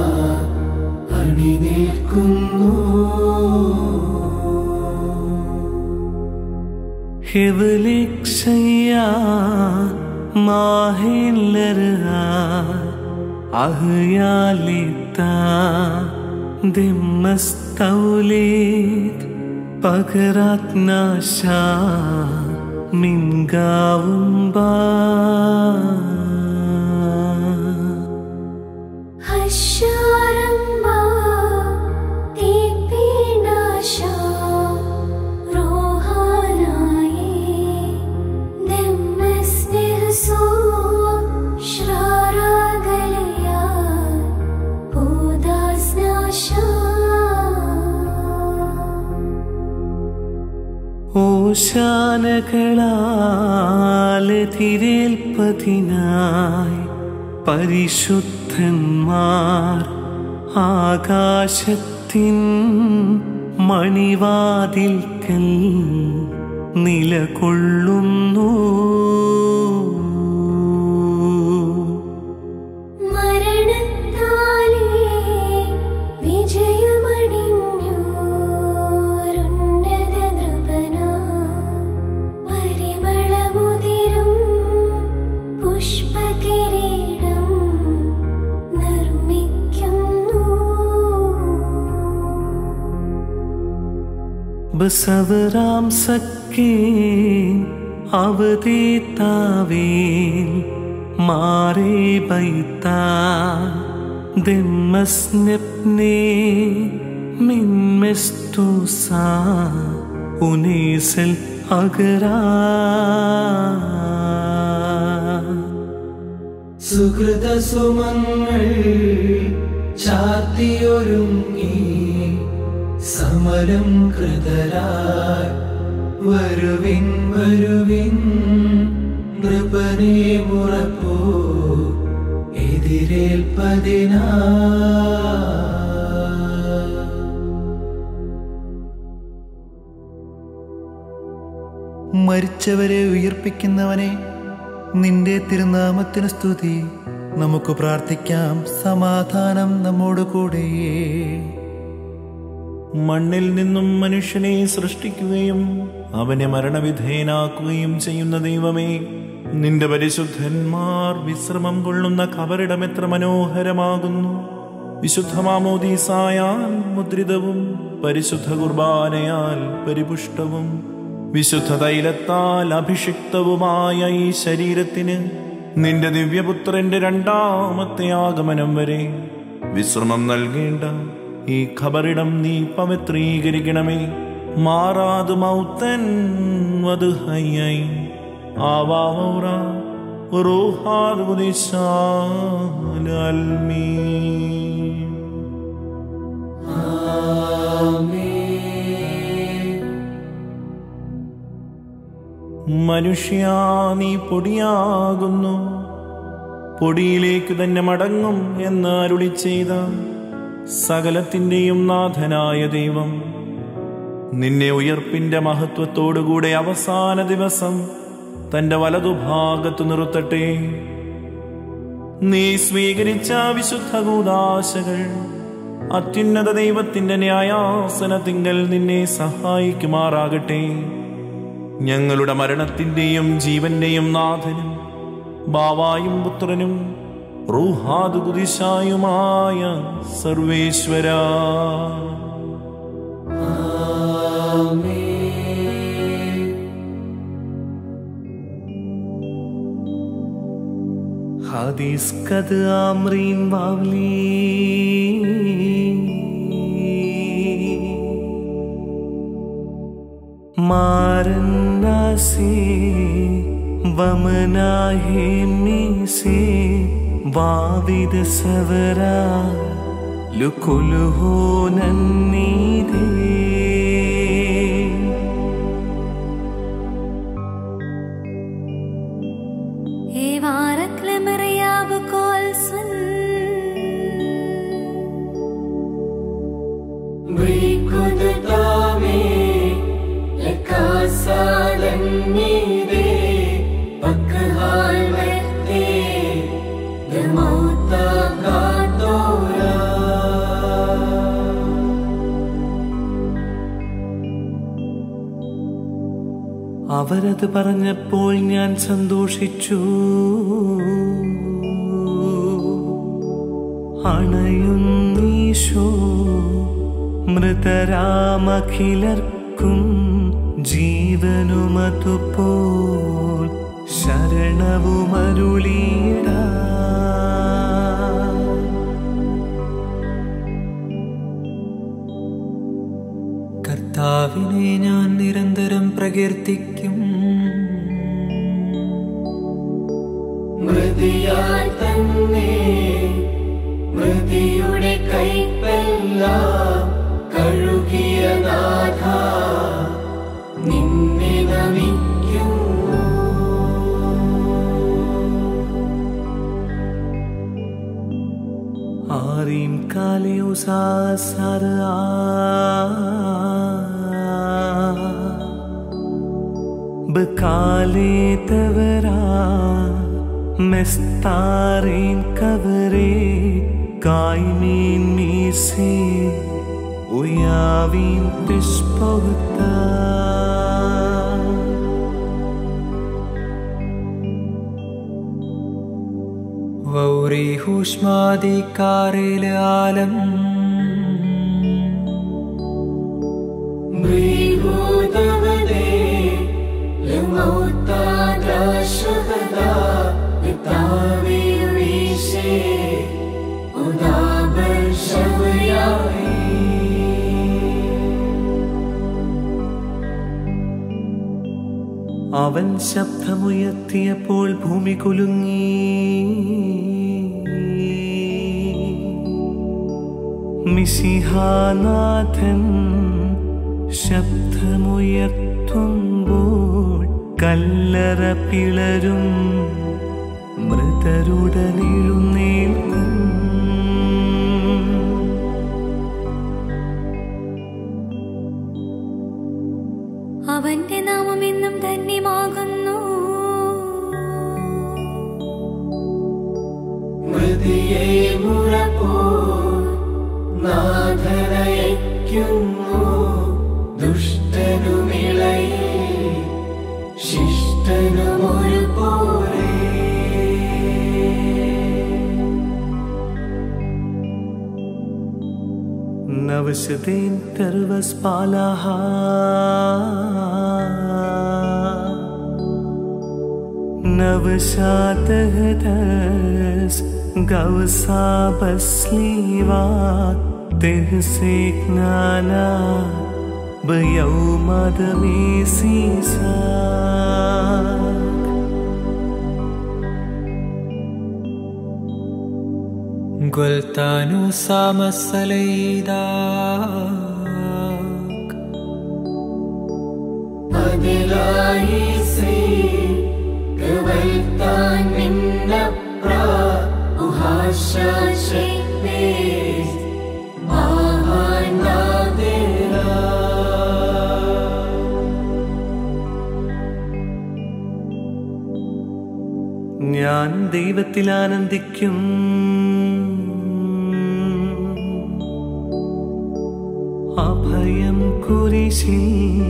അണിനിൽക്കുന്നു ഹെവലിക്ഷയ്യ മാഹില്ലര അഹ്യാലിത്ത ദിമ്മസ്തൗലേത് പകരാത്നാശ മിൻഗാവും ബാ ഹർഷാരംഭ ദീപിനാശ റോഹാനായി ദമ്മസ്നിഹസോ ശ്രാരാഗലയ പൂദാസ്നാശ ഓശാനകളാലെ തിരേൽപ്പതിനായി പരിശുദ്ധന്മാർ ആകാശത്തിൻ മണിവാതിൽക്കൽ നിലകൊള്ളുന്നു മരണത്താലേ വിജയമണിഞ്ഞോരുന്നത നൃപന പരിമളമുതിരും പുഷ്പകിരീടം സവറാം സക്കേ അവതേത്താവേൽ മാറേ ബൈത്താ ദെമ്മസ്നെപ്നേ മിൻമെസ്തൂസാ ഉനേസൽ അഗരാ സുഹൃത സുമങ്ങൾ ചാത്തിയൊരുങ്ങി സമരം കൃതരായി വരുവിൻ വരുവിൻ നൃപനെ മുറപ്പോ എതിരേൽപ്പതിനാ മരിച്ചവരെ ഉയർപ്പിക്കുന്നവനെ നിന്റെ തിരുനാമത്തിന് സ്തുതി നമുക്ക് പ്രാർത്ഥിക്കാം സമാധാനം നമ്മോട് കൂടെ മണ്ണിൽ നിന്നും മനുഷ്യനെ സൃഷ്ടിക്കുകയും അവനെ മരണവിധേയനാക്കുകയും ചെയ്യുന്ന ദൈവമേ നിന്റെ പരിശുദ്ധന്മാർ വിശ്രമം കൊള്ളുന്ന കബറിടം എത്ര മനോഹരമാകുന്നു വിശുദ്ധമാമോദീസായാൽ മുദ്രിതവും പരിശുദ്ധ കുർബാനയാൽ പരിപുഷ്ടവും വിശുദ്ധ തൈലത്താൽ അഭിഷിക്തവുമായ ഈ ശരീരത്തിന് നിന്റെ ദിവ്യപുത്രന്റെ രണ്ടാമത്തെ ആഗമനം വരെ വിശ്രമം നൽകേണ്ട ഈ ഖബറിടം നീ പവിത്രീകരിക്കണമേ മാറാതു മൗത്തൻ വധു ഹയ്യൈ ആവാറ റൂഹാദ് അൽമീ മനുഷ്യ നീ പൊടിയാകുന്നു പൊടിയിലേക്ക് തന്നെ മടങ്ങും എന്ന് അരുളി ചെയ്ത സകലത്തിൻ്റെയും നാഥനായ ദൈവം നിന്നെ ഉയർപ്പിന്റെ മഹത്വത്തോടുകൂടെ അവസാന ദിവസം തന്റെ വലതുഭാഗത്ത് നിർത്തട്ടെ നീ സ്വീകരിച്ച വിശുദ്ധ കൂതാശകൾ അത്യുന്നത ദൈവത്തിന്റെ ന്യായാസനത്തിങ്കൽ നിന്നെ സഹായിക്കുമാറാകട്ടെ ഞങ്ങളുടെ മരണത്തിന്റെയും ജീവന്റെയും നാഥനും ബാവായും പുത്രനും റൂഹാദ് കുതിശായുമായ സർവേശ്വര ഹദീസ് കത് ആമ്രീൻ വാവ്ലി മാരന്നാസി വമനാഹേ മീസേ വാവിദ സവര ലുക്കുലുഹോ നന്നീതേ Evarak lemriyab kolsun ബ്രീക്കുദതാമേ ലക്കാസാലന്നീരേ പക്കഹാൽ മെത്തേ ദമൗത കാതോരാ അവരത് പറഞ്ഞപ്പോൾ ഞാൻ സന്തോഷിച്ചു അണയുന്നീശോ മൃതരാമഖിലർക്കും ജീവനുമതുപോൽ ശരണവുമരുളിയിടാ കർത്താവിനെ ഞാൻ നിരന്തരം പ്രകീർത്തിക്കും മൃതിയാൽ തന്നെ മൃതിയുടെ കൈപ്പെല്ലാം കഴുകിയ നാഥ നിന്നെ നമിക്കുന്നു ആരീം കാലേ ഉസാസർ ബകാലേ തവരാ മെസ്താരീൻ കവരേ കായ്മീൻ മീസേ ഉയാവീൻ തിഷ്പൊഹത്താ വൗരീഹൂഷ്മാദിക്കാരിലെ ആലം ബ്രീഹോ അവൻ ശബ്ദമുയർത്തിയപ്പോൾ ഭൂമി കുലുങ്ങി മിശിഹാനാഥൻ ശബ്ദമുയർത്തുമ്പോൾ കല്ലറ പിളരും മൃതരുടനെഴുന്നേൽക്കും അവന്റെ നാമം എന്നും ധന്യമാകുന്നു മൃതിയെ മുറപ്പോ നാഥനയയ്ക്കുന്നു ദുഷ്ടനുമിളയിൽ ശിഷ്ടനുമൊരു പോലെ നവശതേൻ കർവസ് പാലാഹ നവശാതഹദസ് ഗവസാബസ്ലീവാ തെഹ്സേക്നാന ബയൗമദമേസീസാ ഗുൽത്താനു സാമസലൈദാ അതിലായി സേ കവൽത്താൻ മിന്നപ്ര ഉഹാശേ ഞാൻ ദൈവത്തിൽ ആനന്ദിക്കും അഭയം കുരിശിൽ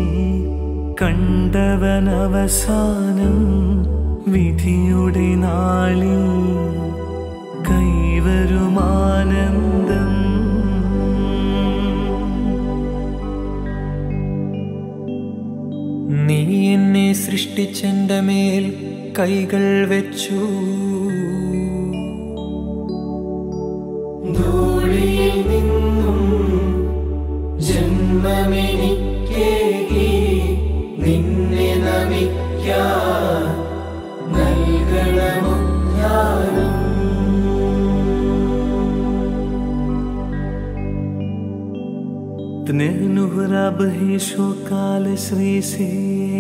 കണ്ടവൻ അവസാനം വിധിയുടെ നാളിൽ കൈവരുമാനന്ദം നീ എന്നെ സൃഷ്ടിച്ചെന്റെ മേൽ കൈകൾ വെച്ചു ധൂളിയിൽ നിന്നും ജന്മമെനിക്കേകി നിന്നെ നമിക്കാൻ നൽകണമുദ്ധാനം تنهنه ربه شوكال سريسي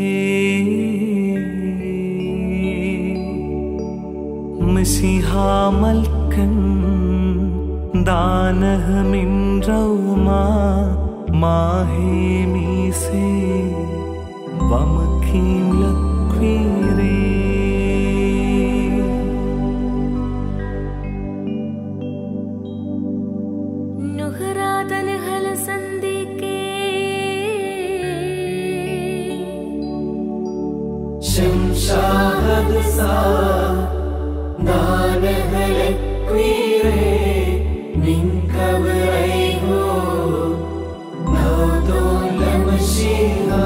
مسيحا ملكا دانه من روما ماهي ميسي ومكيم لكويري നുഹ്റാതൽ ഹലസന്ദിക്കേ ശംശാഹദ് സാ ദാനഹലക്വീരേ നിൻകവറൈഹോ നൗദോലമശീഹാ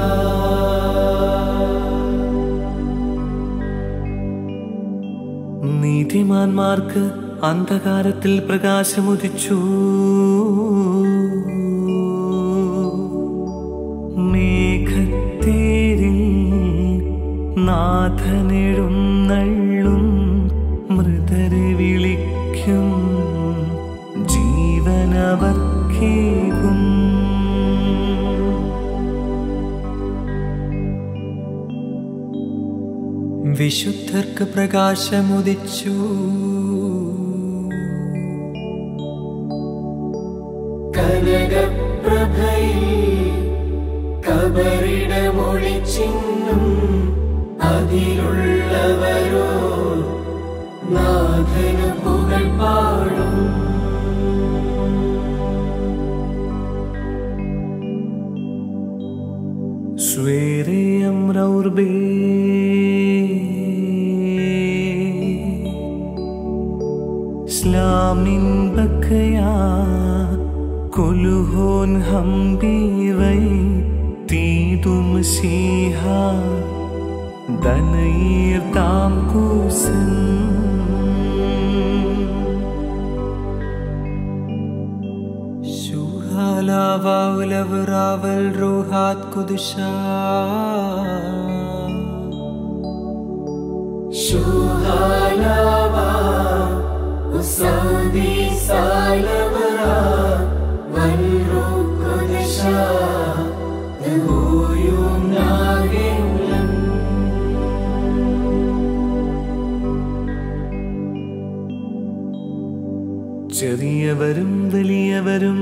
നീതിമാന്മാർക്ക് അന്ധകാരത്തിൽ പ്രകാശമുദിച്ചു മേഘത്തേരിൽ നാഥനെഴും നള്ളും മൃതരെ വിളിക്കും ജീവനവർക്കേകും വിശുദ്ധർക്ക് പ്രകാശമുദിച്ചു കനകപ്രഭയിൽ കബറിടമൊളിച്ചിന്നും അതിലുള്ളവരോ നാഥനു പുകൾ പാടും स्वेरे अम्रौर्बे स्लामिन् बकया कुलुहोन् हम्बी वै तीदुम सीहा दनैर्तां कुसन् ശൂഹാലാവാവുലവുറാവൽ റൂഹാത് കുദുഷാ Shuhalava, Usadi Salavara, Valrukudesha, the Huyum Nagimlam. ചെറിയവരും വലിയവരും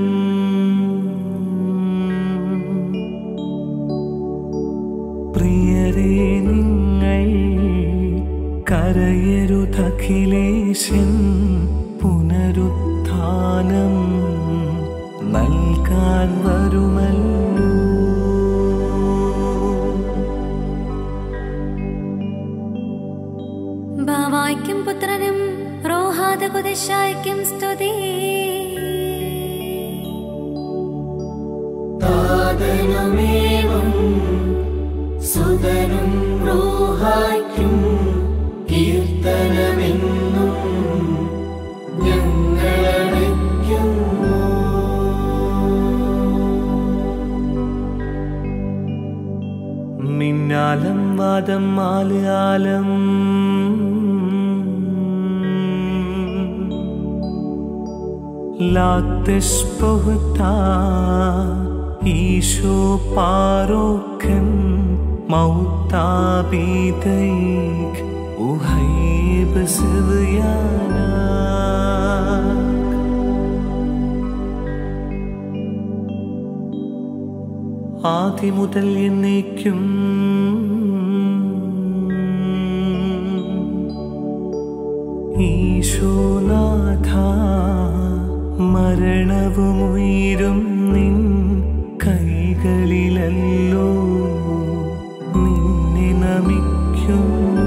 പ്രിയരെ നിങ്ങൾ കരയരുതഖിലേശൻ പുനരുത്ഥാനം നൽകാൻ വരുമല്ലോ ബാവായ്ക്കും പുത്രനും റോഹാദ കുദശായ്ക്കും സ്തുതി താതനുമേവം സുതനും റൂഹായ്ക്കും കീർത്തനമെന്നും ഞങ്ങളടയ്ക്കുന്നു മിന്നാലം വാദം ആല് ആലം ലാത്തിഷ്പുഹത്താ ഈശോ പാരോക്കൻ മൗത്താബീതൈക് ഉഹൈബ് സിവയാനാ ആദിമുതൽ എന്നേക്കും ഈശോനാഥ മരണവും ഉയരും നിൻ കൈകളിലല്ലോ നിന്നെ നമിക്കുന്നു